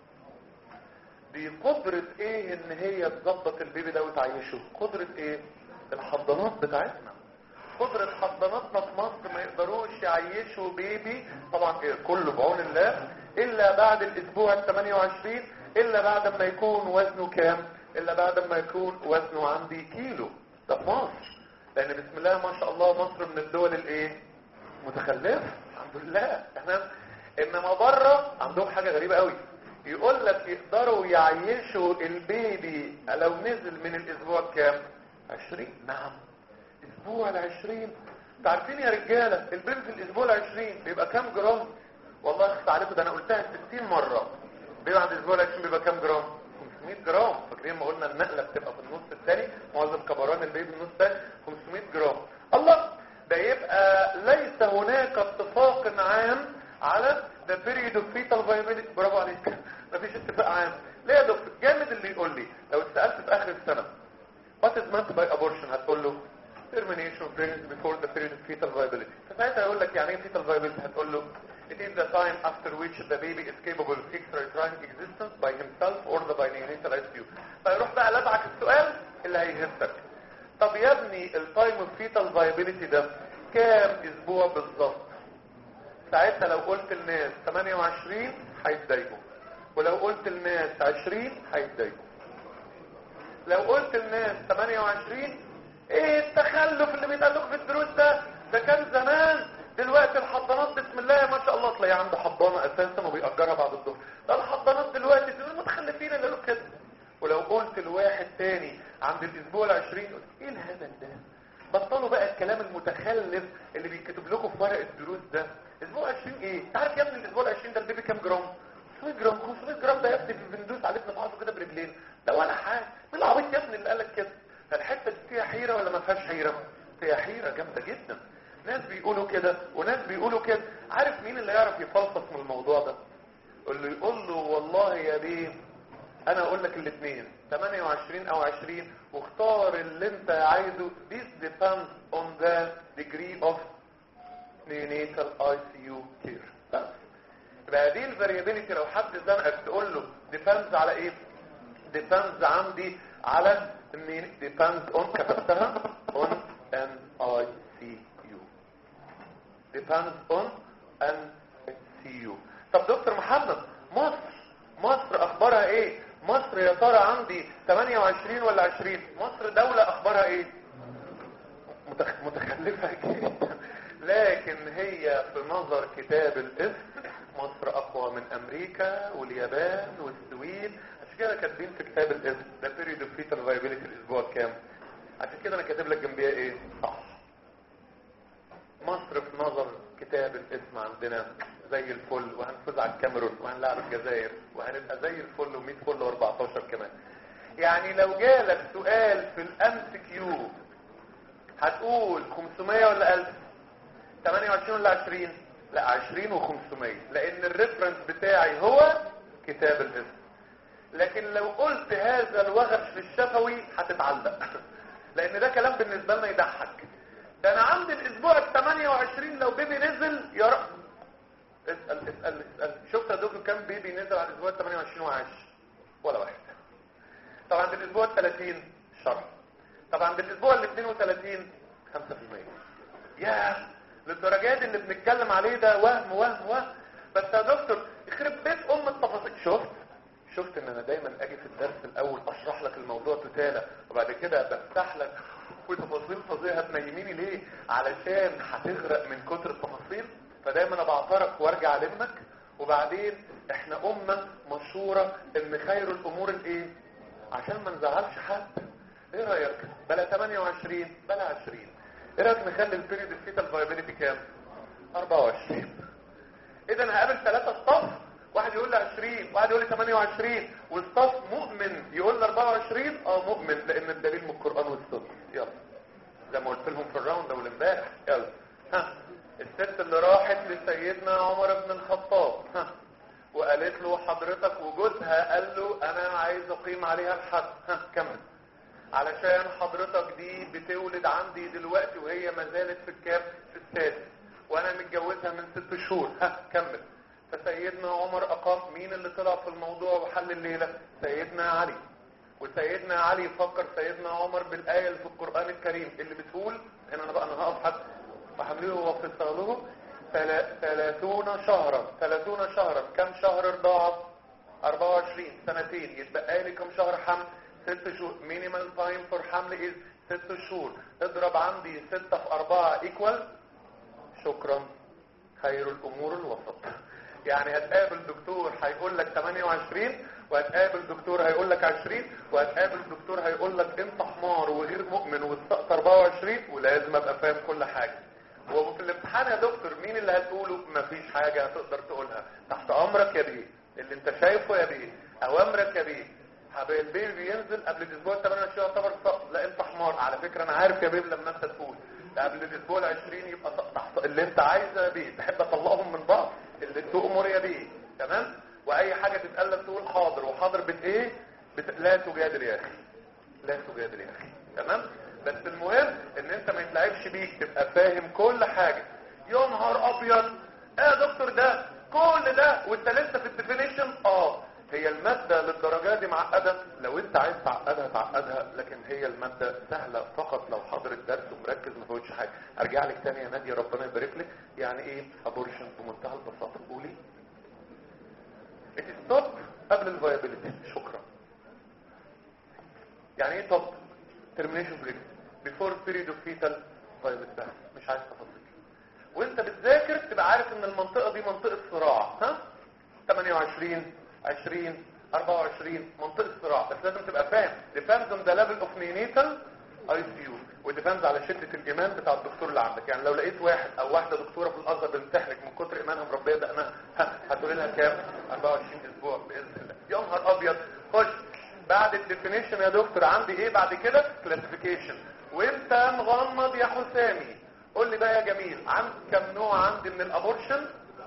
دي قدرة ايه ان هي تظبط البيبي ده وتعيشه قدرة ايه الحضانات بتاعتنا قدرة حضاناتنا في مصر ما يقدروش يعيشوا بيبي طبعا إيه كله بعون الله الا بعد الاسبوع ال 28 الا بعد ما يكون وزنه كام الا بعد ما يكون وزنه عندي كيلو ده في مصر لان بسم الله ما شاء الله مصر من الدول الايه متخلفه الحمد لله تمام انما بره عندهم حاجه غريبه قوي يقول لك يقدروا يعيشوا البيبي لو نزل من الاسبوع كام 20 نعم اسبوع العشرين عارفين يا رجاله البيبي في الاسبوع العشرين بيبقى كام جرام والله اخت عليكم ده انا قلتها 60 مره بيبقى عند الاسبوع العشرين بيبقى كام جرام 500 جرام فاكرين ما قلنا النقله بتبقى في النص الثاني معظم كبران البيبي النص الثاني 500 جرام الله ده يبقى ليس هناك اتفاق عام على the period of fetal viability برافو عليك مفيش اتفاق عام ليه يا دكتور جامد اللي يقول لي لو اتسالت في اخر السنه what is meant by abortion هتقول له termination of pregnancy before the period of fetal viability فساعتها يقول لك يعني ايه fetal viability هتقول له it is the time after which the baby is capable of extra-uterine existence by himself or the bineonatal ICU فيروح بقى لبعك السؤال اللي هيهزك طب يا ابني التايم اوف فيتال فايبيليتي ده كام اسبوع بالظبط ساعتها لو قلت الناس 28 هيتضايقوا ولو قلت الناس 20 هيتضايقوا لو قلت الناس 28 ايه التخلف اللي بيتقال لكم في الدروس ده ده كان زمان دلوقتي الحضانات بسم الله ما شاء الله تلاقي عنده حضانه اساسا وبيأجرها بعد الظهر ده الحضانات دلوقتي دول المتخلفين اللي قالوا كده ولو قلت لواحد تاني عند الاسبوع العشرين يقول ايه الهبل ده بطلوا بقى الكلام المتخلف اللي بيكتب لكم في ورق الدروس ده اسبوع 20 ايه تعرف يا ابني الاسبوع 20 ده البيبي كام جرام 500 جرام 500 جرام ده يا ابني بندوس عليه بنفعصه كده برجلين ده ولا حاجه مين العبيط يا ابني اللي قال لك كده فالحته دي فيها حيره ولا ما فيهاش حيره فيها حيره جامده جدا ناس بيقولوا كده وناس بيقولوا كده عارف مين اللي يعرف يفلسف من الموضوع ده اللي يقول له والله يا بيه انا اقول لك الاثنين 28 او 20 واختار اللي انت عايزه this depends on the degree of neonatal ICU care بس يبقى دي الفاريابيليتي لو حد زنقك تقول له depends على ايه depends عندي على ان depends on كتبتها on an ICU depends on an ICU طب دكتور محمد مصر مصر اخبارها ايه مصر يا ترى عندي 28 ولا 20 مصر دولة اخبارها ايه متخ... متخلفة جدا لكن هي في نظر كتاب الاسم مصر اقوى من امريكا واليابان والسويد عشان كده كاتبين في كتاب الاسم ده بيريد اوف فيتال فايبيليتي الاسبوع كام عشان كده انا كاتب لك جنبيها ايه صح مصر في نظر كتاب الاسم عندنا زي الفل وهنفوز على الكاميرون وهنلعب الجزائر وهنبقى زي الفل و100 فل و14 كمان يعني لو جالك سؤال في الام سي كيو هتقول 500 ولا 1000 28 ولا 20 لا 20 و500 لان الريفرنس بتاعي هو كتاب الاسم لكن لو قلت هذا الوغش في الشفوي هتتعلق لان ده كلام بالنسبه لنا يضحك ده انا عند الاسبوع ال 28 لو بيبي نزل يا رب اسال اسال اسال شفت يا دكتور كام بيبي نزل على الاسبوع ال 28 وعاش ولا واحد طب عند الاسبوع ال 30 شرح طب عند الاسبوع ال 32 5% ياه للدرجات اللي بنتكلم عليه ده وهم وهم وهم بس يا دكتور يخرب بيت ام التفاصيل شفت شفت ان انا دايما اجي في الدرس الاول اشرح لك الموضوع تتالى وبعد كده بفتح لك وتفاصيل فظيعه هتنيميني ليه علشان هتغرق من كتر التفاصيل فدايما انا بعترف وارجع المك وبعدين احنا امه مشهوره ان خير الامور الايه عشان ما نزعلش حد ايه رايك بلا 28 بلا 20 ايه رايك نخلي البيريود الفيتال فايبيليتي كام 24 اذا هقابل ثلاثه صف واحد يقول لي 20 واحد يقول لي 28 والصف مؤمن يقول لي 24 اه مؤمن لان الدليل من القران والسنه يلا زي ما قلت لهم في الراوند اول امبارح يلا ها الست اللي راحت لسيدنا عمر بن الخطاب ها وقالت له حضرتك وجوزها قال له انا عايز اقيم عليها الحد ها كمل علشان حضرتك دي بتولد عندي دلوقتي وهي ما زالت في الكاب في السادس وانا متجوزها من ست شهور ها كمل فسيدنا عمر اقام مين اللي طلع في الموضوع وحل الليلة سيدنا علي وسيدنا علي فكر سيدنا عمر بالآية اللي في القرآن الكريم اللي بتقول ان انا بقى انا هقف حد وحمله وفصاله ثلاثون شهرا ثلاثون شهرا كم شهر رضاعة 24 سنتين يتبقى لي كم شهر حمل ست شهور مينيمال تايم فور حمل از ست شهور اضرب عندي ستة في اربعة ايكوال شكرا خير الامور الوسط يعني هتقابل دكتور هيقول لك 28 وهتقابل دكتور هيقول لك 20 وهتقابل دكتور هيقول لك انت حمار وغير مؤمن والسقط 24 ولازم ابقى فاهم كل حاجة وفي الامتحان يا دكتور مين اللي هتقوله مفيش حاجة هتقدر تقولها تحت امرك يا بيه اللي انت شايفه يا بيه اوامرك يا بيه حبايب البيبي ينزل قبل الاسبوع 28 يعتبر سقط لا انت حمار على فكرة انا عارف يا بيه لما انت تقول قبل الاسبوع ال 20 يبقى تحت اللي انت عايزه يا بيه تحب اطلقهم من بعض اللي تؤمر يا بيه تمام واي حاجة تتقال لك تقول حاضر وحاضر بت ايه بت... لا تجادل يا اخي لا تجادل يا اخي تمام بس المهم ان انت ما يتلعبش بيك تبقى فاهم كل حاجة يا نهار ابيض ايه يا دكتور ده كل ده وانت لسه في الديفينيشن اه هي المادة للدرجة دي معقدة لو انت عايز تعقدها تعقدها لكن هي المادة سهلة فقط لو حاضر الدرس ومركز ما فوتش حاجة ارجع لك تاني يا نادية ربنا يبارك لك يعني ايه ابورشن بمنتهى البساطة قولي ستوب قبل الفايابيليتي شكرا يعني ايه توب ترمينيشن بريك بيفور بيريد اوف فيتال فايابيليتي مش عايز تفاصيل وانت بتذاكر تبقى عارف ان المنطقة دي منطقة صراع ها 28 20 24 منطقة صراع بس لازم تبقى فاهم depends on the level of neonatal ICU وديبندز على شدة الإيمان بتاع الدكتور اللي عندك يعني لو لقيت واحد أو واحدة دكتورة في الأزهر بتمتحنك من كتر إيمانها مربية دقنها هتقول لها كام 24 أسبوع بإذن الله يا نهار أبيض خش بعد الديفينيشن يا دكتور عندي إيه بعد كده كلاسيفيكيشن وأنت مغمض يا حسامي قول لي بقى يا جميل عندي كم نوع عندي من الأبورشن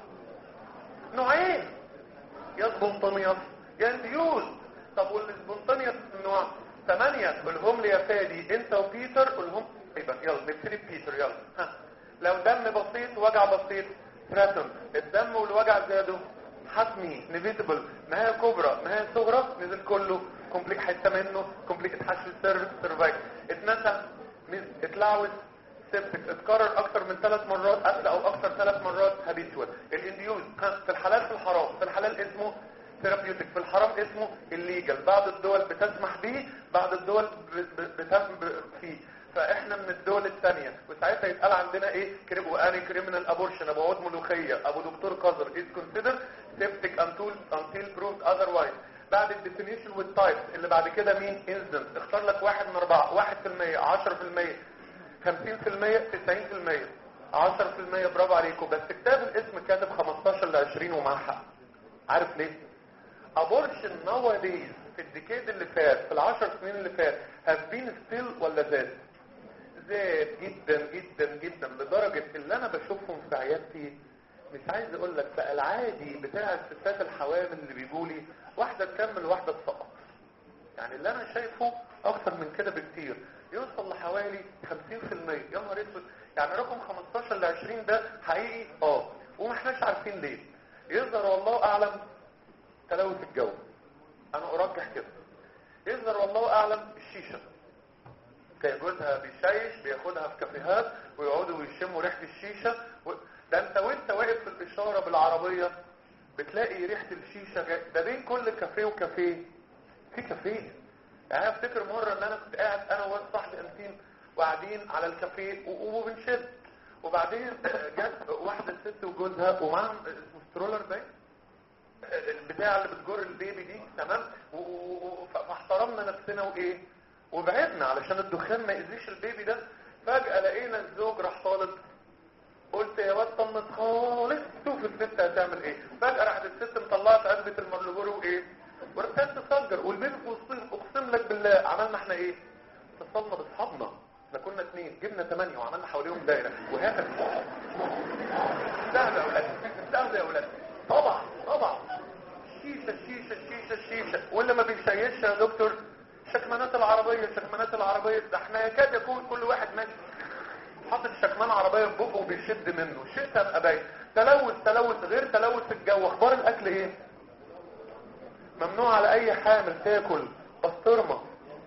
نوعين يا سبونتانيوس يا انديوز طب والسبونتانيوس النوع ثمانية قولهم لي يا فادي انت وبيتر قولهم يبقى يلا نبتدي ببيتر يلا ها لو دم بسيط وجع بسيط ثراتون الدم والوجع زادوا حتمي نيفيتبل ما هي كبرى ما هي صغرى نزل كله كومبليك حته منه كومبليك اتحشل سيرفس سيرفايك اتنسى اتلعوت سيبتك اتكرر اكتر من ثلاث مرات قبل او اكتر ثلاث مرات هابيتوال الانديوز في الحلال في الحرام في الحلال اسمه ثيرابيوتيك في الحرام اسمه الليجل بعض الدول بتسمح به بعض الدول بتسمح فيه فاحنا من الدول الثانية وساعتها يتقال عندنا ايه كريم واني كريمنال ابورشن ابو عود ملوخية ابو دكتور قذر از كونسيدر سيبتك انتول انتيل بروفد اذروايز بعد الديفينيشن والتايبس اللي بعد كده مين انزنت اختار لك واحد من اربعة واحد في المية عشرة في المية خمسين في المية تسعين في المية عشرة في المية برافو عليكم بس كتاب الاسم كاتب خمستاشر لعشرين ومعاه حق عارف ليه abortion nowadays في الديكيد اللي فات في العشر سنين اللي فات have been still ولا زاد زاد جدا جدا جدا لدرجة اللي انا بشوفهم في عيادتي مش عايز اقول لك بقى العادي بتاع الستات الحوامل اللي بيجوا لي واحدة تكمل واحدة تسقط يعني اللي انا شايفه اكتر من كده بكتير يوصل لحوالي 50% يا نهار اسود يعني رقم 15 ل 20 ده حقيقي اه وما احناش عارفين ليه يظهر والله اعلم تلوث الجو انا ارجح كده يظهر والله اعلم الشيشة كان جوزها بيشيش بياخدها في كافيهات ويقعدوا ويشموا ريحة الشيشة و... ده انت وانت واقف في الاشارة بالعربية بتلاقي ريحة الشيشة جاي. ده بين كل كافيه وكافيه في كافيه يعني انا افتكر مرة ان انا كنت قاعد انا وواد صاحبي انتيم وقاعدين على الكافيه وبنشد وبعدين جت واحدة ست وجوزها ومعاهم سترولر باين البتاع اللي بتجر البيبي دي تمام فاحترمنا نفسنا وايه وبعدنا علشان الدخان ما يأذيش البيبي ده فجأة لقينا الزوج راح طالب قلت يا واد طمت خالص شوف الست هتعمل ايه فجأة راحت الست مطلعت علبة المرلبور وايه ورقات تسجر والبيبي في وسطهم اقسم لك بالله عملنا احنا ايه اتصلنا باصحابنا احنا كنا اثنين جبنا ثمانية وعملنا حواليهم دايرة وهكذا سهل يا اولاد سهل يا اولاد طبعا طبعا شيشة شيشة شيشة شيشة واللي ما بيشيش يا دكتور شكمانات العربية شكمانات العربية ده احنا يكاد يكون كل واحد ماشي حاطط شكمان عربية في بقه وبيشد منه شئت ابقى باين تلوث تلوث غير تلوث الجو اخبار الاكل ايه ممنوع على اي حامل تاكل بسطرمة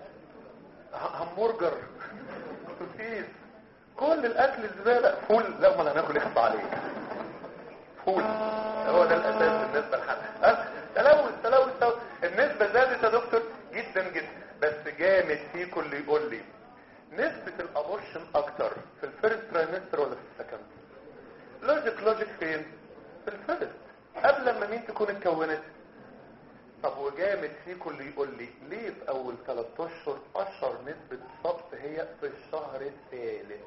همبرجر سوسيس كل الاكل الزبالة فول لا امال هناكل يخفى عليك فول هو ده الاساس بالنسبة لحد تلوث تلوث تلوث النسبة زادت يا دكتور جدا جدا بس جامد فيكم اللي يقول لي نسبة الابورشن اكتر في الفيرست ترايمستر ولا في السكند لوجيك لوجيك فين في الفيرست قبل لما مين تكون اتكونت طب وجامد فيكم اللي يقول لي ليه في اول 3 اشهر اشهر نسبة سقط هي في الشهر الثالث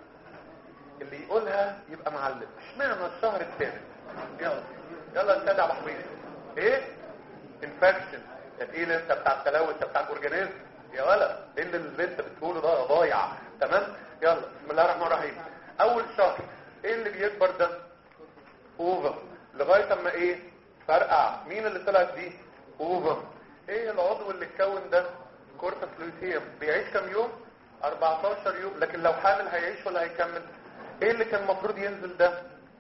اللي يقولها يبقى معلم اشمعنى الشهر الثالث يلا يلا يا سيدي ابو حميد ايه انفكشن ايه انت بتاع التلوث انت بتاع الاورجانيزم يا ولد ايه اللي انت بتقوله ده ضايع تمام يلا بسم الله الرحمن الرحيم اول شهر ايه اللي بيكبر ده اوفر لغايه اما ايه فرقع مين اللي طلعت دي اوفر ايه العضو اللي اتكون ده كورتس لوتيوم بيعيش كام يوم 14 يوم لكن لو حامل هيعيش ولا هيكمل ايه اللي كان المفروض ينزل ده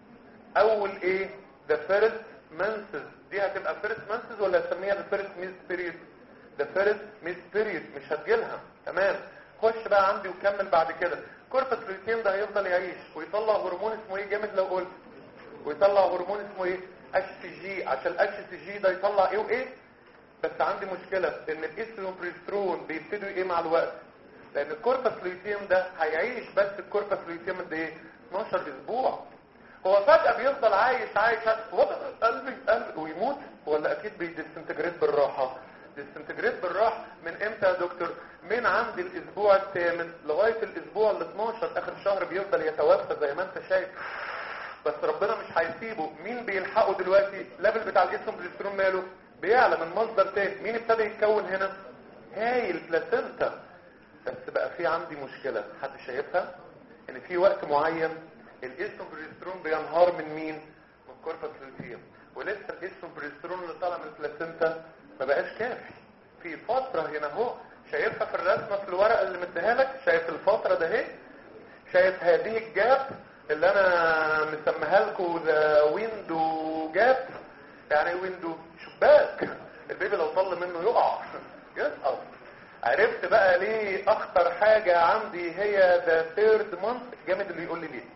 اول ايه ده فيرست منسز دي هتبقى فيرست منسز ولا هسميها ده فيرست ميز بيريد ده فيرست ميز بيريد مش هتجيلها تمام خش بقى عندي وكمل بعد كده كورتس لوتيوم ده هيفضل يعيش ويطلع هرمون اسمه ايه جامد لو قلت ويطلع هرمون اسمه ايه اتش سي جي عشان الاتش سي جي ده يطلع ايه وايه بس عندي مشكلة ان الاستروجين بريسترون بيبتدوا ايه مع الوقت لان الكوربس لوتيوم ده هيعيش بس الكوربس لوتيوم ده ايه 12 اسبوع هو فجأة بيفضل عايش عايش قلبي قلبي ويموت ولا اكيد بيديسنتجريت بالراحة ديسنتجريت بالراحة من امتى يا دكتور من عند الاسبوع الثامن لغاية الاسبوع ال 12 اخر شهر بيفضل يتوفى زي ما انت شايف بس ربنا مش هيسيبه مين بيلحقه دلوقتي ليفل بتاع الجسم بريسترون ماله بيعلى من مصدر تاني مين ابتدى يتكون هنا هايل بلاسنتا بس بقى في عندي مشكلة حد شايفها ان في وقت معين الاستروجين بريسترون بينهار من مين من كوربس لوتيوم ولسه الاستروجين بريسترون اللي طالع من البلاسنتا ما بقاش كافي في فترة هنا اهو شايفها في الرسمة في الورقة اللي مديها لك شايف الفترة ده اهي شايف هذه الجاب اللي انا مسميها لكم ذا ويندو جاب يعني ويندو شباك البيبي لو طل منه يقع يسقط عرفت بقى ليه اخطر حاجة عندي هي ذا ثيرد مانث جامد اللي يقول لي ليه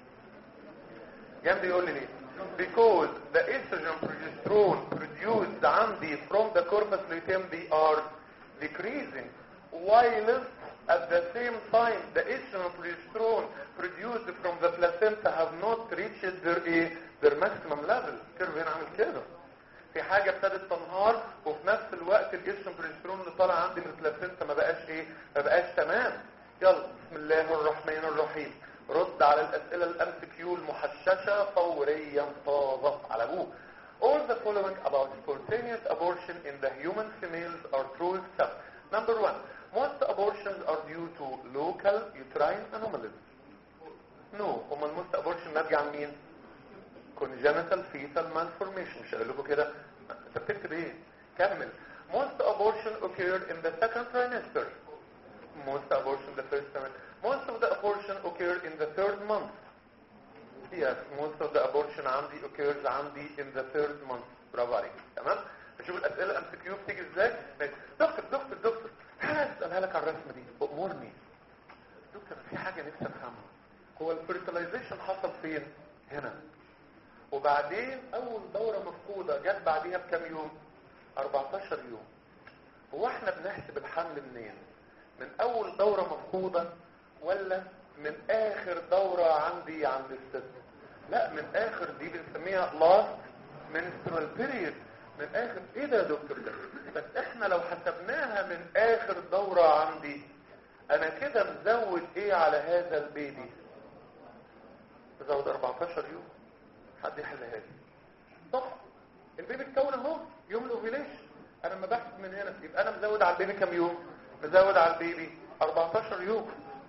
جامد يقول لي ليه because the estrogen progesterone produced عندي from the corpus luteum they are decreasing while at the same time the estrogen progesterone produced from the placenta have not reached their a their maximum level كيرف هنا عامل كده في حاجة ابتدت تنهار وفي نفس الوقت الاستروجين بريسترون اللي طالع عندي من البلاسنتا ما بقاش ايه ما بقاش تمام يلا بسم الله الرحمن الرحيم رد على الاسئله الام كيو المحششه فوريا طازه على ابوه All the following about spontaneous abortion in the human females are true except number one most abortions are due to local uterine anomalies no امال most abortion ناتجه عن مين congenital fetal malformation مش قال لكم كده انت بتكتب ايه كمل most abortion occurred in the second trimester most abortion the first trimester most of the abortion occurred in the third month yes most of the abortion عندي occurs عندي in the third month برافو عليك تمام نشوف الاسئله الام كيو بتيجي ازاي دكتور دكتور دكتور انا اسالها لك على الرسمه دي امرني دكتور في حاجه نفسي افهمها هو الفيرتلايزيشن حصل فين هنا وبعدين اول دورة مفقودة جت بعديها بكام يوم 14 يوم هو احنا بنحسب الحمل منين من اول دورة مفقودة ولا من اخر دورة عندي عند الست لا من اخر دي بنسميها last menstrual period من اخر ايه ده يا دكتور ده بس احنا لو حسبناها من اخر دورة عندي انا كده مزود ايه على هذا البيبي مزود 14 يوم حد يحلها لي صح البيبي اتكون اهو يوم الاوفيليشن انا لما بحسب من هنا يبقى انا مزود على البيبي كام يوم مزود على البيبي 14 يوم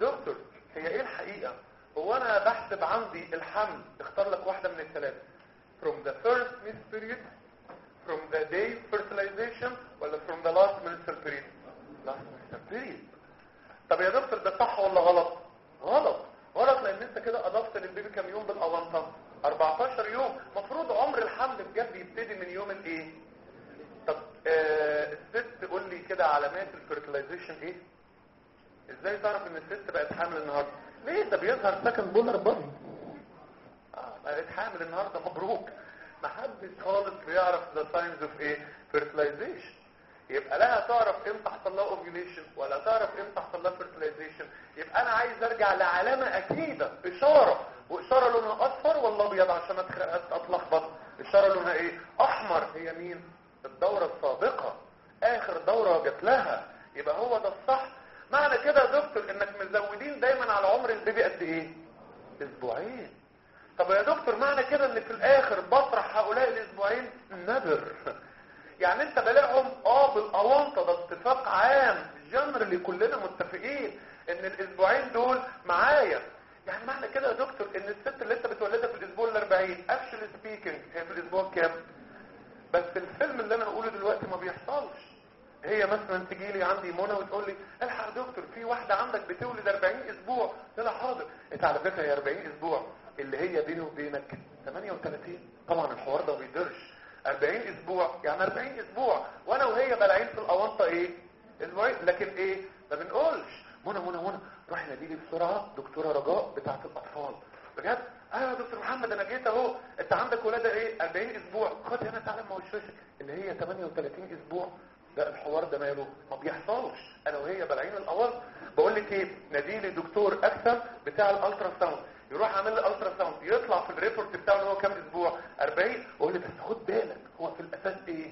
دكتور هي ايه الحقيقة هو انا بحسب عندي الحمل اختار لك واحدة من الثلاثة from the first menstrual period from the day fertilization ولا from the last menstrual period last menstrual period طب يا دكتور ده صح ولا غلط غلط غلط لان انت كده اضفت للبيبي كام يوم بالاونطه 14 يوم مفروض عمر الحمل بجد يبتدي من يوم الايه طب آه الست قول لي كده علامات الفيرتلايزيشن ايه ازاي تعرف ان الست بقت حامل النهارده ليه ده بيظهر سكن بولر بطن اه بقت حامل النهارده مبروك ما حدش خالص بيعرف ذا ساينز اوف ايه فيرتلايزيشن يبقى لا تعرف امتى حصل لها اوفيوليشن ولا تعرف امتى حصل لها فيرتلايزيشن يبقى انا عايز ارجع لعلامه اكيده اشاره واشاره لونها اصفر ولا ابيض عشان أتخ- اتلخبط اشاره لونها ايه احمر هي مين الدوره السابقه اخر دوره جات لها يبقى هو ده الصح معنى كده يا دكتور انك مزودين دايما على عمر البيبي قد ايه اسبوعين طب يا دكتور معنى كده ان في الاخر بطرح هؤلاء الاسبوعين نذر يعني انت بلاقهم اه بالاونطه ده اتفاق عام جنرالي كلنا متفقين ان الاسبوعين دول معايا يعني معنى كده يا دكتور ان الست اللي انت بتولدها في الاسبوع ال40 اكشلي سبيكينج هي في الاسبوع كام بس الفيلم اللي انا بقوله دلوقتي ما بيحصلش هي مثلا تجي لي عندي منى وتقول لي الحق يا دكتور في واحده عندك بتولد 40 اسبوع قلت لها حاضر انت على فكره هي 40 اسبوع اللي هي بيني وبينك 38 طبعا الحوار ده ما بيقدرش 40 اسبوع يعني 40 اسبوع وانا وهي بلاعين في الاونطه ايه اسبوعين لكن ايه ما بنقولش منى منى منى روحي نادي لي بسرعه دكتوره رجاء بتاعه الاطفال بجد ايوه يا دكتور محمد انا جيت اهو انت عندك ولاده ايه 40 اسبوع خد هنا تعالى ما وشوشك ان هي 38 اسبوع ده الحوار ده ماله ما بيحصلش انا وهي بلعين الاول بقول لك ايه نادي لي دكتور اكثر بتاع الالترا ساوند يروح عامل لي الترا ساوند يطلع في الريبورت بتاعه ان هو كام اسبوع 40 اقول لي بس خد بالك هو في الاساس ايه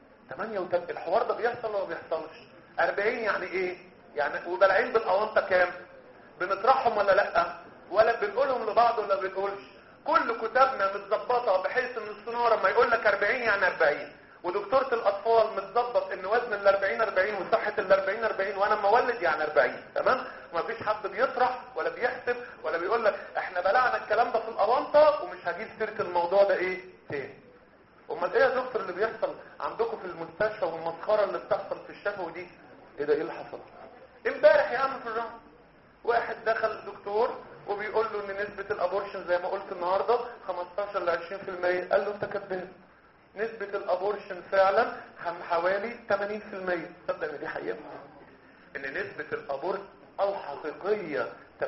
38 الحوار ده بيحصل ولا ما بيحصلش 40 يعني ايه يعني وبلعين بالاونطه كام بنطرحهم ولا لا ولا بنقولهم لبعض ولا بنقولش كل كتابنا متظبطه بحيث ان الصناره ما يقول لك 40 يعني 40 ودكتوره الاطفال متظبط ان وزن ال 40 40 وصحه ال 40 40 وانا مولد يعني 40 تمام ومفيش حد بيطرح ولا بيحسب ولا بيقول لك احنا بلعنا الكلام ده في الاونطه ومش هجيب سيره الموضوع ده ايه تاني امال ايه يا دكتور اللي بيحصل عندكم في المستشفى والمسخره اللي بتحصل في الشفوي دي ايه ده ايه اللي حصل امبارح يا عم في الرمل واحد دخل الدكتور وبيقول له ان نسبة الابورشن زي ما قلت النهاردة 15 ل 20% قال له انت كذاب نسبة الابورشن فعلا هم حوالي 80% تصدق ان دي حقيقة ان نسبة الابورشن الحقيقية 80%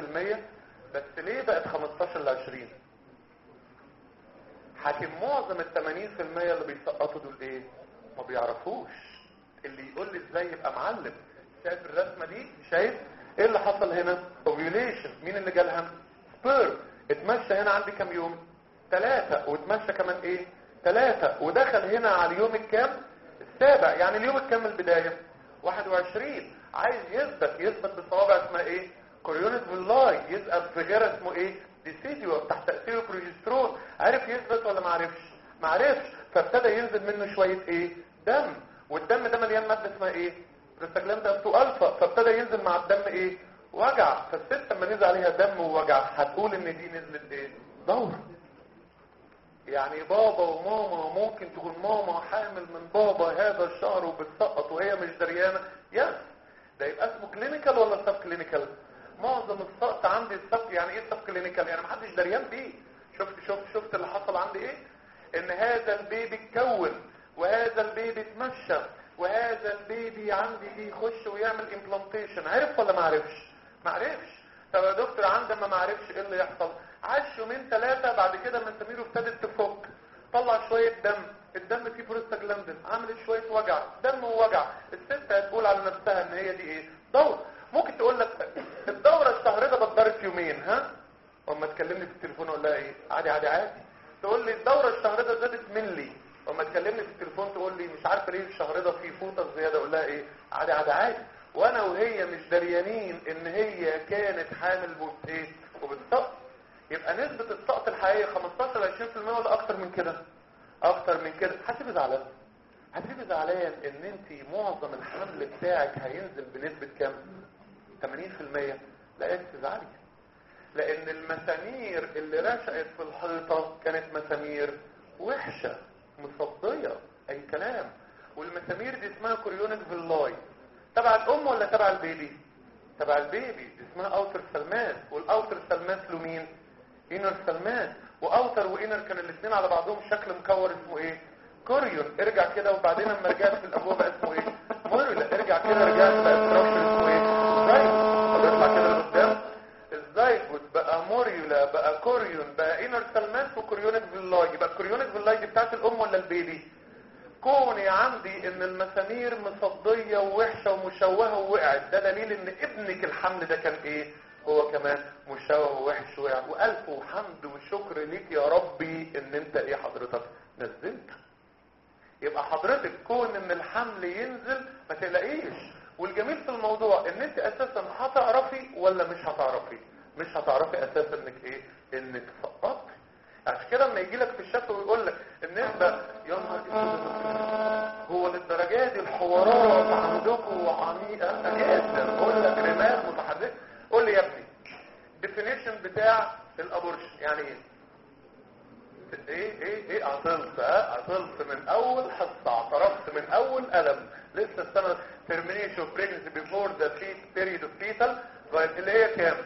بس ليه بقت 15 ل 20 حاكم معظم ال 80% اللي بيسقطوا دول ايه ما بيعرفوش اللي يقول لي ازاي يبقى معلم شايف الرسمة دي شايف ايه اللي حصل هنا اوفيوليشن مين اللي جالها سبير اتمشى هنا عندي كام يوم ثلاثة واتمشى كمان ايه ثلاثة ودخل هنا على اليوم الكام السابع يعني اليوم الكام البداية 21 عايز يثبت يثبت بصوابع اسمها ايه كوريونس باللاي يثبت في غير اسمه ايه ديسيديو تحت تأثير البروجسترون عارف يثبت ولا ما عرفش ما عرفش فابتدى ينزل منه شوية ايه دم والدم ده مليان مادة اسمها ايه بروستاجلاند افتو الفا فابتدى ينزل مع الدم ايه وجع فالست لما نزل عليها دم ووجع هتقول ان دي نزلت ايه دورة يعني بابا وماما ممكن تكون ماما حامل من بابا هذا الشهر وبتسقط وهي مش دريانه يس ده يبقى اسمه كلينيكال ولا سب كلينيكال معظم السقط عندي السب يعني ايه سب كلينيكال يعني محدش دريان بيه شفت شفت شفت اللي حصل عندي ايه ان هذا البيبي اتكون وهذا البيبي اتمشى وهذا البيبي عندي دي يخش ويعمل امبلانتيشن عرف ولا ما عرفش ما عرفش طب يا دكتور عندما ما عرفش ايه اللي يحصل عاش يومين ثلاثة بعد كده منسميره ابتدت تفك طلع شوية دم الدم فيه بروستاجلاندين عملت شوية وجع دم ووجع الست هتقول على نفسها ان هي دي ايه دورة ممكن تقول لك الدورة الشهر ده بتضرب يومين ها اما تكلمني في التليفون اقول لها ايه عادي عادي عادي تقول لي الدورة الشهر ده زادت ملي اما تكلمني في التليفون تقول لي مش عارفه ليه الشهر ده فيه فوطه زياده اقول لها ايه عادي عادي عادي وانا وهي مش دريانين ان هي كانت حامل بوت ايه وبتسقط يبقى نسبة السقط الحقيقية 15 ل 20% ولا اكتر من كده اكتر من كده هتبقى زعلان هتبقى زعلان ان انت معظم الحمل بتاعك هينزل بنسبة كام 80% لا انت تزعلي لان المسامير اللي رشقت في الحيطة كانت مسامير وحشة مصدية اي كلام والمسامير دي اسمها كوريونيك فيلاي تبع الام ولا تبع البيبي تبع البيبي دي اسمها اوتر سلماس والاوتر سلماس له مين انر سلماس واوتر وانر كان الاثنين على بعضهم شكل مكور اسمه ايه كوريون ارجع كده وبعدين لما رجعت في الابواب بقى اسمه ايه موريولا ارجع كده رجعت بقى ستراكشر اسمه ايه زايجوت طب اطلع كده لقدام الزايجوت بقى موريولا بقى كوريون بقى انر سلماس وكوريونيك فيلاي يبقى الكوريونيك فيلاي دي بتاعت الام ولا البيبي كوني عندي ان المسامير مصدية ووحشة ومشوهة ووقعت ده دليل ان ابنك الحمل ده كان ايه هو كمان مشوه ووحش وقع والف وحمد وشكر ليك يا ربي ان انت ايه حضرتك نزلت يبقى حضرتك كون ان الحمل ينزل ما تقلقيش والجميل في الموضوع ان انت اساسا هتعرفي ولا مش هتعرفي مش هتعرفي اساسا انك ايه انك سقطتي عشان كده لما يجي لك في الشفا ويقول لك النسبة يا نهار اسود هو للدرجات دي الحوارات عندكم عميقة جدا بقول لك رمات متحركة قول لي يا ابني الديفينيشن بتاع الابورشن يعني ايه ايه ايه ايه عطلت ها عطلت من اول حصة اعترفت من اول قلم لسه السنة termination of pregnancy before the period of fetal اللي هي كام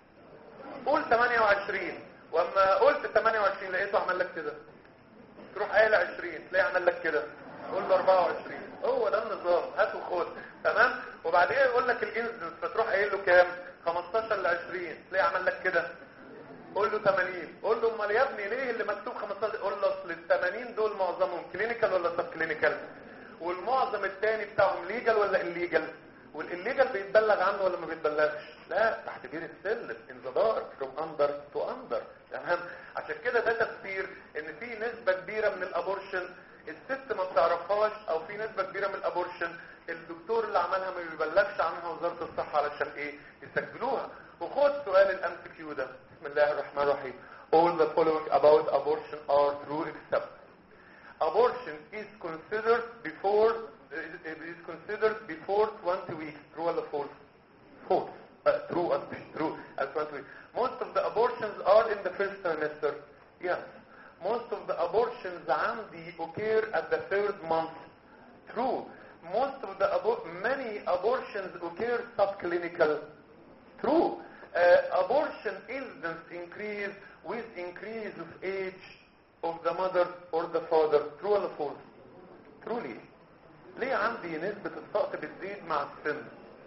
قول 28 واما قلت 28 لقيته عمل لك كده تروح قايل 20 تلاقي عمل لك كده قول له 24 هو ده النظام هات وخد تمام وبعدين يقول لك الانسنس فتروح قايل له كام 15 ل 20 تلاقي عمل لك كده قول له 80 قول له امال يا ابني ليه اللي مكتوب 15 قول له اصل ال 80 دول معظمهم كلينيكال ولا سب كلينيكال والمعظم الثاني بتاعهم ليجل ولا الليجل والليجل بيتبلغ عنه ولا ما بيتبلغش لا تحت بير السلم in the dark from under to under تمام عشان كده ده تفسير ان في نسبة كبيرة من الابورشن الست ما بتعرفهاش او في نسبة كبيرة من الابورشن الدكتور اللي عملها ما بيبلغش عنها وزارة الصحة علشان ايه يسجلوها وخد سؤال الام سي كيو ده بسم الله الرحمن الرحيم all the following about abortion are true except abortion is considered before is considered before 20 weeks true or false false uh, true and true at 20 weeks most of the abortions are in the first trimester yes most of the abortions عندي occur at the third month true most of the abor many abortions occur subclinical true uh, abortion incidence increase with increase of age of the mother or the father true or false truly ليه عندي نسبة السقط بتزيد مع السن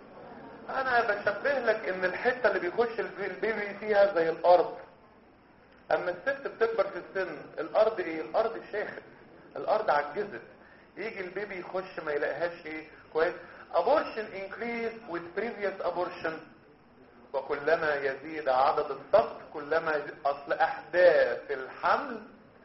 انا بشبه لك ان الحتة اللي بيخش البيبي فيها زي الارض اما الست بتكبر في السن الارض ايه الارض شاخت الارض عجزت يجي البيبي يخش ما يلاقيهاش ايه كويس abortion increase with previous abortion وكلما يزيد عدد السقط كلما يزيد اصل احداث الحمل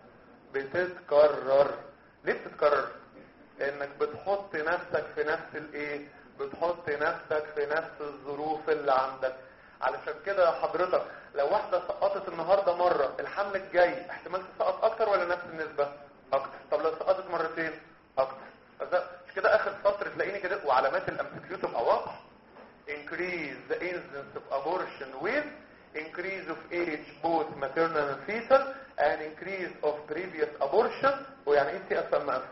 بتتكرر ليه بتتكرر انك بتحط نفسك في نفس الايه بتحط نفسك في نفس الظروف اللي عندك علشان كده حضرتك لو واحدة سقطت النهاردة مرة الحمل الجاي احتمال تسقط اكتر ولا نفس النسبة اكتر طب لو سقطت مرتين اكتر مش كده اخر سطر تلاقيني كده وعلامات الامسكيو تبقى واضحة increase the incidence of abortion with increase of age both maternal and fetal and increase of previous abortion ويعني ايه تي اف ام اف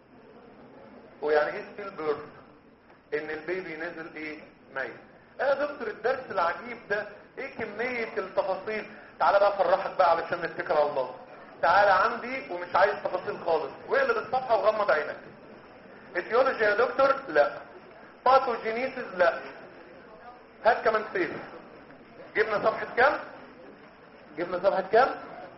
ويعني ايه ستيل بيرث ان البيبي نزل ايه ميت اه دكتور الدرس العجيب ده ايه كمية التفاصيل تعالى بقى افرحك بقى علشان نتكل على الله تعالى عندي ومش عايز تفاصيل خالص واقلب الصفحة وغمض عينك اتيولوجي يا دكتور لا باثوجينيسيس لا هات كمان سيف جبنا صفحة كام جبنا صفحة كام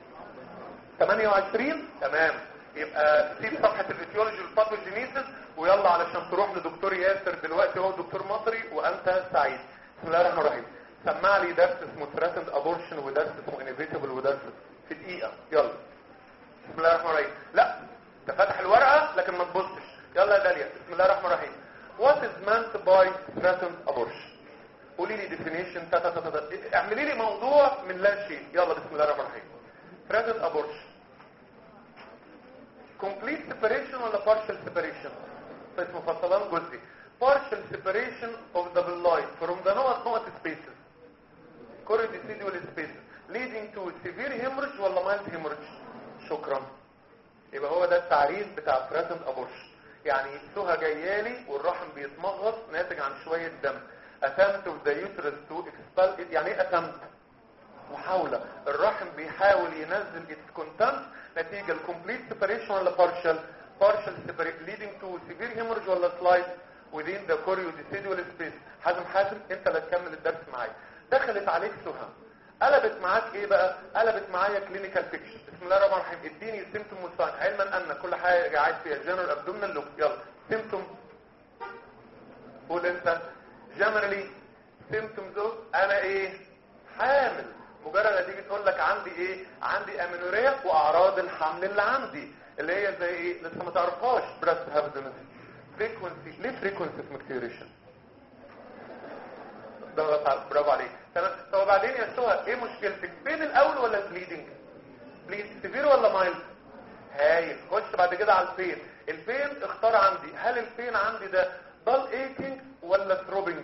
28 تمام يبقى سيب صفحة الفيتيولوجي والباثوجينيسيس ويلا علشان تروح لدكتور ياسر دلوقتي هو دكتور مصري وانت سعيد بسم الله الرحمن الرحيم سمع لي درس اسمه ثراتند ابورشن ودرس اسمه انيفيتابل ودرس في دقيقة يلا بسم الله الرحمن الرحيم لا انت فاتح الورقة لكن ما تبصش يلا يا داليا بسم الله الرحمن الرحيم What is meant by threatened abortion قولي لي definition تا تا تا تا اعملي لي موضوع من لا شيء يلا بسم الله الرحمن الرحيم threatened abortion complete separation ولا partial separation اسمه فصلان جزئي partial separation of the villi from the نقط نقط spaces threatened abortion يعني سهى جايالي والرحم بيتمغص ناتج عن شوية دم attempt of the uterus to expel it يعني ايه attempt محاولة الرحم بيحاول ينزل its content نتيجة ال complete separation ولا partial partial separation leading to severe hemorrhage ولا slide within the choriodecidual space حازم حازم انت اللي تكمل الدرس معايا دخلت عليك سهى قلبت معاك ايه بقى قلبت معايا كلينيكال فيكشن بسم الله الرحمن الرحيم اديني سيمتوم وساين علما ان كل حاجه عايز فيها جنرال ابدومينال لوك يلا سيمتوم قول انت جنرالي سيمتومز اوف انا ايه حامل مجرد تيجي تقول لك عندي ايه عندي امينوريا واعراض الحمل اللي عندي اللي هي زي ايه لسه ما تعرفهاش بريست هابدنس فريكونسي ليه فريكونسي في مكتيريشن برافو عليك تمام طب وبعدين يا سهى ايه مشكلتك بين الاول ولا البليدنج بليد سيفير ولا مايلد هايل خش بعد كده على البين البين اختار عندي هل البين عندي ده ضل ايكينج ولا ثروبنج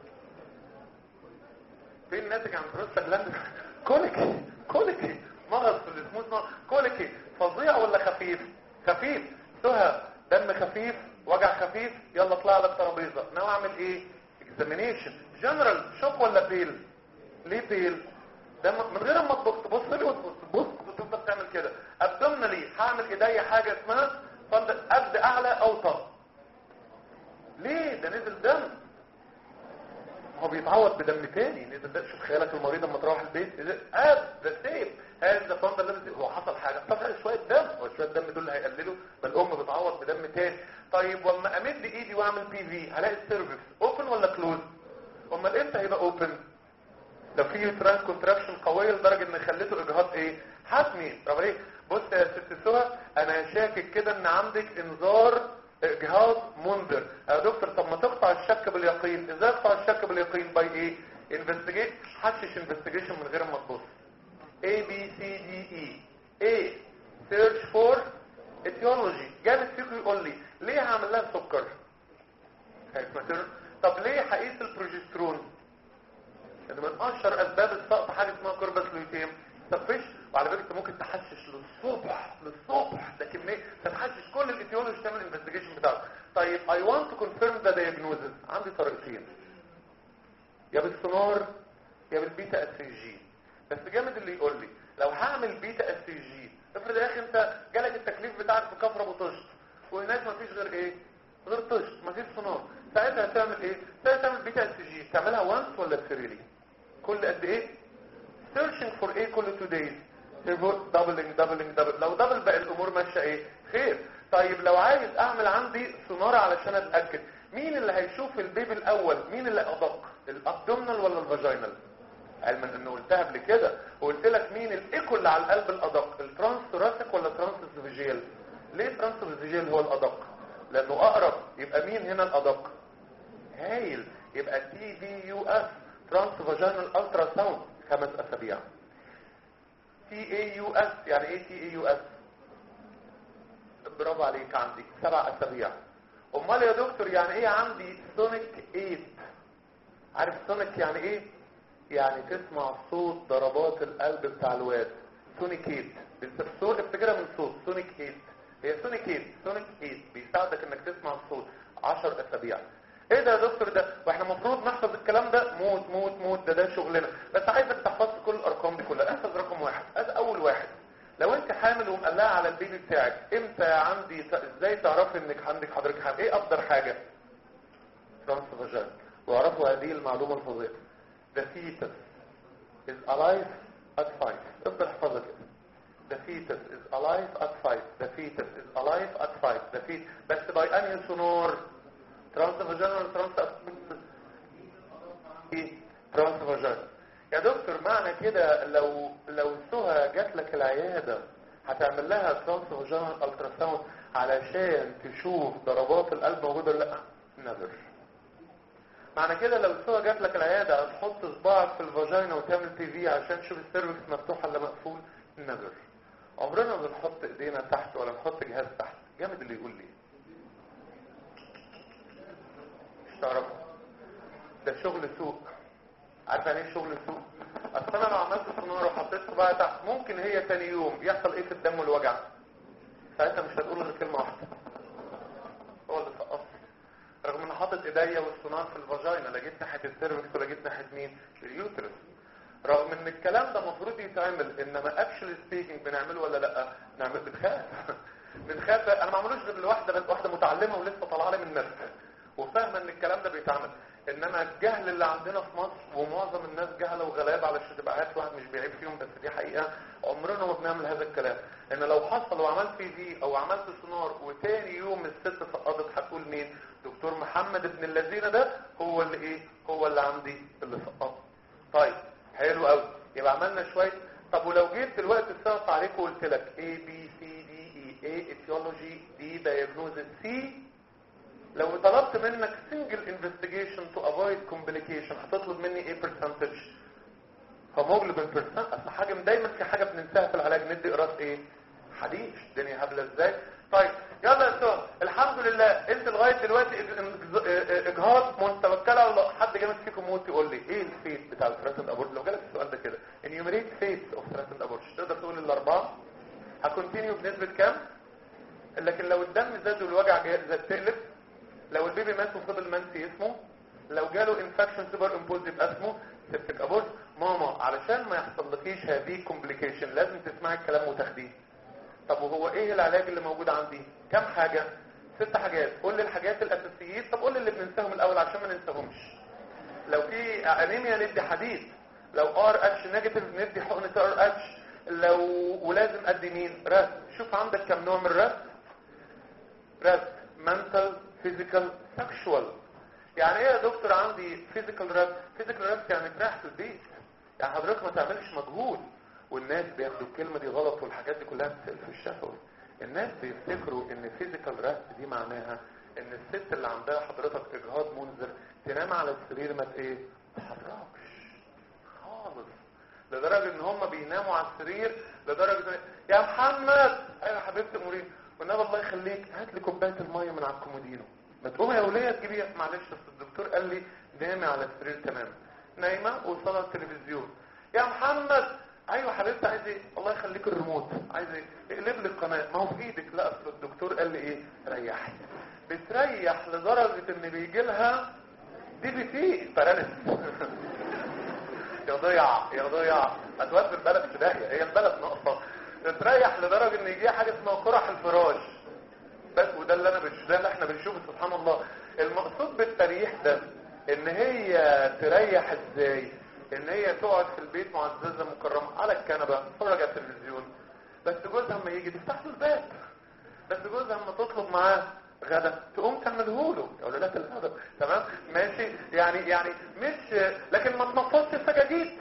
بين ناتج عن بروستاجلاند كوليكي كوليكي مرض في الاسموس كوليكي فظيع ولا خفيف خفيف سهى دم خفيف وجع خفيف يلا اطلع على الترابيزه ناوي اعمل ايه اكزامينيشن جنرال شوك ولا بيل ليه بيل ده من غير ما تبص تبص لي وتبص وتفضل تعمل كده ابدومنالي هعمل ايديا حاجه اسمها فضل قد اعلى اوطى ليه ده نزل دم هو بيتعوض بدم تاني نزل ده شوف خيالك المريض لما تروح البيت اب ده سيف هذا فندل لازم هو حصل حاجه حصل شويه دم هو شويه دم دول اللي هيقللوا ما الام بتعوض بدم تاني طيب واما امد ايدي واعمل بي في هلاقي السيرفكس اوبن ولا كلوز امال امتى هيبقى اوبن لو في يوتران كونتراكشن قويه لدرجه ان خليته اجهاض ايه حتمي طب ايه بص يا ست سهى انا شاكك كده ان عندك انذار اجهاض منذر يا دكتور طب ما تقطع الشك باليقين ازاي اقطع الشك باليقين باي ايه انفستيجيت حشش انفستيجيشن من غير ما تبص A B C D E A search for etiology جامد فيكم يقول لي ليه هعمل لها سكر طب ليه هقيس البروجسترون لان من اشهر اسباب السقط حاجه اسمها كوربس لوتيم تفش وعلى فكره انت ممكن تحشش للصبح للصبح ده كميه تحشش كل الايتيولوجي تعمل الانفستيجيشن بتاعه طيب اي ونت تو كونفيرم ذا دايجنوزز عندي طريقتين يا بالسونار يا بالبيتا اس جي بس جامد اللي يقول لي لو هعمل بيتا اس جي افرض يا اخي انت جالك التكليف بتاعك في كفر ابو طشت وهناك مفيش غير ايه غير طشت مفيش سونار ساعتها هتعمل ايه ساعتها تعمل بيتا اس جي تعملها وانس ولا سيريلي كل قد ايه searching for ايه كل 2 days doubling doubling doubling لو دبل بقى الامور ماشيه ايه خير طيب لو عايز اعمل عندي سونار علشان اتاكد مين اللي هيشوف البيبي الاول مين اللي ادق الابدومينال ولا الفاجينال علما انه قلتها قبل كده وقلت لك مين الايكو اللي على القلب الادق الترانس ثوراسيك ولا ترانس اسوفيجيال ليه ترانس اسوفيجيال هو الادق لانه اقرب يبقى مين هنا الادق هايل يبقى تي بي يو اس ترانس فاجينال الترا ساوند خمس اسابيع تي اي يو اس يعني ايه تي اي يو اس برافو عليك عندي سبع اسابيع امال يا دكتور يعني ايه عندي سونيك 8 عارف سونيك يعني ايه يعني تسمع صوت ضربات القلب بتاع الواد سونيك 8 بالصوت افتكرها من صوت سونيك 8 هي سونيك 8 سونيك 8 بيساعدك انك تسمع الصوت 10 اسابيع ايه ده يا دكتور ده واحنا المفروض نحفظ الكلام ده موت موت موت ده ده شغلنا بس عايزك تحفظ كل الارقام دي كلها احفظ رقم واحد ادي اول واحد لو انت حامل ومقلقه على البيبي بتاعك امتى عندي ازاي تعرفي انك عندك حضرتك حامل ايه افضل حاجه ترانس فاجين واعرفوا هذه المعلومه الفظيعه the fetus is alive at 5 افضل احفظها كده the fetus is alive at 5 the fetus is alive at 5 the fetus بس by انهي سونار ترانس فاجينال ترانس ايه ترانس فاجينال يا دكتور معنى كده لو لو سهى جات لك العياده هتعمل لها ترانس فاجينال الترا ساوند علشان تشوف ضربات القلب موجوده ولا لا نذر معنى كده لو سهى جات لك العياده هتحط صباعك في الفاجينا وتعمل تي في عشان تشوف السيرفكس مفتوح ولا مقفول نذر عمرنا ما بنحط ايدينا تحت ولا نحط جهاز تحت جامد اللي يقول لي تعرفوا ده شغل سوق عارف يعني ايه شغل سوق اصل انا لو عملت سونار وحطيت صباعي تحت ممكن هي تاني يوم يحصل ايه في الدم والوجع ساعتها مش هتقول غير كلمه واحده حاطط ايديا والسونار في الفاجينا لا جيت ناحيه السيرفكس ولا جيت ناحيه مين اليوترس رغم ان الكلام ده المفروض يتعمل انما اكشلي سبيكينج بنعمله ولا لا نعمل بنخاف بنخاف انا ما عملوش غير لواحده بس واحده متعلمه ولسه طالعه لي من نفسها وفاهمه ان الكلام ده بيتعمل انما الجهل اللي عندنا في مصر ومعظم الناس جهله وغلابه علشان تبقى عارف واحد مش بيعيب فيهم بس دي حقيقه عمرنا ما بنعمل هذا الكلام ان لو حصل وعملت في دي او عملت سونار وتاني يوم الست سقطت هتقول مين دكتور محمد ابن اللذينه ده هو اللي ايه هو اللي عندي اللي سقط طيب حلو قوي يبقى عملنا شويه طب ولو جيت دلوقتي السقط عليك وقلت لك A B C D E A etiology D diagnosis C لو طلبت منك single investigation to avoid complication هتطلب مني ايه percentage هيموجلوبين percent اصل حاجه دايما في حاجه بننساها في العلاج ندي قراص ايه حديث الدنيا هبله ازاي طيب يلا يا سؤال الحمد لله انت لغايه دلوقتي اجهاض متوكله على الله حد جامد فيكم موت يقول لي ايه الفيت بتاع الثلاثه ابورت لو جالك السؤال ده كده enumerate fates of ثلاثه ابورت تقدر تقول الاربعه هكونتينيو بنسبه كام لكن لو الدم زاد والوجع زاد تقلب لو البيبي مات وفضل منسي اسمه لو جاله انفكشن سوبر امبوز يبقى اسمه سيبتك ابورت ماما علشان ما يحصلكيش هذه كومبليكيشن لازم تسمعي الكلام وتاخديه طب وهو ايه العلاج اللي موجود عندي كم حاجة ست حاجات قول لي الحاجات الاساسيين طب قول لي اللي بننساهم الاول عشان ما ننساهمش لو في انيميا ندي حديد لو ار اتش نيجاتيف ندي حقنة ار اتش لو ولازم ادي مين رست شوف عندك كم نوع من الرست رست منتال فيزيكال سكشوال يعني ايه يا دكتور عندي فيزيكال رست فيزيكال رست يعني تريح في البيت يعني حضرتك ما تعملش مجهود والناس بياخدوا الكلمة دي غلط والحاجات دي كلها بتسأل في الشفوي الناس بيفتكروا ان فيزيكال راست دي معناها ان الست اللي عندها حضرتك اجهاض منذر تنام على السرير ما ايه تحركش خالص لدرجة ان هم بيناموا على السرير لدرجة يا محمد ايوه حبيبتي مريض والنبي الله يخليك هات لي كوبايه الميه من على الكومودينو ما تقوم يا وليه تجيبيها معلش بس الدكتور قال لي نامي على السرير تمام نايمه وصلاه التلفزيون يا محمد ايوه حبيبتي عايز ايه الله يخليك الريموت عايز ايه اقلب لي القناه ما هو في ايدك لا اصل الدكتور قال لي ايه ريحي بتريح لدرجه ان بيجي لها دي بي تي باراليس يا ضيع يا ضيع هتودي البلد في داهيه هي البلد ناقصه بتريح لدرجه ان يجي حاجه اسمها قرح الفراش بس وده اللي انا بنشوفه ده اللي احنا بنشوفه سبحان الله المقصود بالتريح ده ان هي تريح ازاي ان هي تقعد في البيت معززة مكرمة على الكنبة تتفرج على التلفزيون بس جوزها اما يجي تفتح له الباب بس جوزها اما تطلب معاه غدا تقوم تعمله له يقول له لا الغدا تمام ماشي يعني يعني مش لكن ما تنفضش السجاجيد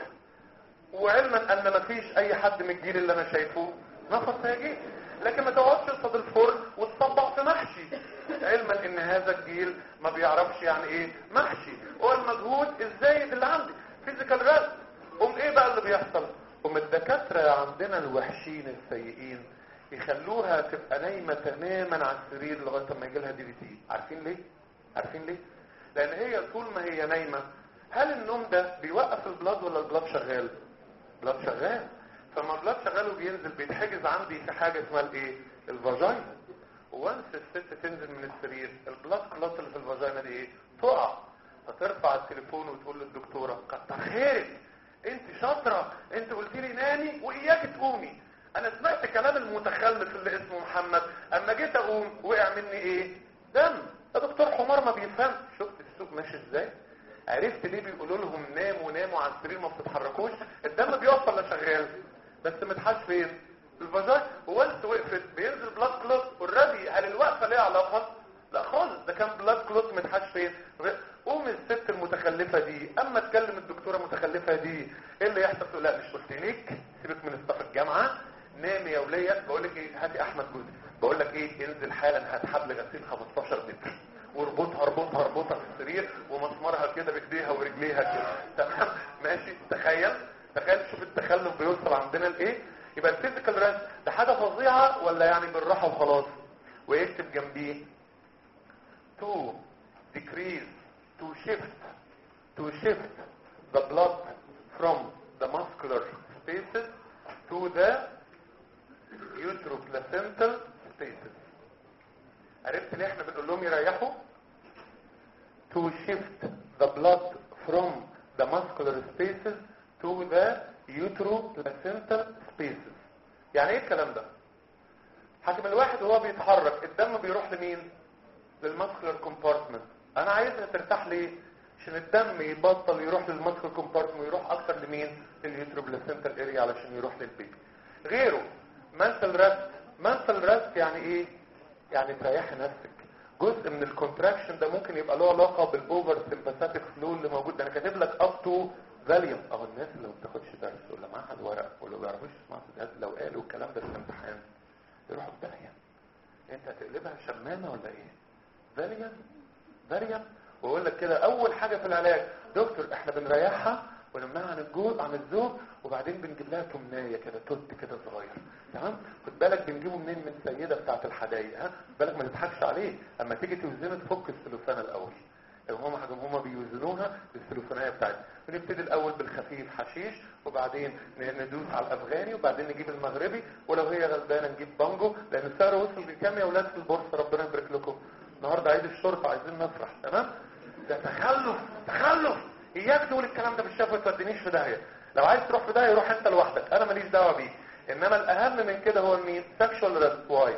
وعلما ان ما فيش اي حد من الجيل اللي انا شايفه نفض سجاجيد لكن ما تقعدش قصاد الفرن وتصبع في محشي علما ان هذا الجيل ما بيعرفش يعني ايه محشي هو المجهود الزايد اللي عندي فيزيكال رد قوم ايه بقى اللي بيحصل قوم الدكاترة عندنا الوحشين السيئين يخلوها تبقى نايمة تماما على السرير لغاية ما يجي لها دي في تي عارفين ليه عارفين ليه لان هي طول ما هي نايمة هل النوم ده بيوقف البلاد ولا البلاد شغال بلاد شغال فما البلاد شغال وبينزل بيتحجز عندي في حاجة اسمها الايه الفاجينا وانس الست تنزل من السرير البلاد كلوت اللي في الفاجينا دي ايه تقع فترفع التليفون وتقول للدكتورة كتر خيرك انت شاطرة انت قلت لي نامي واياك تقومي انا سمعت كلام المتخلف اللي اسمه محمد اما جيت اقوم وقع مني ايه دم يا دكتور حمار ما بيفهم شفت السوق ماشي ازاي عرفت ليه بيقولوا لهم ناموا ناموا على السرير ما بتتحركوش الدم بيقف ولا شغال بس متحاش فين الفاجاج وانس وقفت بينزل بلاد كلوت اوريدي هل الوقفه ليها علاقه لا خالص ده كان بلاد كلوت متحاش فين قوم الست المتخلفة دي اما تكلم الدكتورة المتخلفة دي ايه اللي يحصل تقول لا مش قلت لك سيبك من استاف الجامعة نامي يا ولية بقول لك ايه هاتي احمد جوزي بقول لك ايه انزل حالا هات حبل غسيل 15 متر واربطها اربطها اربطها في السرير ومسمرها كده بايديها ورجليها كده تمام ماشي تخيل تخيل شوف التخلف بيوصل عندنا لايه يبقى الفيزيكال ريست ده حاجه فظيعه ولا يعني بالراحه وخلاص ويكتب جنبيه تو decrease to shift to shift the blood from the muscular spaces to the uteroplacental spaces عرفت ليه احنا بنقول لهم يريحوا to shift the blood from the muscular spaces to the uteroplacental spaces يعني ايه الكلام ده حاكم الواحد وهو بيتحرك الدم بيروح لمين للماسكولار كومبارتمنت انا عايزها ترتاح ليه عشان الدم يبطل يروح للماسكولار كومبارتمنت ويروح اكتر لمين لليوتروبلاسنتال اريا علشان يروح للبيبي غيره منتل ريست منتل ريست يعني ايه يعني تريحي نفسك جزء من الكونتراكشن ده ممكن يبقى له علاقه بالاوفر سمباثيك فلو اللي موجود ده انا كاتب لك اب تو فاليوم اهو الناس اللي ما بتاخدش درس ولا معهد ورق ولا ما بيعرفوش يسمعوا درس لو قالوا الكلام ده في الامتحان يروحوا في داهيه انت هتقلبها شمامه ولا ايه فاليوم فاليوم واقول لك كده اول حاجه في العلاج دكتور احنا بنريحها ونمنعها عن الجوز عن الزوج وبعدين بنجيب لها تمنايه كده توت كده صغير تمام خد بالك بنجيبه منين من السيده بتاعه الحدايق ها خد بالك ما تضحكش عليه اما تيجي توزنه تفك السلوفان الاول هم هم بيوزنوها بالسلوفانيه بتاعتها بنبتدي الاول بالخفيف حشيش وبعدين ندوس على الافغاني وبعدين نجيب المغربي ولو هي غلبانه نجيب بانجو لان السعر وصل بكام يا اولاد في البورصه ربنا يبارك لكم النهارده عيد الشرطه عايزين نفرح تمام ده تخلف تخلف اياك تقول الكلام ده بالشفه ما تودينيش في داهيه لو عايز تروح في داهيه روح انت لوحدك انا ماليش دعوه بيه انما الاهم من كده هو مين سكشوال ريسك واي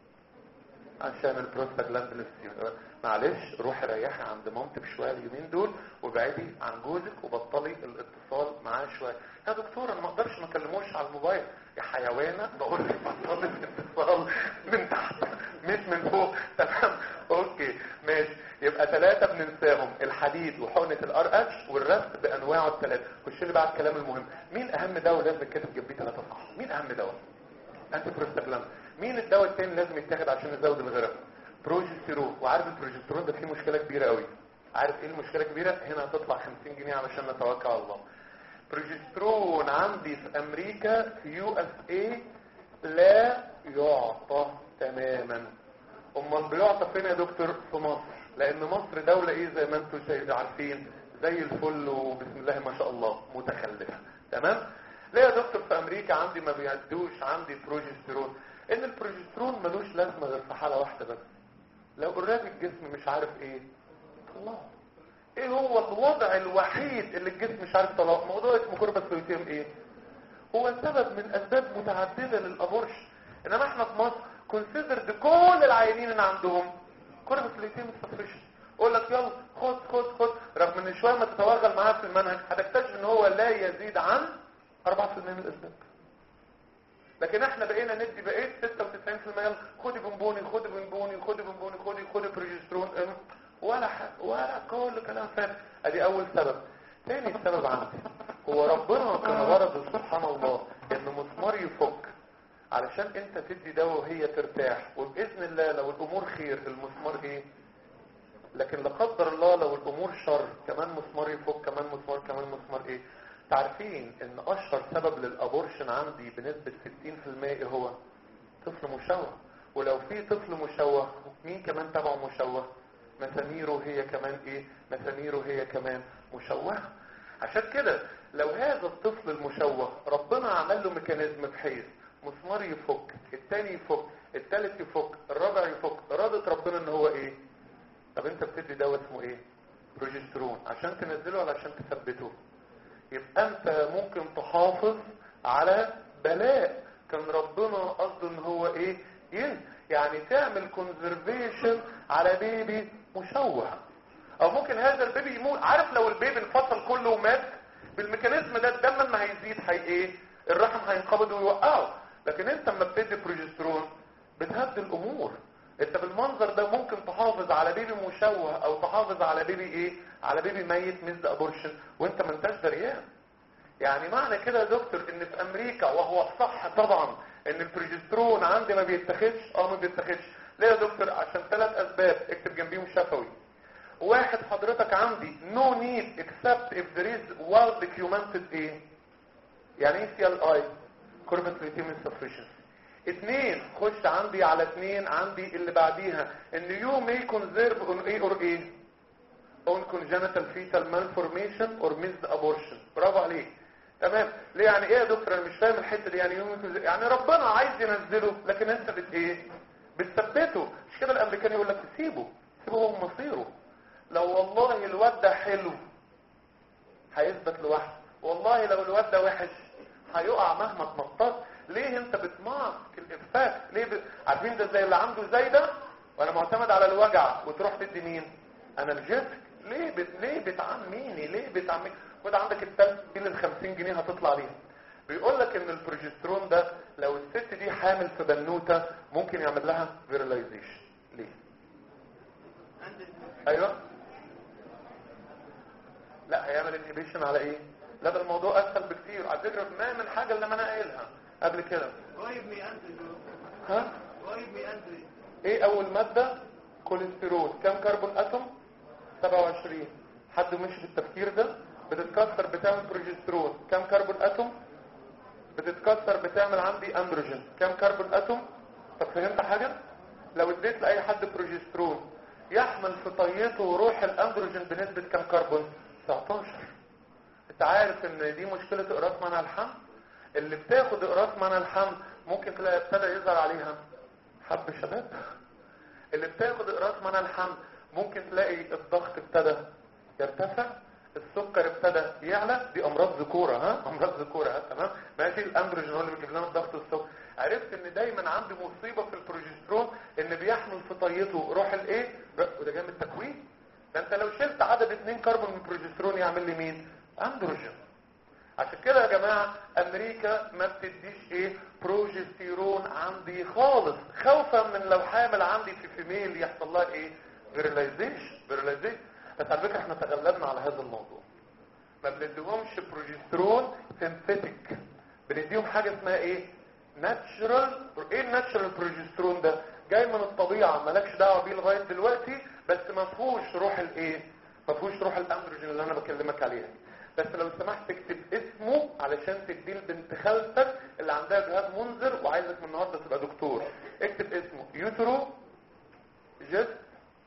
عشان البروستاجلاندين معلش روحي ريحي عند مامتك شويه اليومين دول وابعدي عن جوزك وبطلي الاتصال معاه شويه يا دكتور انا ما اقدرش ما اكلموش على الموبايل يا حيوانه بقول لك بطلي الاتصال من تحت مش من فوق تمام اوكي ماشي يبقى ثلاثة بننساهم الحديد وحقنة الار اتش والرسم بانواعه الثلاثة خش لي بقى الكلام المهم مين اهم دواء لازم يتكتب جنبيه ثلاثة صح مين اهم دواء انتي بروستاجلاند مين الدواء الثاني لازم يتاخد عشان يزود الغرق بروجستيرون وعارف البروجستيرون ده فيه مشكلة كبيرة قوي عارف ايه المشكلة الكبيرة هنا هتطلع 50 جنيه علشان نتوكل على الله بروجسترون عندي في امريكا في يو اس اي لا يعطى تماما امال بيعطى فين يا دكتور في مصر لان مصر دولة ايه زي ما انتم عارفين زي الفل وبسم الله ما شاء الله متخلفة تمام ليه يا دكتور في امريكا عندي ما بيعدوش عندي بروجسترون ان البروجسترون ملوش لازمة غير في حالة واحدة بس لو اوريدي الجسم مش عارف ايه الله ايه هو الوضع الوحيد اللي الجسم مش عارف طلاق موضوع اسمه كوربس لوتيم ايه هو سبب من اسباب متعددة للابورش انما احنا في مصر كونسيدرد كل العيانين اللي عندهم كوربس لوتيم سفريشن اقول لك يلا خد خد خد رغم ان شويه ما تتوغل معاه في المنهج هتكتشف ان هو لا يزيد عن 4% من الاسباب لكن احنا بقينا ندي بقيت 96% يلا خدي بونبوني خدي بونبوني خدي بونبوني خدي خدي بروجسترون ولا حاجة ولا كل كلام فارغ ادي اول سبب تاني سبب عندي هو ربنا كان غرض سبحان الله ان مسمار يفك علشان انت تدي دواء وهي ترتاح وباذن الله لو الامور خير المسمار ايه لكن لا قدر الله لو الامور شر كمان مسمار يفك كمان مسمار كمان مسمار ايه تعرفين ان اشهر سبب للابورشن عندي بنسبة 60% ايه هو طفل مشوه ولو في طفل مشوه مين كمان تبعه مشوه مساميره هي كمان ايه مساميره هي كمان مشوهة عشان كده لو هذا الطفل المشوه ربنا عمل له ميكانيزم بحيث مسمار يفك التاني يفك التالت يفك الرابع يفك ارادة ربنا ان هو ايه طب انت بتدي دواء اسمه ايه بروجسترون عشان تنزله ولا عشان تثبته يبقى انت ممكن تحافظ على بلاء كان ربنا قصده ان هو ايه ين يعني تعمل كونزرفيشن على بيبي مشوه او ممكن هذا البيبي يموت عارف لو البيبي انفصل كله ومات بالميكانيزم ده الدم لما هيزيد هي ايه الرحم هينقبض ويوقعه لكن انت لما بتدي بروجسترون بتهدي الامور انت بالمنظر ده ممكن تحافظ على بيبي مشوه او تحافظ على بيبي ايه على بيبي ميت مثل ابورشن وانت ما انتش دريان يعني معنى كده يا دكتور ان في امريكا وهو صح طبعا ان البروجسترون عندي ما بيتاخدش اه ما بيتاخدش ليه يا دكتور عشان ثلاث اسباب اكتب جنبيهم شفوي واحد حضرتك عندي no need except if there is well documented ايه يعني ايه سي ال اي كوربس ريتيم insufficiency اتنين خش عندي على اتنين عندي اللي بعديها ان يو مي كونزيرف اون ايه اور ايه اون congenital fetal malformation or missed abortion برافو عليك تمام ليه يعني ايه يا دكتور انا مش فاهم الحته دي يعني يوم يعني ربنا عايز ينزله لكن انت بت ايه بتثبته مش كده الامريكان يقول لك سيبه سيبه هو مصيره لو والله الواد ده حلو هيثبت لوحده والله لو الواد ده وحش هيقع مهما تنطط ليه انت بتماسك الافاك ليه ب... عارفين ده زي اللي عنده زي ده وانا معتمد على الوجع وتروح تدي مين انا الجسك ليه بت... ليه بتعميني ليه بتعميني خد عندك التلت دي ال 50 جنيه هتطلع ليها بيقول لك ان البروجسترون ده لو الست دي حامل في بنوته ممكن يعمل لها فيرلايزيشن ليه ايوه لا هيعمل انهبيشن على ايه لا ده الموضوع اسهل بكتير على فكره ما من حاجه اللي ما انا قايلها قبل كده قريب من انتري ها قريب من انتري ايه اول ماده كوليسترول كم كربون اتوم 27 حد مش في التفكير ده بتتكسر بتعمل بروجسترون كم كربون اتوم بتتكسر بتعمل عندي اندروجين كم كربون اتوم طب فهمت حاجه لو اديت لاي حد بروجسترون يحمل في طيته روح الاندروجين بنسبه كم كربون 19 انت عارف ان دي مشكله اقراص منع الحمل اللي بتاخد اقراص منع الحمل ممكن تلاقي ابتدى يظهر عليها حب شباب اللي بتاخد اقراص منع الحمل ممكن تلاقي الضغط ابتدى يرتفع السكر ابتدى يعلى دي امراض ذكوره ها امراض ذكوره ها تمام ماشي الاندروجين هو اللي بيجيب لنا الضغط والسكر عرفت ان دايما عندي مصيبه في البروجسترون ان بيحمل في طيته روح الايه وده جاي من التكوين ده انت لو شلت عدد 2 كربون من البروجسترون يعمل لي مين اندروجين عشان كده يا جماعة امريكا ما بتديش ايه بروجستيرون عندي خالص خوفا من لو حامل عندي في فيميل يحصل لها ايه فيرلايزيشن فيرلايزيشن بس على فكرة احنا تغلبنا على هذا الموضوع ما بنديهمش بروجسترون سينثيتيك بنديهم حاجة اسمها ايه ناتشرال ايه الناتشرال بروجسترون ده جاي من الطبيعة مالكش دعوة بيه لغاية دلوقتي بس ما فيهوش روح الايه ما فيهوش روح الاندروجين اللي انا بكلمك عليها بس لو سمحت اكتب اسمه علشان تديه لبنت خالتك اللي عندها جهاز منذر وعايزك من النهارده تبقى دكتور اكتب اسمه يوترو جست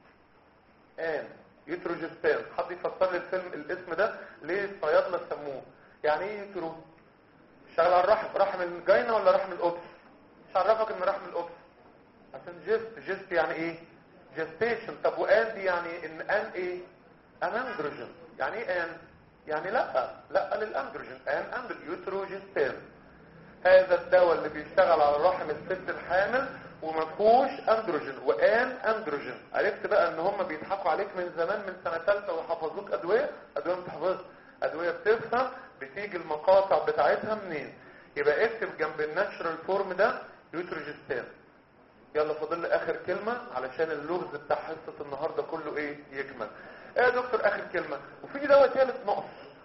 ان يوتروجستان حد يفسر لي الفيلم الاسم ده ليه الصيادله سموه يعني ايه يوترو شغال على الرحم رحم الجاينه ولا رحم القدس مش عرفك ان رحم القدس عشان جست جست يعني ايه جستيشن طب وان دي يعني ان ان ايه ان اندروجين يعني ايه ان يعني لا لا للاندروجين ان اندر يوتروجستان هذا الدواء اللي بيشتغل على رحم الست الحامل وما فيهوش اندروجين وان اندروجين عرفت بقى ان هم بيضحكوا عليك من زمان من سنه ثالثه وحفظوك ادويه ادويه ما بتحفظش ادويه بتفهم بتيجي المقاطع بتاعتها منين يبقى اكتب جنب الناتشرال فورم ده يوتروجستان يلا فاضل لي اخر كلمه علشان اللغز بتاع حصه النهارده كله ايه يكمل ايه يا دكتور اخر كلمه وفي دواء ثالث نقص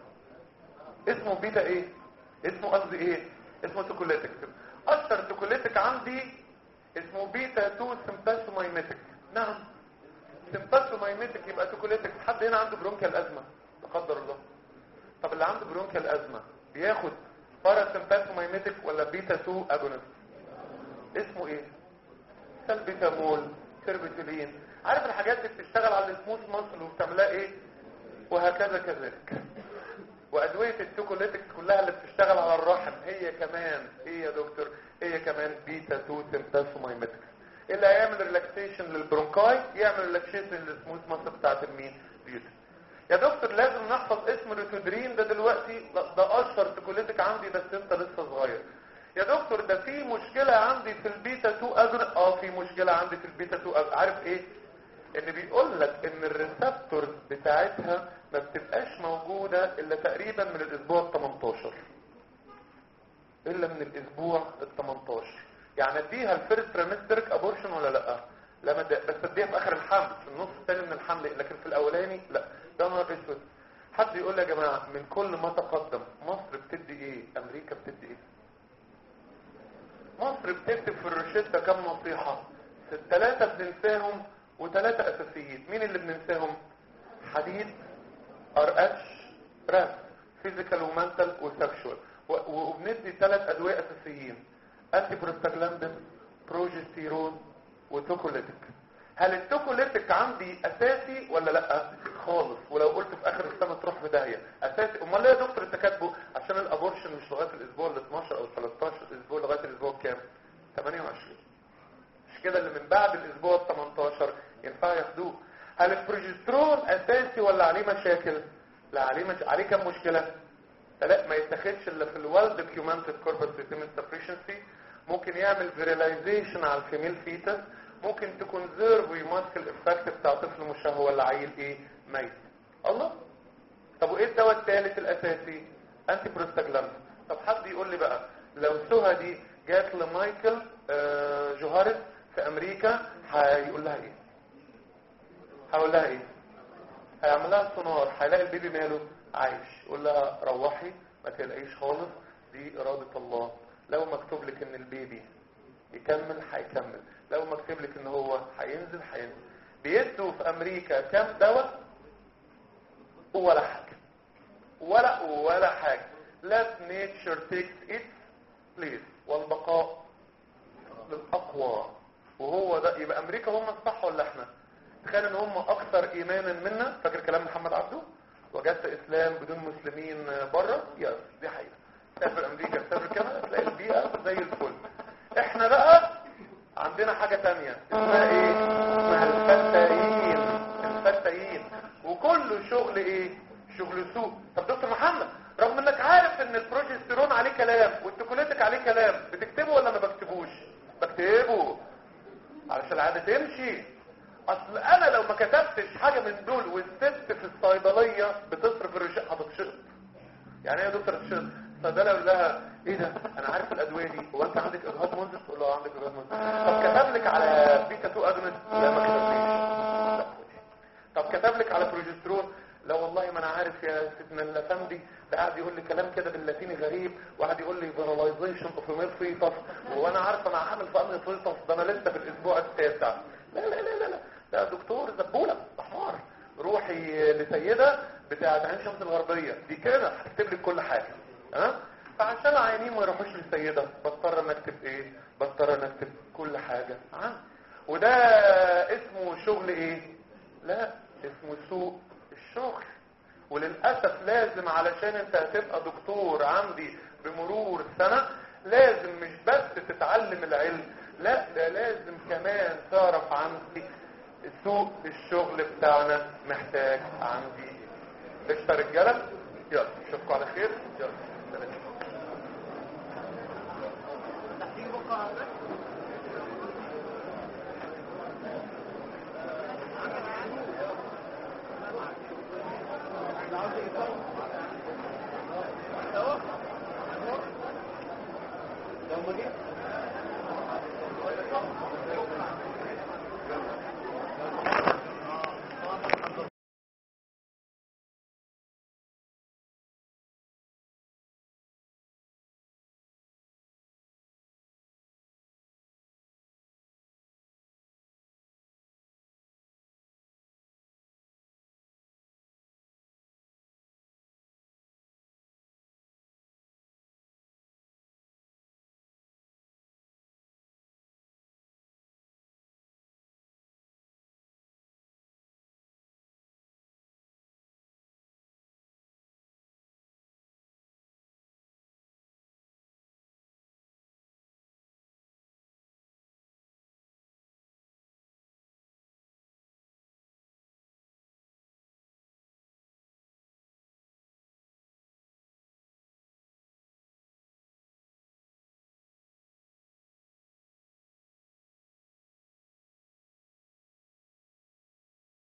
اسمه بيتا ايه اسمه قصدي ايه اسمه توكوليتك اشهر توكوليتك عندي اسمه بيتا 2 سمباسومايميتك نعم سمباسومايميتك يبقى توكوليتك حد هنا عنده برونكيال ازمه لا قدر الله طب اللي عنده برونكيال ازمه بياخد بارا سمباسومايميتك ولا بيتا 2 اجونست اسمه ايه سلبيتامول سيربيتولين عارف الحاجات اللي بتشتغل على السموث ماسل وبتعملها ايه وهكذا كذلك وادويه التوكوليتكس كلها اللي بتشتغل على الرحم هي كمان ايه يا دكتور هي كمان بيتا 2 سمباسومايميتكس اللي هيعمل ريلاكسيشن للبرونكاي يعمل ريلاكسيشن للسموث ماسل بتاعت المين بيوتا يا دكتور لازم نحفظ اسم الريتودرين ده دلوقتي لا ده اشهر توكوليتك عندي بس انت لسه صغير يا دكتور ده في مشكلة عندي في البيتا 2 اجر اه في مشكلة عندي في البيتا 2 أجر. عارف ايه ان بيقول لك ان الريسبتورز بتاعتها ما بتبقاش موجودة الا تقريبا من الاسبوع ال 18 الا من الاسبوع ال 18 يعني اديها الفيرست تريمسترك ابورشن ولا لا لا ما اديها- بس اديها في اخر الحمل في النص الثاني من الحمل لكن في الاولاني لا ده نهار اسود حد يقول لي يا جماعه من كل ما تقدم مصر بتدي ايه امريكا بتدي ايه مصر بتكتب في الروشتة كم نصيحة ثلاثة بننساهم وثلاثة أساسيين مين اللي بننساهم حديد ار اتش راس فيزيكال ومنتال وسكشوال وبندي ثلاث أدوية أساسيين أنتي بروستاجلاندين بروجستيرون وتوكوليتك هل التوكوليتك عندي أساسي ولا لأ خالص ولو قلت في آخر السنة تروح في داهية أساسي أمال ليه يا دكتور انت كاتبه عشان الأبورشن مش لغاية الأسبوع ال 12 أو 13 أسبوع لغاية الأسبوع كام 28 مش كده اللي من بعد الاسبوع ال 18 ينفع ياخدوه هل البروجسترون بروجسترون اساسي ولا عليه مشاكل لا عليه مش... عليه كم مشكله لا ما يتاخدش الا في الوالد دوكيومنتد كوربس سيستم insufficiency ممكن يعمل فيريلايزيشن على الفيميل فيتس ممكن تكون زيرف ويماسك الافكت بتاع طفل مشوه ولا عيل ايه ميت الله طب وايه الدواء الثالث الاساسي انتي بروستاجلاند طب حد يقول لي بقى لو سهى دي جات لمايكل آه جوهارس في امريكا هيقول لها ايه هقول لها ايه هيعمل لها سونار هيلاقي البيبي ماله عايش يقول لها روحي ما تقلقيش خالص دي إرادة الله لو مكتوب لك ان البيبي يكمل هيكمل لو مكتوب لك ان هو هينزل هينزل بيدوا في امريكا كام دواء ولا حاجة ولا ولا حاجة let nature takes its place والبقاء للأقوى وهو ده يبقى امريكا هم الصح ولا احنا تخيل ان هم اكثر ايمانا منا فاكر كلام محمد عبده وجدت اسلام بدون مسلمين بره يس دي حقيقه سافر امريكا سافر كده تلاقي البيئه زي الفل احنا بقى عندنا حاجه تانية اسمها ايه اسمها الفتاين الفتاين وكله شغل ايه شغل سوق طب دكتور محمد رغم انك عارف ان البروجستيرون عليه كلام والتوكوليتك عليه كلام بتكتبه ولا ما بكتبوش بكتبه علشان العاده تمشي اصل انا لو ما كتبتش حاجة من دول والست في الصيدلية بتصرف الرشاق هتتشقط يعني ايه يا دكتور تشقط الصيدلة يقول لها ايه ده انا عارف الادوية دي هو انت عندك اجهاض منزل تقول له عندك اجهاض منزل طب كتب لك على بيتا 2 اجنس لا ما كتبليش لا. طب كتب لك على بروجسترون لا والله ما انا عارف يا سيدنا الافندي ده قاعد يقول لي كلام كده باللاتيني غريب وقاعد يقول لي فيراليزيشن اوف ميل فيتس وانا عارف انا عامل في امر فيتس ده انا لسه في الاسبوع التاسع لا لا لا لا, لا. ده دكتور زبولة حمار روحي لسيدة بتاعت عين شمس الغربية دي كده هتكتب لك كل حاجة ها فعشان العيانين ما يروحوش للسيدة بضطر ان اكتب ايه بضطر ان اكتب كل حاجة ها وده اسمه شغل ايه لا اسمه سوق الشغل وللأسف لازم علشان انت هتبقى دكتور عندي بمرور سنة لازم مش بس تتعلم العلم لا ده لازم كمان تعرف عندي سوق الشغل بتاعنا محتاج عندي قشطة رجالة يلا اشوفكم على خير يلا سلام تحتيج بقى عندك